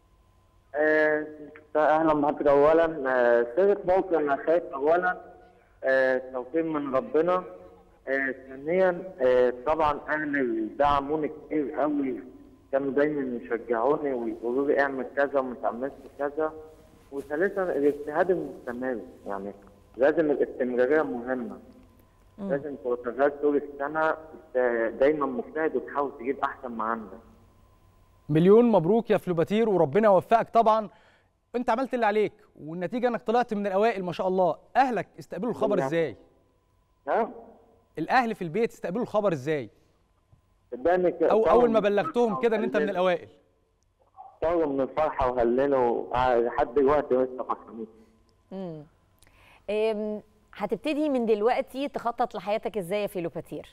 آه، اهلا بحضرتك اولا آه، سر موقع انا خايف اولا آه، توفيق من ربنا آه، ثانيا آه، طبعا اهلي دعموني كتير قوي كانوا دايما يشجعوني ويقولوا لي اعمل كذا وما تعملش كذا وثالثا الاجتهاد المستمر يعني لازم الاستمراريه مهمه لازم تبقى شغال طول السنه آه، دايما مجتهد وتحاول تجيب احسن ما عندك مليون مبروك يا فلوباتير وربنا يوفقك طبعا انت عملت اللي عليك والنتيجه انك طلعت من الاوائل ما شاء الله اهلك استقبلوا الخبر نعم. ازاي ها الاهل في البيت استقبلوا الخبر ازاي صدقني ك- او طبعاً اول ما بلغتهم كده ان انت من هللوا. الاوائل طاروا من الفرحه وهللوا آه، لحد دلوقتي لسه فرحانين امم أم، هتبتدي من دلوقتي تخطط لحياتك ازاي يا فيلو باتير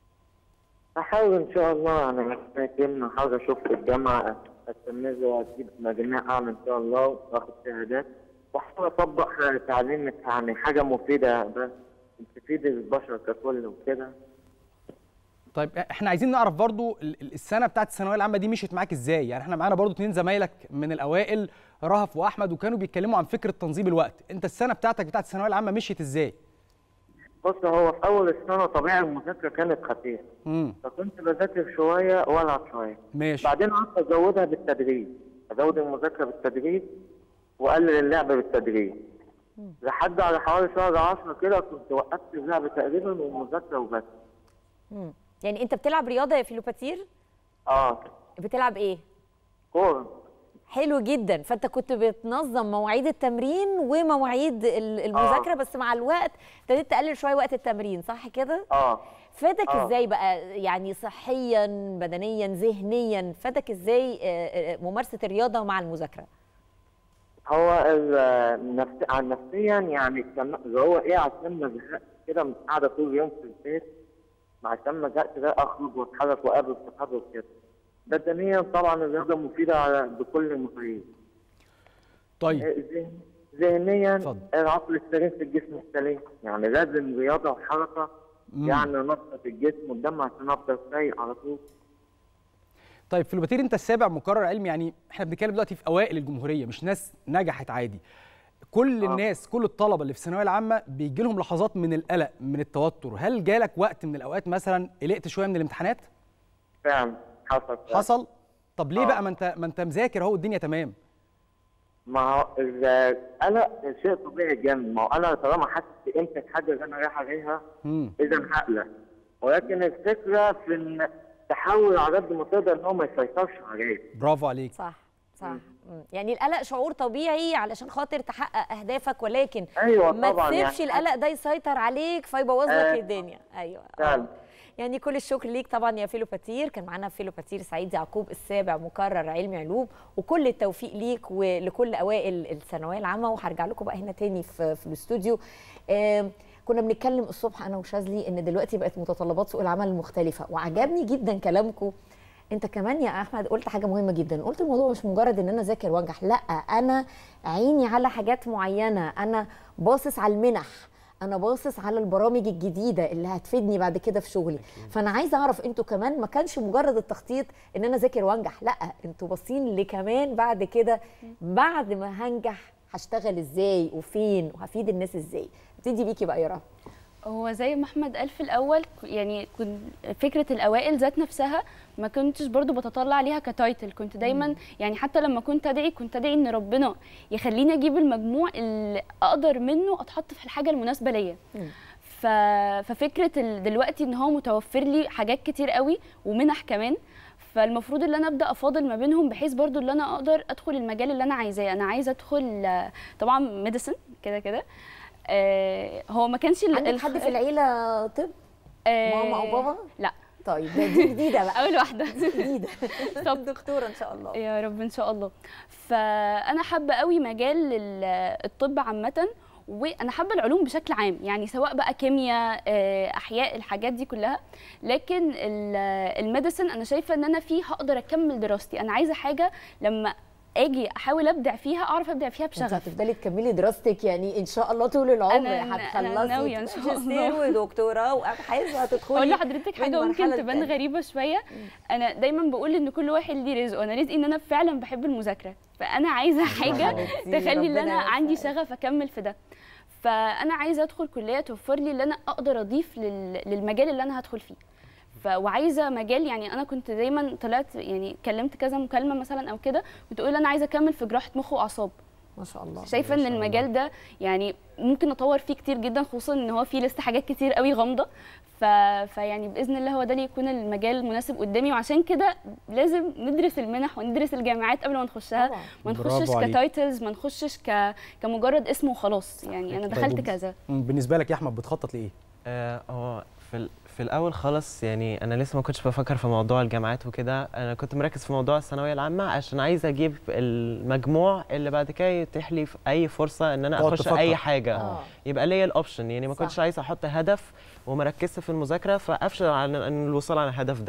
هحاول ان شاء الله يعني ربنا يكرمنا احاول اشوف في الجامعه استمر واجيب مجاميع اعلى ان شاء الله واخد شهادات واحاول اطبق تعليم يعني حاجه مفيده بس تفيد البشر ككل وكده طيب احنا عايزين نعرف برضو ال- ال- السنه بتاعت الثانويه العامه دي مشيت معاك ازاي يعني احنا معانا برضو اتنين زمايلك من الاوائل رهف واحمد وكانوا بيتكلموا عن فكره تنظيم الوقت انت السنه بتاعتك بتاعت الثانويه العامه مشيت ازاي بص هو في اول السنه طبيعي المذاكره كانت خفيفه امم فكنت بذاكر شويه والعب شويه ماشي بعدين قعدت ازودها بالتدريج ازود المذاكره بالتدريج واقلل اللعب بالتدريج لحد على حوالي شهر 10 كده كنت وقفت اللعب تقريبا والمذاكره وبس مم. يعني انت بتلعب رياضه يا فيلوباتير اه بتلعب ايه كوره حلو جدا فانت كنت بتنظم مواعيد التمرين ومواعيد ال- المذاكره بس مع الوقت ابتديت تقلل شويه وقت التمرين صح كده اه فادك آه. ازاي بقى يعني صحيا بدنيا ذهنيا فادك ازاي آه، آه، ممارسه الرياضه مع المذاكره هو ال- نفس... عن نفسيا يعني كان اللي هو ايه عشان ما ازهقش كده مش قاعده طول اليوم في البيت عشان ما ازهقش ده اخرج واتحرك واقابل صحابي وكده بدنيا طبعا الرياضه مفيده على بكل المقاييس طيب ذهن- ذهنيا العقل السليم في الجسم السليم يعني لازم رياضه وحركه مم. يعني نشط الجسم والدم عشان افضل فايق على طول طيب في الوتير انت السابع مقرر علمي يعني احنا بنتكلم دلوقتي في اوائل الجمهوريه مش ناس نجحت عادي كل الناس كل الطلبه اللي في الثانويه العامه بيجي لهم لحظات من القلق من التوتر هل جالك وقت من الاوقات مثلا قلقت شويه من الامتحانات فعلا حصل فعلا. حصل طب ليه آه. بقى ما انت ما انت مذاكر اهو الدنيا تمام ما هو القلق شيء طبيعي جامد ما هو انا طالما حاسس بقيمه الحاجه اللي انا رايح عليها امم اذا هقلق ولكن الفكره في ان تحاول على قد ما تقدر ان هو ما يسيطرش عليك برافو عليك صح صح مم. يعني القلق شعور طبيعي علشان خاطر تحقق اهدافك ولكن أيوة ما طبعاً، تسيبش يعني القلق ده يسيطر عليك فيبوظ لك آه. الدنيا ايوه فعلا. آه. يعني كل الشكر ليك طبعا يا فيلو باتير كان معانا فيلو باتير سعيد يعقوب السابع مكرر علمي علوم وكل التوفيق ليك ولكل اوائل الثانويه العامه وهرجع لكم بقى هنا تاني في, في الاستوديو آه كنا بنتكلم الصبح انا وشاذلي ان دلوقتي بقت متطلبات سوق العمل مختلفه وعجبني جدا كلامكم انت كمان يا احمد قلت حاجه مهمه جدا قلت الموضوع مش مجرد ان انا اذاكر وانجح لا انا عيني على حاجات معينه انا باصص على المنح انا باصص على البرامج الجديده اللي هتفيدني بعد كده في شغلي فانا عايزه اعرف انتوا كمان ما كانش مجرد التخطيط ان انا اذاكر وانجح لا انتوا باصين لكمان بعد كده بعد ما هنجح هشتغل ازاي وفين وهفيد الناس ازاي ابتدي بيكي بقى يا رب هو زي ما احمد قال في الاول ك- يعني كنت فكره الاوائل ذات نفسها ما كنتش برضو بتطلع ليها كتايتل كنت دايما يعني حتى لما كنت ادعي كنت ادعي ان ربنا يخليني اجيب المجموع اللي اقدر منه اتحط في الحاجه المناسبه ليا ف... ففكره ال- دلوقتي ان هو متوفر لي حاجات كتير قوي ومنح كمان فالمفروض ان انا ابدا افاضل ما بينهم بحيث برضو ان انا اقدر ادخل المجال اللي انا عايزاه انا عايزه ادخل آه، طبعا ميديسن كده كده آه، هو ما كانش ال- عندك الخ- حد في العيله طب ماما او بابا لا طيب ده دي جديده بقى اول واحده جديده طب دكتوره ان شاء الله يا رب ان شاء الله فانا حابه قوي مجال ال- الطب عامه وانا حابه العلوم بشكل عام يعني سواء بقى كيمياء آه، احياء الحاجات دي كلها لكن ال- الميديسن انا شايفه ان انا فيه هقدر اكمل دراستي انا عايزه حاجه لما اجي احاول ابدع فيها اعرف ابدع فيها انت بشغف هتفضلي تكملي دراستك يعني ان شاء الله طول العمر أنا- أنا هتخلصي ناوية إن شاء الله. ماجستير ودكتوراه وابحاث وهتدخلي اقول لحضرتك من حاجه ممكن مرحلة تبان لتانية. غريبه شويه انا دايما بقول ان كل واحد ليه رزق وانا رزقي ان انا فعلا بحب المذاكره فانا عايزه حاجه حبيبتي، تخلي ان ربنا انا يوفقك. عندي شغف اكمل في ده فانا عايزه ادخل كليه توفر لي اللي انا اقدر اضيف لل- للمجال اللي انا هدخل فيه ف وعايزه مجال يعني انا كنت دايما طلعت يعني كلمت كذا مكالمه مثلا او كده بتقول انا عايزه اكمل في جراحه مخ واعصاب ما شاء الله شايفه ان المجال ده يعني ممكن اطور فيه كتير جدا خصوصا ان هو فيه لسه حاجات كتير قوي غامضه ف... فيعني باذن الله هو ده اللي يكون المجال المناسب قدامي وعشان كده لازم ندرس المنح وندرس الجامعات قبل ما نخشها ما برافو نخشش عليك. كتايتلز ما نخشش ك... كمجرد اسم وخلاص يعني انا دخلت طيب، كذا مم، بالنسبه لك يا احمد بتخطط لايه آه، هو في ال- في الاول خالص يعني انا لسه ما كنتش بفكر في موضوع الجامعات وكده انا كنت مركز في موضوع الثانويه العامه عشان عايز اجيب المجموع اللي بعد كده يتيح لي في اي فرصه ان انا تقعد اخش تفكر. اي حاجه آه. يبقى ليا الاوبشن يعني ما كنتش صح. عايز احط هدف وما ركزت في المذاكره فافشل على ان الوصول على الهدف ده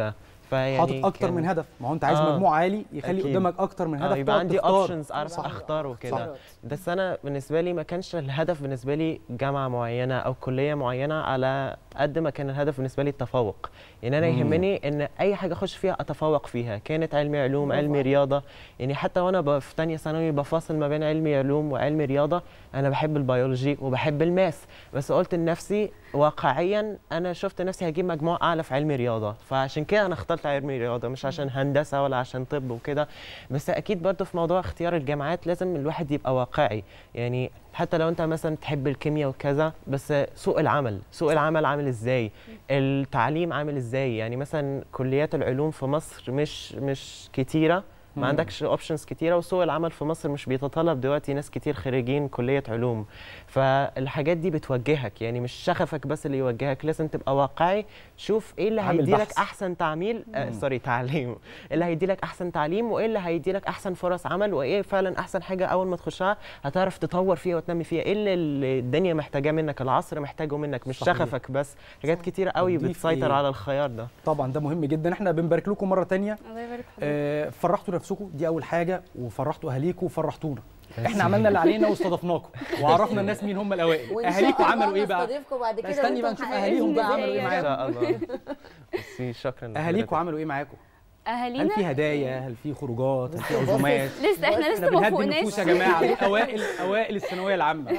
فيعني حاطط اكتر كان- من هدف ما هو انت عايز آه، مجموع عالي يخلي أكيد. قدامك اكتر من آه، هدف يبقى تقعد عندي تختار. اوبشنز اعرف صح. اختار صح. وكده بس انا بالنسبه لي ما كانش الهدف بالنسبه لي جامعه معينه او كليه معينه على قد ما كان الهدف بالنسبه لي التفوق يعني انا مم. يهمني ان اي حاجه اخش فيها اتفوق فيها كانت علمي علوم برافو علمي عليك. رياضه يعني حتى وانا ب- في ثانيه ثانوي بفاصل ما بين علمي علوم وعلمي رياضه انا بحب البيولوجي وبحب الماس بس قلت لنفسي واقعيا انا شفت نفسي هجيب مجموع اعلى في علمي رياضه فعشان كده انا اخترت علمي رياضه مش عشان هندسه ولا عشان طب وكده بس اكيد برضه في موضوع اختيار الجامعات لازم الواحد يبقى واقعي يعني حتى لو انت مثلا تحب الكيمياء وكذا بس سوق العمل سوق العمل عامل ازاي التعليم عامل ازاي يعني مثلا كليات العلوم في مصر مش مش كتيره مم. ما عندكش اوبشنز كتيره وسوق العمل في مصر مش بيتطلب دلوقتي ناس كتير خريجين كليه علوم فالحاجات دي بتوجهك يعني مش شغفك بس اللي يوجهك لازم تبقى واقعي شوف ايه اللي عامل هيديلك بحث. احسن تعميل آه مم. سوري تعليم إيه اللي هيديلك احسن تعليم وايه اللي هيديلك احسن فرص عمل وايه فعلا احسن حاجه اول ما تخشها هتعرف تطور فيها وتنمي فيها ايه اللي اللي الدنيا محتاجاه منك العصر محتاجه منك مش صحيح. شغفك بس حاجات كتيره قوي نضيف بتسيطر إيه؟ على الخيار ده طبعا ده مهم جدا احنا بنبارك لكم مره تانية الله يبارك في حضرتك. آه فرحتوا نفسكم دي اول حاجه وفرحتوا اهاليكم وفرحتونا بس. احنا عملنا اللي علينا واستضفناكم وعرفنا الناس مين هم الاوائل وإن شاء اهاليكم الله عملوا ايه بقى نستضيفكم بعد لا، كده استني بقى وانتم نشوف محققين اهاليهم بقى عملوا ايه الميزانية. معاكم ان شاء الله ميرسي شكرا اهاليكم لحضرتك. عملوا ايه معاكم هل اهالينا في هدايا هل في خروجات هل في عزومات لسه احنا لسه ما بنهدي فوقناش النفوس يا جماعه دول اوائل اوائل الثانويه العامه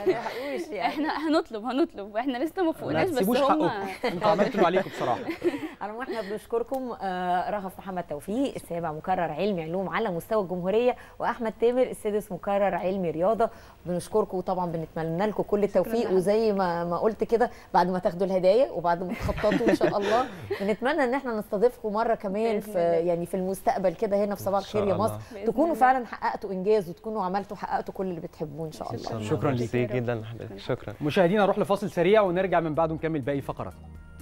احنا هنطلب هنطلب احنا لسه ما ما فوقناش بس تسيبوش هم حقكم انتوا عملتوا اللي عليكم بصراحه على العموم احنا بنشكركم آه، رغف محمد توفيق السابع مكرر علمي علوم على مستوى الجمهوريه واحمد تامر السادس مكرر علمي رياضه بنشكركم وطبعا بنتمنى لكم كل التوفيق شكراً. وزي ما ما قلت كده بعد ما تاخدوا الهدايا وبعد ما تخططوا ان شاء الله بنتمنى ان احنا نستضيفكم مره كمان في يعني في المستقبل كده هنا في صباح الخير يا الله. مصر بإذن تكونوا الله. فعلا حققتوا انجاز وتكونوا عملتوا حققتوا كل اللي بتحبوه ان شاء الله شكرا ليك ميرسي جدا لحضرتك شكرا مشاهدينا نروح لفاصل سريع ونرجع من بعده نكمل باقي فقرات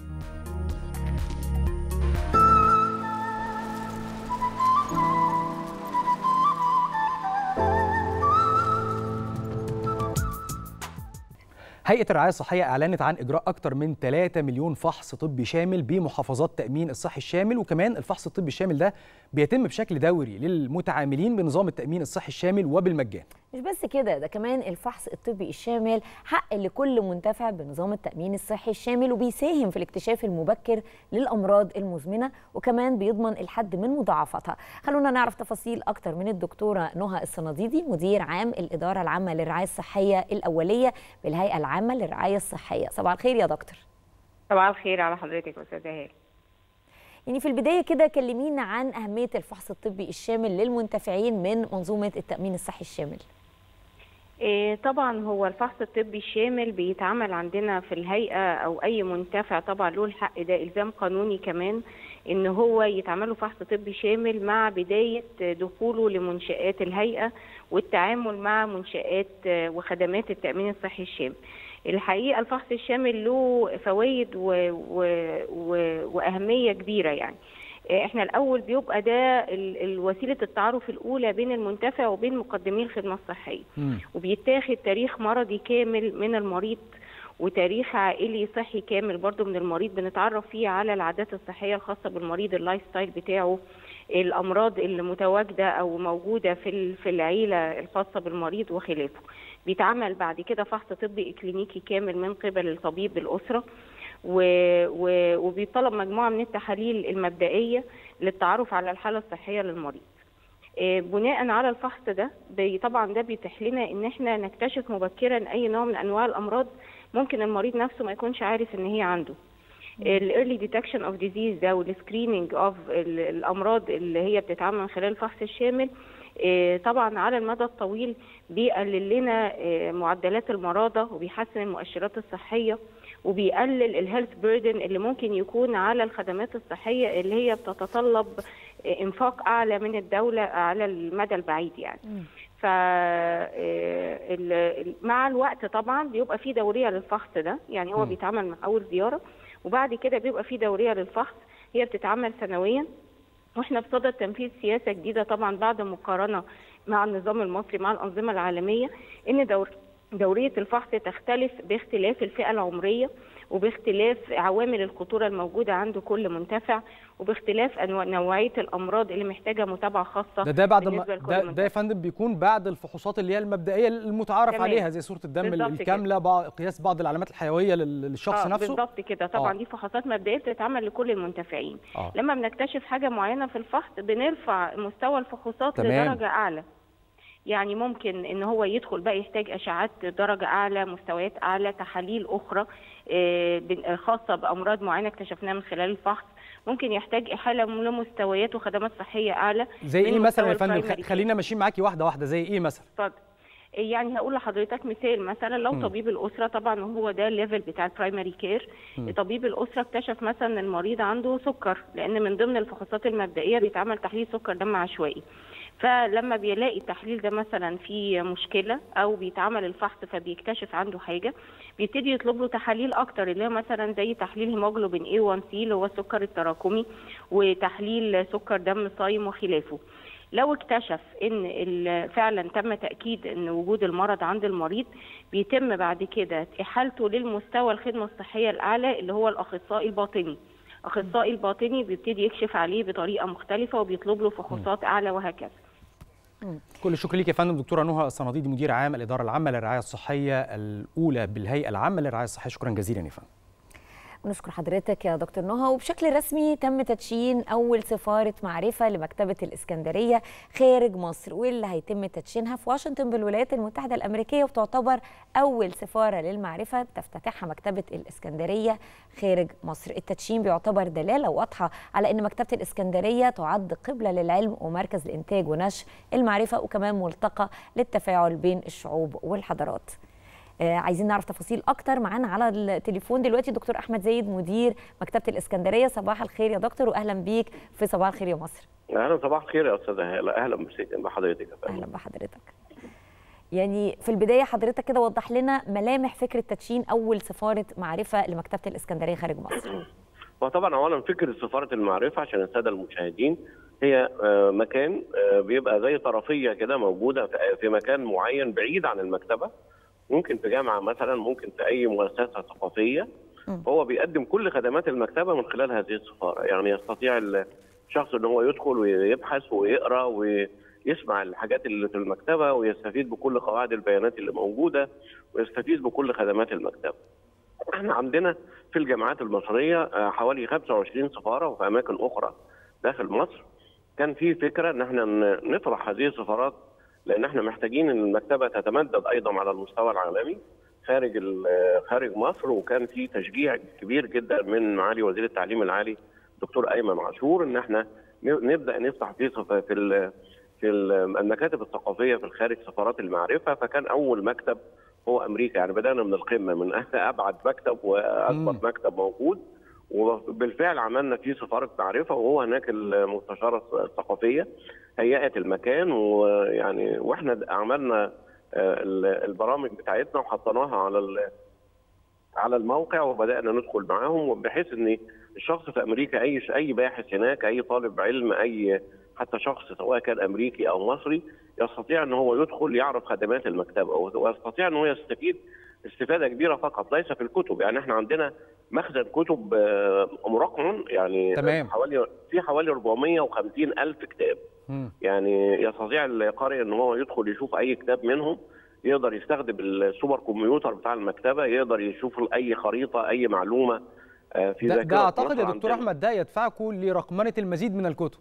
هيئة الرعاية الصحية أعلنت عن إجراء أكثر من 3 مليون فحص طبي شامل بمحافظات تأمين الصحي الشامل وكمان الفحص الطبي الشامل ده بيتم بشكل دوري للمتعاملين بنظام التأمين الصحي الشامل وبالمجان مش بس كده ده كمان الفحص الطبي الشامل حق لكل منتفع بنظام التأمين الصحي الشامل وبيساهم في الاكتشاف المبكر للأمراض المزمنة وكمان بيضمن الحد من مضاعفتها خلونا نعرف تفاصيل أكتر من الدكتورة نهى الصناديدي مدير عام الإدارة العامة للرعاية الصحية الأولية بالهيئة العامة للرعاية الصحية صباح الخير يا دكتور صباح الخير على حضرتك استاذه هاله يعني في البداية كده كلمينا عن أهمية الفحص الطبي الشامل للمنتفعين من منظومة التأمين الصحي الشامل إيه طبعا هو الفحص الطبي الشامل بيتعمل عندنا في الهيئه او اي منتفع طبعا له الحق ده الزام قانوني كمان ان هو يتعمل له فحص طبي شامل مع بدايه دخوله لمنشات الهيئه والتعامل مع منشات وخدمات التامين الصحي الشامل الحقيقه الفحص الشامل له فوائد و... و... و... واهميه كبيره يعني احنا الاول بيبقى ده ال- الوسيله التعارف الاولى بين المنتفع وبين مقدمي الخدمه الصحيه وبيتاخد تاريخ مرضي كامل من المريض وتاريخ عائلي صحي كامل برضو من المريض بنتعرف فيه على العادات الصحيه الخاصه بالمريض اللايف ستايل بتاعه الامراض اللي متواجده او موجوده في ال- في العيله الخاصه بالمريض وخلافه بيتعمل بعد كده فحص طبي اكلينيكي كامل من قبل الطبيب الاسره و... و... وبيطلب مجموعه من التحاليل المبدئيه للتعرف على الحاله الصحيه للمريض آه، بناء على الفحص ده بي- طبعا ده بيتيح لنا ان احنا نكتشف مبكرا اي نوع من انواع الامراض ممكن المريض نفسه ما يكونش عارف ان هي عنده الايرلي ديتكشن اوف ديزيز ده والسكريننج اوف الامراض اللي هي بتتعمل من خلال الفحص الشامل آه، طبعا على المدى الطويل بيقلل لنا آه، معدلات المرضى وبيحسن المؤشرات الصحيه وبيقلل الهيلث بيردن اللي ممكن يكون على الخدمات الصحيه اللي هي بتتطلب آه، انفاق اعلى من الدوله على المدى البعيد يعني ف آه، ال- ال- مع الوقت طبعا بيبقى في دوريه للفحص ده يعني هو مم. بيتعمل مع اول زياره وبعد كده بيبقى في دوريه للفحص هي بتتعمل سنويا واحنا بصدد تنفيذ سياسه جديده طبعا بعد مقارنه مع النظام المصري مع الانظمه العالميه ان دور دوريه الفحص تختلف باختلاف الفئه العمريه وباختلاف عوامل الخطوره الموجوده عند كل منتفع وباختلاف أنواع نوعيه الامراض اللي محتاجه متابعه خاصه ده ده بعد ما بالنسبة لكل ده, منتفع. ده يا فندم بيكون بعد الفحوصات اللي هي المبدئيه المتعارف تمام. عليها زي صوره الدم بالظبط كده. الكامله بعض قياس بعض العلامات الحيويه لل- للشخص آه نفسه بالظبط كده طبعا آه. دي فحوصات مبدئيه بتتعمل لكل المنتفعين آه. لما بنكتشف حاجه معينه في الفحص بنرفع مستوى الفحوصات تمام. لدرجه اعلى يعني ممكن ان هو يدخل بقى يحتاج اشعات درجه اعلى مستويات اعلى تحاليل اخرى آه، بن- آه، خاصه بامراض معينه اكتشفناها من خلال الفحص ممكن يحتاج احاله لمستويات وخدمات صحيه اعلى زي من ايه مثلا يا مستوى فندم البرايمري خ- خلينا ماشيين معاكي واحده واحده زي ايه مثلا اتفضل يعني هقول لحضرتك مثال مثلا لو مم. طبيب الاسره طبعا هو ده الليفل بتاع البرايمري كير مم. طبيب الاسره اكتشف مثلا ان المريض عنده سكر لان من ضمن الفحوصات المبدئيه بيتعمل تحليل سكر دم عشوائي فلما بيلاقي التحليل ده مثلا فيه مشكله او بيتعمل الفحص فبيكتشف عنده حاجه بيبتدي يطلب له تحاليل اكتر اللي هي مثلا زي تحليل هيموجلوبين A1C اللي هو السكر التراكمي وتحليل سكر دم صايم وخلافه لو اكتشف ان ال- فعلا تم تاكيد ان وجود المرض عند المريض بيتم بعد كده احالته للمستوى الخدمه الصحيه الاعلى اللي هو الاخصائي الباطني اخصائي الباطني بيبتدي يكشف عليه بطريقه مختلفه وبيطلب له فحوصات اعلى وهكذا كل الشكر ليك يا فندم دكتوره نهى الصناديدي مدير عام الاداره العامه للرعايه الصحيه الاولى بالهيئه العامه للرعايه الصحيه شكرا جزيلا يا فندم نشكر حضرتك يا دكتور نهى وبشكل رسمي تم تدشين أول سفارة معرفة لمكتبة الإسكندرية خارج مصر واللي هيتم تدشينها في واشنطن بالولايات المتحدة الأمريكية وتعتبر أول سفارة للمعرفة تفتتحها مكتبة الإسكندرية خارج مصر التدشين بيعتبر دلالة واضحة على أن مكتبة الإسكندرية تعد قبلة للعلم ومركز لإنتاج ونشر المعرفة وكمان ملتقى للتفاعل بين الشعوب والحضارات آه، عايزين نعرف تفاصيل اكتر معانا على التليفون دلوقتي دكتور احمد زايد مدير مكتبه الاسكندريه صباح الخير يا دكتور واهلا بيك في صباح الخير يا مصر اهلا صباح الخير يا استاذه هاله اهلا بس- بحضرتك يا فندم. اهلا بحضرتك يعني في البدايه حضرتك كده وضح لنا ملامح فكره تدشين اول سفاره معرفه لمكتبه الاسكندريه خارج مصر وطبعا اولا فكره سفاره المعرفه عشان الساده المشاهدين هي آه، مكان آه، بيبقى زي طرفيه كده موجوده في- في مكان معين بعيد عن المكتبه ممكن في جامعه مثلا ممكن في اي مؤسسه ثقافيه هو بيقدم كل خدمات المكتبه من خلال هذه السفاره يعني يستطيع الشخص ان هو يدخل ويبحث ويقرا ويسمع الحاجات اللي في المكتبه ويستفيد بكل قواعد البيانات اللي موجوده ويستفيد بكل خدمات المكتبه احنا عندنا في الجامعات المصريه آه، حوالي 25 سفاره وفي اماكن اخرى داخل مصر كان في فكره ان احنا ن- نطرح هذه السفارات لان احنا محتاجين ان المكتبه تتمدد ايضا على المستوى العالمي خارج ال- آه، خارج مصر وكان في تشجيع كبير جدا من معالي وزير التعليم العالي دكتور ايمن عاشور ان احنا ن- نبدا نفتح في صف- في ال- في ال- المكاتب الثقافيه في الخارج سفارات المعرفه فكان اول مكتب هو امريكا يعني بدانا من القمه من ابعد مكتب واكبر مم. مكتب موجود وبالفعل عملنا فيه سفاره معرفه وهو هناك المستشاره الثقافيه هيئت المكان ويعني واحنا عملنا آه، ال- البرامج بتاعتنا وحطيناها على ال- على الموقع وبدانا ندخل معاهم بحيث ان الشخص في امريكا اي اي باحث هناك اي طالب علم اي حتى شخص سواء كان امريكي او مصري يستطيع ان هو يدخل يعرف خدمات المكتبه ويستطيع ان هو يستفيد استفاده كبيره فقط ليس في الكتب يعني احنا عندنا مخزن كتب آه، مرقم يعني تمام. حوالي في حوالي 450 الف كتاب مم. يعني يستطيع القارئ ان هو يدخل يشوف اي كتاب منهم يقدر يستخدم السوبر كمبيوتر بتاع المكتبه يقدر يشوف اي خريطه اي معلومه آه، في ده, ذاكره ده اعتقد مصر يا دكتور عندنا. احمد ده يدفعكم لرقمنه المزيد من الكتب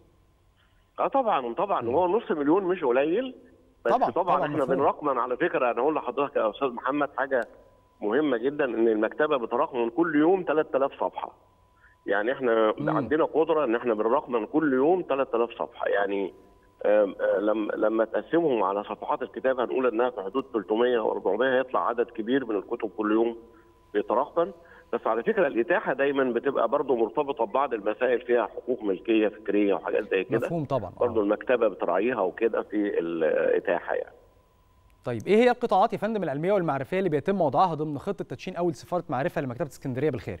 اه طبعا طبعا هو نص مليون مش قليل بس طبعاً، طبعا, طبعا طبعاً احنا مفهوم. بنرقمن على فكره انا اقول لحضرتك يا استاذ محمد حاجه مهمه جدا ان المكتبه بترقمن كل يوم 3000 صفحه يعني احنا مم. عندنا قدره ان احنا بنرقمن كل يوم 3000 صفحه يعني آم، آه، لما لما تقسمهم على صفحات الكتاب هنقول انها في حدود 300 او 400 هيطلع عدد كبير من الكتب كل يوم بيترقم بس على فكره الاتاحه دايما بتبقى برضه مرتبطه ببعض المسائل فيها حقوق ملكيه فكريه وحاجات زي كده مفهوم طبعا برضه المكتبه بتراعيها وكده في الاتاحه يعني طيب ايه هي القطاعات يا فندم العلميه والمعرفيه اللي بيتم وضعها ضمن خطه تدشين اول سفاره معرفه لمكتبه اسكندريه بالخارج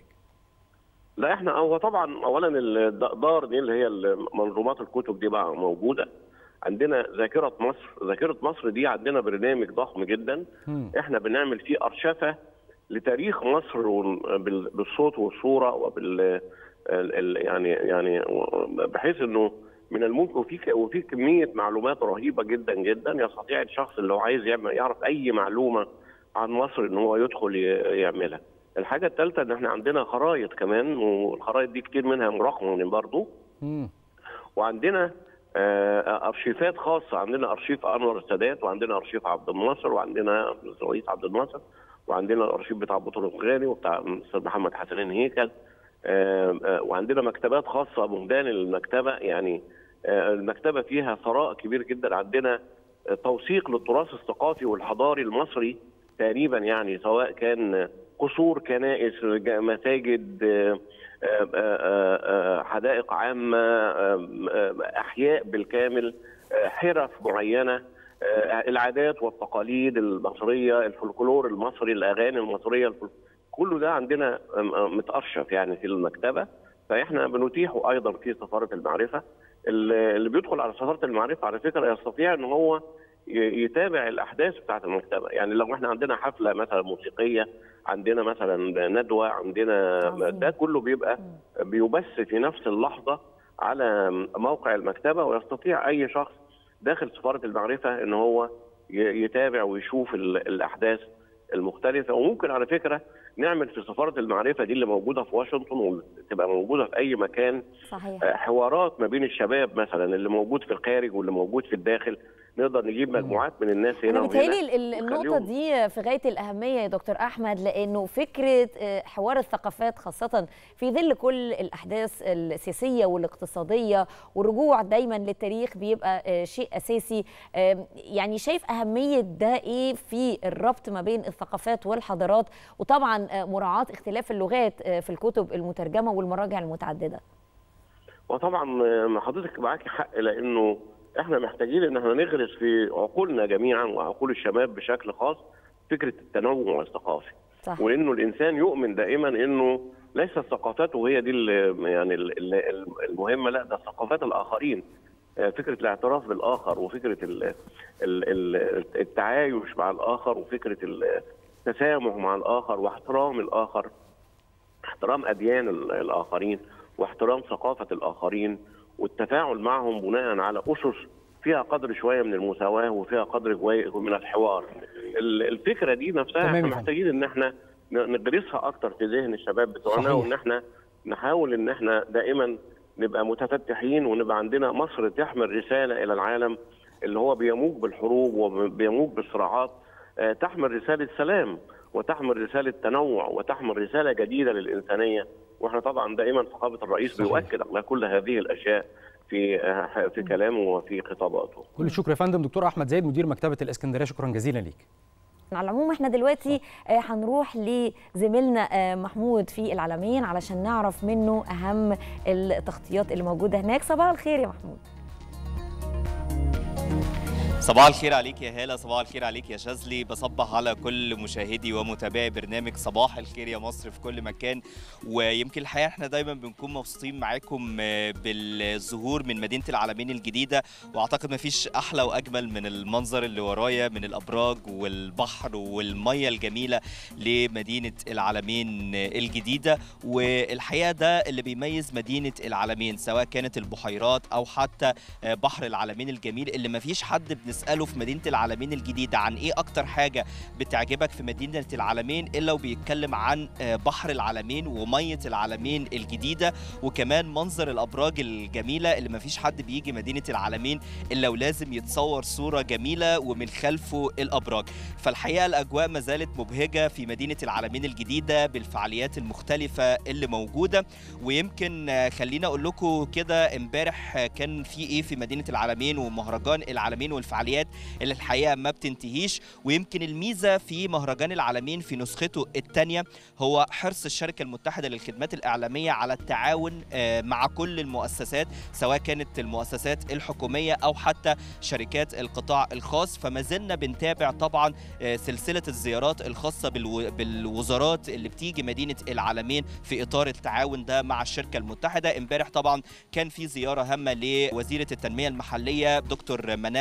لا احنا هو طبعا اولا الدار دي اللي هي منظومات الكتب دي بقى موجوده عندنا ذاكره مصر ذاكره مصر دي عندنا برنامج ضخم جدا مم. احنا بنعمل فيه ارشفه لتاريخ مصر وال- بال- بالصوت والصوره وبال ال- ال- يعني يعني بحيث انه من الممكن وفي ك- وفي كميه معلومات رهيبه جدا جدا يستطيع الشخص اللي هو عايز يعمل يعرف اي معلومه عن مصر ان هو يدخل ي- يعملها. الحاجه الثالثه ان احنا عندنا خرائط كمان والخرائط دي كتير منها مرقمه برضه مم. وعندنا آه، ارشيفات خاصه عندنا ارشيف انور السادات وعندنا ارشيف عبد الناصر وعندنا الرئيس عبد الناصر وعندنا الارشيف بتاع بطرس غالي وبتاع الاستاذ محمد حسنين هيكل آه، آه، وعندنا مكتبات خاصه مهدان المكتبه يعني آه، المكتبه فيها ثراء كبير جدا عندنا آه، توثيق للتراث الثقافي والحضاري المصري تقريبا يعني سواء كان قصور كنائس جا- مساجد آه، آه، آه، آه، حدائق عامه آه، آه، احياء بالكامل آه، حرف معينه آه، العادات والتقاليد المصريه الفولكلور المصري الاغاني المصريه الفول- كله ده عندنا آم، آم، متارشف يعني في المكتبه فاحنا بنتيحه ايضا في سفاره المعرفه اللي اللي بيدخل على سفاره المعرفه على فكره يستطيع ان هو ي- يتابع الاحداث بتاعه المكتبه يعني لو احنا عندنا حفله مثلا موسيقيه عندنا مثلا ندوه عندنا ده كله بيبقى بيبث في نفس اللحظه على موقع المكتبه ويستطيع اي شخص داخل سفاره المعرفه ان هو ي- يتابع ويشوف ال- الاحداث المختلفه وممكن على فكره نعمل في سفاره المعرفه دي اللي موجوده في واشنطن وتبقى موجوده في اي مكان صحيح آه، حوارات ما بين الشباب مثلا اللي موجود في الخارج واللي موجود في الداخل نقدر نجيب مجموعات من الناس هنا انا وهنا بيتهيألي ال- ال- النقطه ونخليهم- دي في غايه الاهميه يا دكتور احمد لانه فكره آه، حوار الثقافات خاصه في ظل كل الاحداث السياسيه والاقتصاديه والرجوع دايما للتاريخ بيبقى آه، شيء اساسي آم، يعني شايف اهميه ده ايه في الربط ما بين الثقافات والحضارات وطبعا آه، مراعاه اختلاف اللغات آه، في الكتب المترجمه والمراجع المتعدده وطبعا آه، حضرتك معاكي حق لانه احنا محتاجين ان احنا نغرس في عقولنا جميعا وعقول الشباب بشكل خاص فكره التنوع الثقافي صح. وانه الانسان يؤمن دائما انه ليست ثقافته هي دي اللي يعني ال- ال- المهمه لا ده ثقافات الاخرين آه، فكره الاعتراف بالاخر وفكره ال- ال- ال- التعايش مع الاخر وفكره التسامح مع الاخر واحترام الاخر احترام اديان ال- الاخرين واحترام ثقافه الاخرين والتفاعل معهم بناء على اسس فيها قدر شويه من المساواه وفيها قدر شويه من الحوار. ال- الفكره دي نفسها تمام احنا يا فندم. محتاجين ان احنا ن- ندرسها اكتر في ذهن الشباب بتوعنا صحيح. وان احنا نحاول ان احنا دائما نبقى متفتحين ونبقى عندنا مصر تحمل رساله الى العالم اللي هو بيموج بالحروب وبيموج بالصراعات آه، تحمل رساله سلام وتحمل رساله تنوع وتحمل رساله جديده للانسانيه واحنا طبعا دائما فخامه الرئيس صحيح. بيؤكد على كل هذه الاشياء في آه، في كلامه وفي خطاباته كل الشكر يا فندم دكتور احمد زايد مدير مكتبه الاسكندريه شكرا جزيلا ليك على العموم احنا دلوقتي آه، هنروح لزميلنا آه، محمود في العالمين علشان نعرف منه اهم التغطيات اللي موجوده هناك صباح الخير يا محمود صباح الخير عليك يا هالة صباح الخير عليك يا شاذلي بصبح على كل مشاهدي ومتابعي برنامج صباح الخير يا مصر في كل مكان ويمكن الحقيقة احنا دايما بنكون مبسوطين معاكم آه، بالظهور من مدينة العالمين الجديدة واعتقد مفيش احلى واجمل من المنظر اللي ورايا من الابراج والبحر والمية الجميلة لمدينة العالمين الجديدة والحقيقة ده اللي بيميز مدينة العالمين سواء كانت البحيرات او حتى آه، بحر العالمين الجميل اللي مفيش حد بنسأله في مدينة العالمين الجديدة عن ايه اكتر حاجة بتعجبك في مدينة العالمين الا وبيتكلم عن آه، بحر العالمين ومية العالمين الجديدة وكمان منظر الابراج الجميلة اللي مفيش حد بيجي مدينة العالمين الا ولازم يتصور صورة جميلة ومن خلفه الابراج فالحقيقة الاجواء ما زالت مبهجة في مدينة العالمين الجديدة بالفعاليات المختلفة اللي موجودة ويمكن آه، خلينا اقول لكم كده امبارح آه، كان في ايه في مدينه العالمين ومهرجان العالمين والفعاليات اللي الحقيقه ما بتنتهيش ويمكن الميزه في مهرجان العالمين في نسخته الثانيه هو حرص الشركه المتحده للخدمات الاعلاميه على التعاون آه، مع كل المؤسسات سواء كانت المؤسسات الحكوميه او حتى شركات القطاع الخاص فما زلنا بنتابع طبعا آه، سلسله الزيارات الخاصه بالو- بالوزارات اللي بتيجي مدينه العالمين في اطار التعاون ده مع الشركه المتحده امبارح طبعا كان في زياره هامه لوزيره التنميه المحليه دكتور منال عوض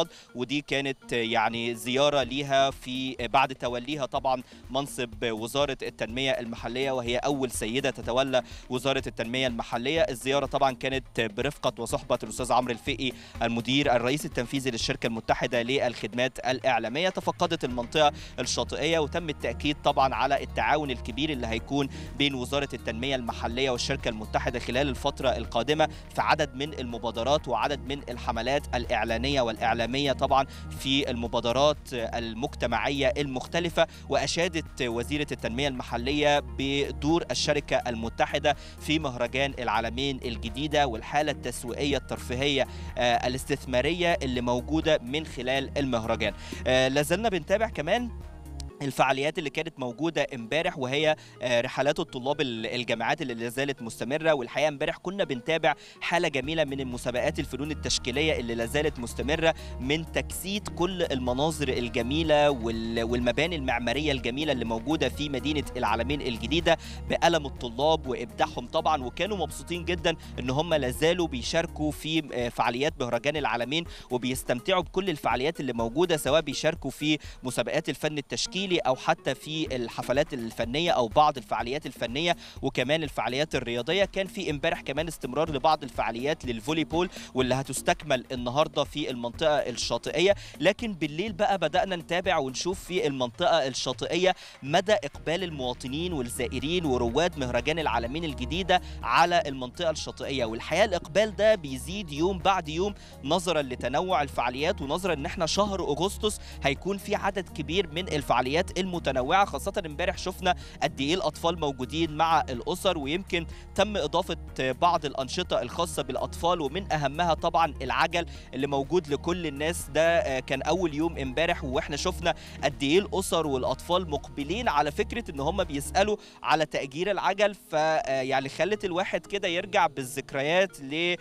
الرياض ودي كانت يعني زياره ليها في بعد توليها طبعا منصب وزاره التنميه المحليه وهي اول سيده تتولى وزاره التنميه المحليه الزياره طبعا كانت برفقه وصحبه الاستاذ عمرو الفقي المدير الرئيس التنفيذي للشركه المتحده للخدمات الاعلاميه تفقدت المنطقه الشاطئيه وتم التاكيد طبعا على التعاون الكبير اللي هيكون بين وزاره التنميه المحليه والشركه المتحده خلال الفتره القادمه في عدد من المبادرات وعدد من الحملات الاعلانيه والاعلاميه طبعا في المبادرات المجتمعيه المختلفه واشادت وزيره التنميه المحليه بدور الشركه المتحده في مهرجان العالمين الجديده والحاله التسويقيه الترفيهيه آه، الاستثماريه اللي موجوده من خلال المهرجان آه، لازلنا بنتابع كمان الفعاليات اللي كانت موجوده امبارح وهي آه، رحلات الطلاب ال- الجامعات اللي لا زالت مستمره والحقيقه امبارح كنا بنتابع حاله جميله من المسابقات الفنون التشكيليه اللي لا زالت مستمره من تجسيد كل المناظر الجميله وال- والمباني المعماريه الجميله اللي موجوده في مدينه العالمين الجديده بقلم الطلاب وابداعهم طبعا وكانوا مبسوطين جدا ان هم لا زالوا بيشاركوا في آه، فعاليات مهرجان العالمين وبيستمتعوا بكل الفعاليات اللي موجوده سواء بيشاركوا في مسابقات الفن التشكيلي او حتى في الحفلات الفنيه او بعض الفعاليات الفنيه وكمان الفعاليات الرياضيه كان في امبارح كمان استمرار لبعض الفعاليات للفولي بول واللي هتستكمل النهارده في المنطقه الشاطئيه لكن بالليل بقى بدانا نتابع ونشوف في المنطقه الشاطئيه مدى اقبال المواطنين والزائرين ورواد مهرجان العالمين الجديده على المنطقه الشاطئيه والحقيقه الاقبال ده بيزيد يوم بعد يوم نظرا لتنوع الفعاليات ونظرا ان احنا شهر اغسطس هيكون في عدد كبير من الفعاليات المتنوعه خاصه امبارح شفنا قد ايه الاطفال موجودين مع الاسر ويمكن تم اضافه بعض الانشطه الخاصه بالاطفال ومن اهمها طبعا العجل اللي موجود لكل الناس ده آه، كان اول يوم امبارح واحنا شفنا قد ايه الاسر والاطفال مقبلين على فكره ان هم بيسالوا على تاجير العجل ف آه، يعني خلت الواحد كده يرجع بالذكريات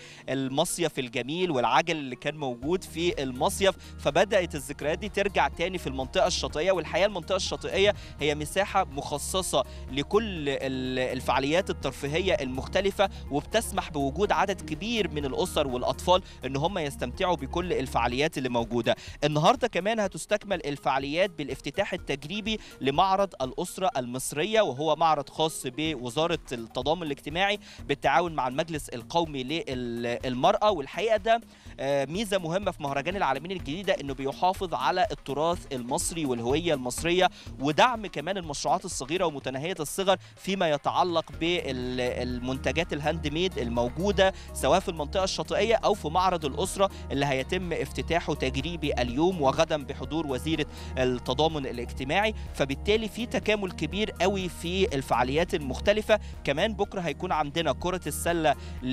للمصيف الجميل والعجل اللي كان موجود في المصيف فبدات الذكريات دي ترجع تاني في المنطقه الشاطئيه والحقيقه المنطقه الشاطئيه هي مساحه مخصصه لكل ال- الفعاليات الترفيهيه المختلفه وبتسمح بوجود عدد كبير من الاسر والاطفال ان هم يستمتعوا بكل الفعاليات اللي موجوده النهارده كمان هتستكمل الفعاليات بالافتتاح التجريبي لمعرض الاسره المصريه وهو معرض خاص بوزاره التضامن الاجتماعي بالتعاون مع المجلس القومي للمراه والحقيقه ده آه، ميزه مهمه في مهرجان العالمين الجديده انه بيحافظ على التراث المصري والهويه المصريه ودعم كمان المشروعات الصغيره ومتناهيه الصغر فيما يتعلق بالمنتجات الهاند ميد الموجوده سواء في المنطقه الشاطئيه او في معرض الاسره اللي هيتم افتتاحه تجريبي اليوم وغدا بحضور وزيره التضامن الاجتماعي فبالتالي في تكامل كبير قوي في الفعاليات المختلفه كمان بكره هيكون عندنا كره السله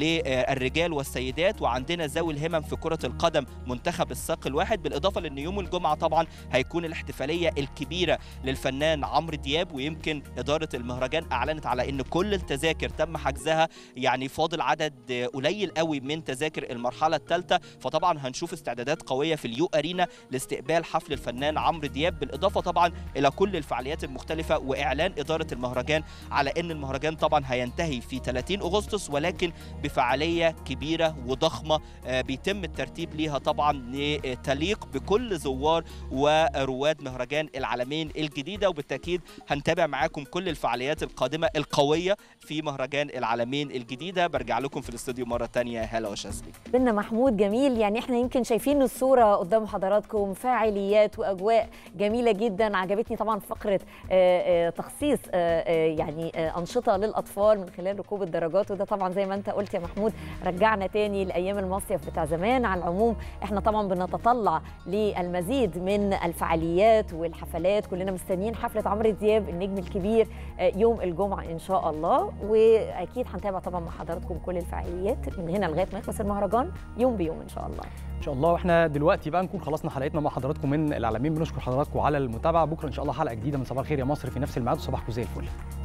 للرجال والسيدات وعندنا ذوي الهمم في كره القدم منتخب الساق الواحد بالاضافه لان يوم الجمعه طبعا هيكون الاحتفاليه الكبيره للفنان عمرو دياب ويمكن اداره المهرجان اعلنت على ان كل التذاكر تم حجزها يعني فاضل عدد قليل قوي من تذاكر المرحله الثالثه فطبعا هنشوف استعدادات قويه في اليو ارينا لاستقبال حفل الفنان عمرو دياب بالاضافه طبعا الى كل الفعاليات المختلفه واعلان اداره المهرجان على ان المهرجان طبعا هينتهي في 30 اغسطس ولكن بفعاليه كبيره وضخمه آه، بيتم الترتيب ليها طبعا لتليق بكل زوار ورواد مهرجان العالمين الجديده وبالتاكيد هنتابع معاكم كل الفعاليات القادمه القويه في مهرجان العالمين الجديده برجع لكم في الاستوديو مره تانية هلا وشاذلي بينا محمود جميل يعني احنا يمكن شايفين الصوره قدام حضراتكم فاعليات واجواء جميله جدا عجبتني طبعا فقره آه، آه، تخصيص آه، آه، يعني آه، انشطه للاطفال من خلال ركوب الدراجات وده طبعا زي ما انت قلت يا محمود رجعنا تاني لايام المصيف بتاع زمان على العموم احنا طبعا بنتطلع للمزيد من الفعاليات والحفلات كلنا مستنيين حفله عمرو دياب النجم الكبير آه، يوم الجمعه ان شاء الله واكيد هنتابع طبعا مع حضراتكم كل الفعاليات من هنا لغايه ما يخلص المهرجان يوم بيوم ان شاء الله ان شاء الله واحنا دلوقتي بقى نكون خلصنا حلقتنا مع حضراتكم من العالمين بنشكر حضراتكم على المتابعه بكره ان شاء الله حلقه جديده من صباح الخير يا مصر في نفس الميعاد وصباحكم زي الفل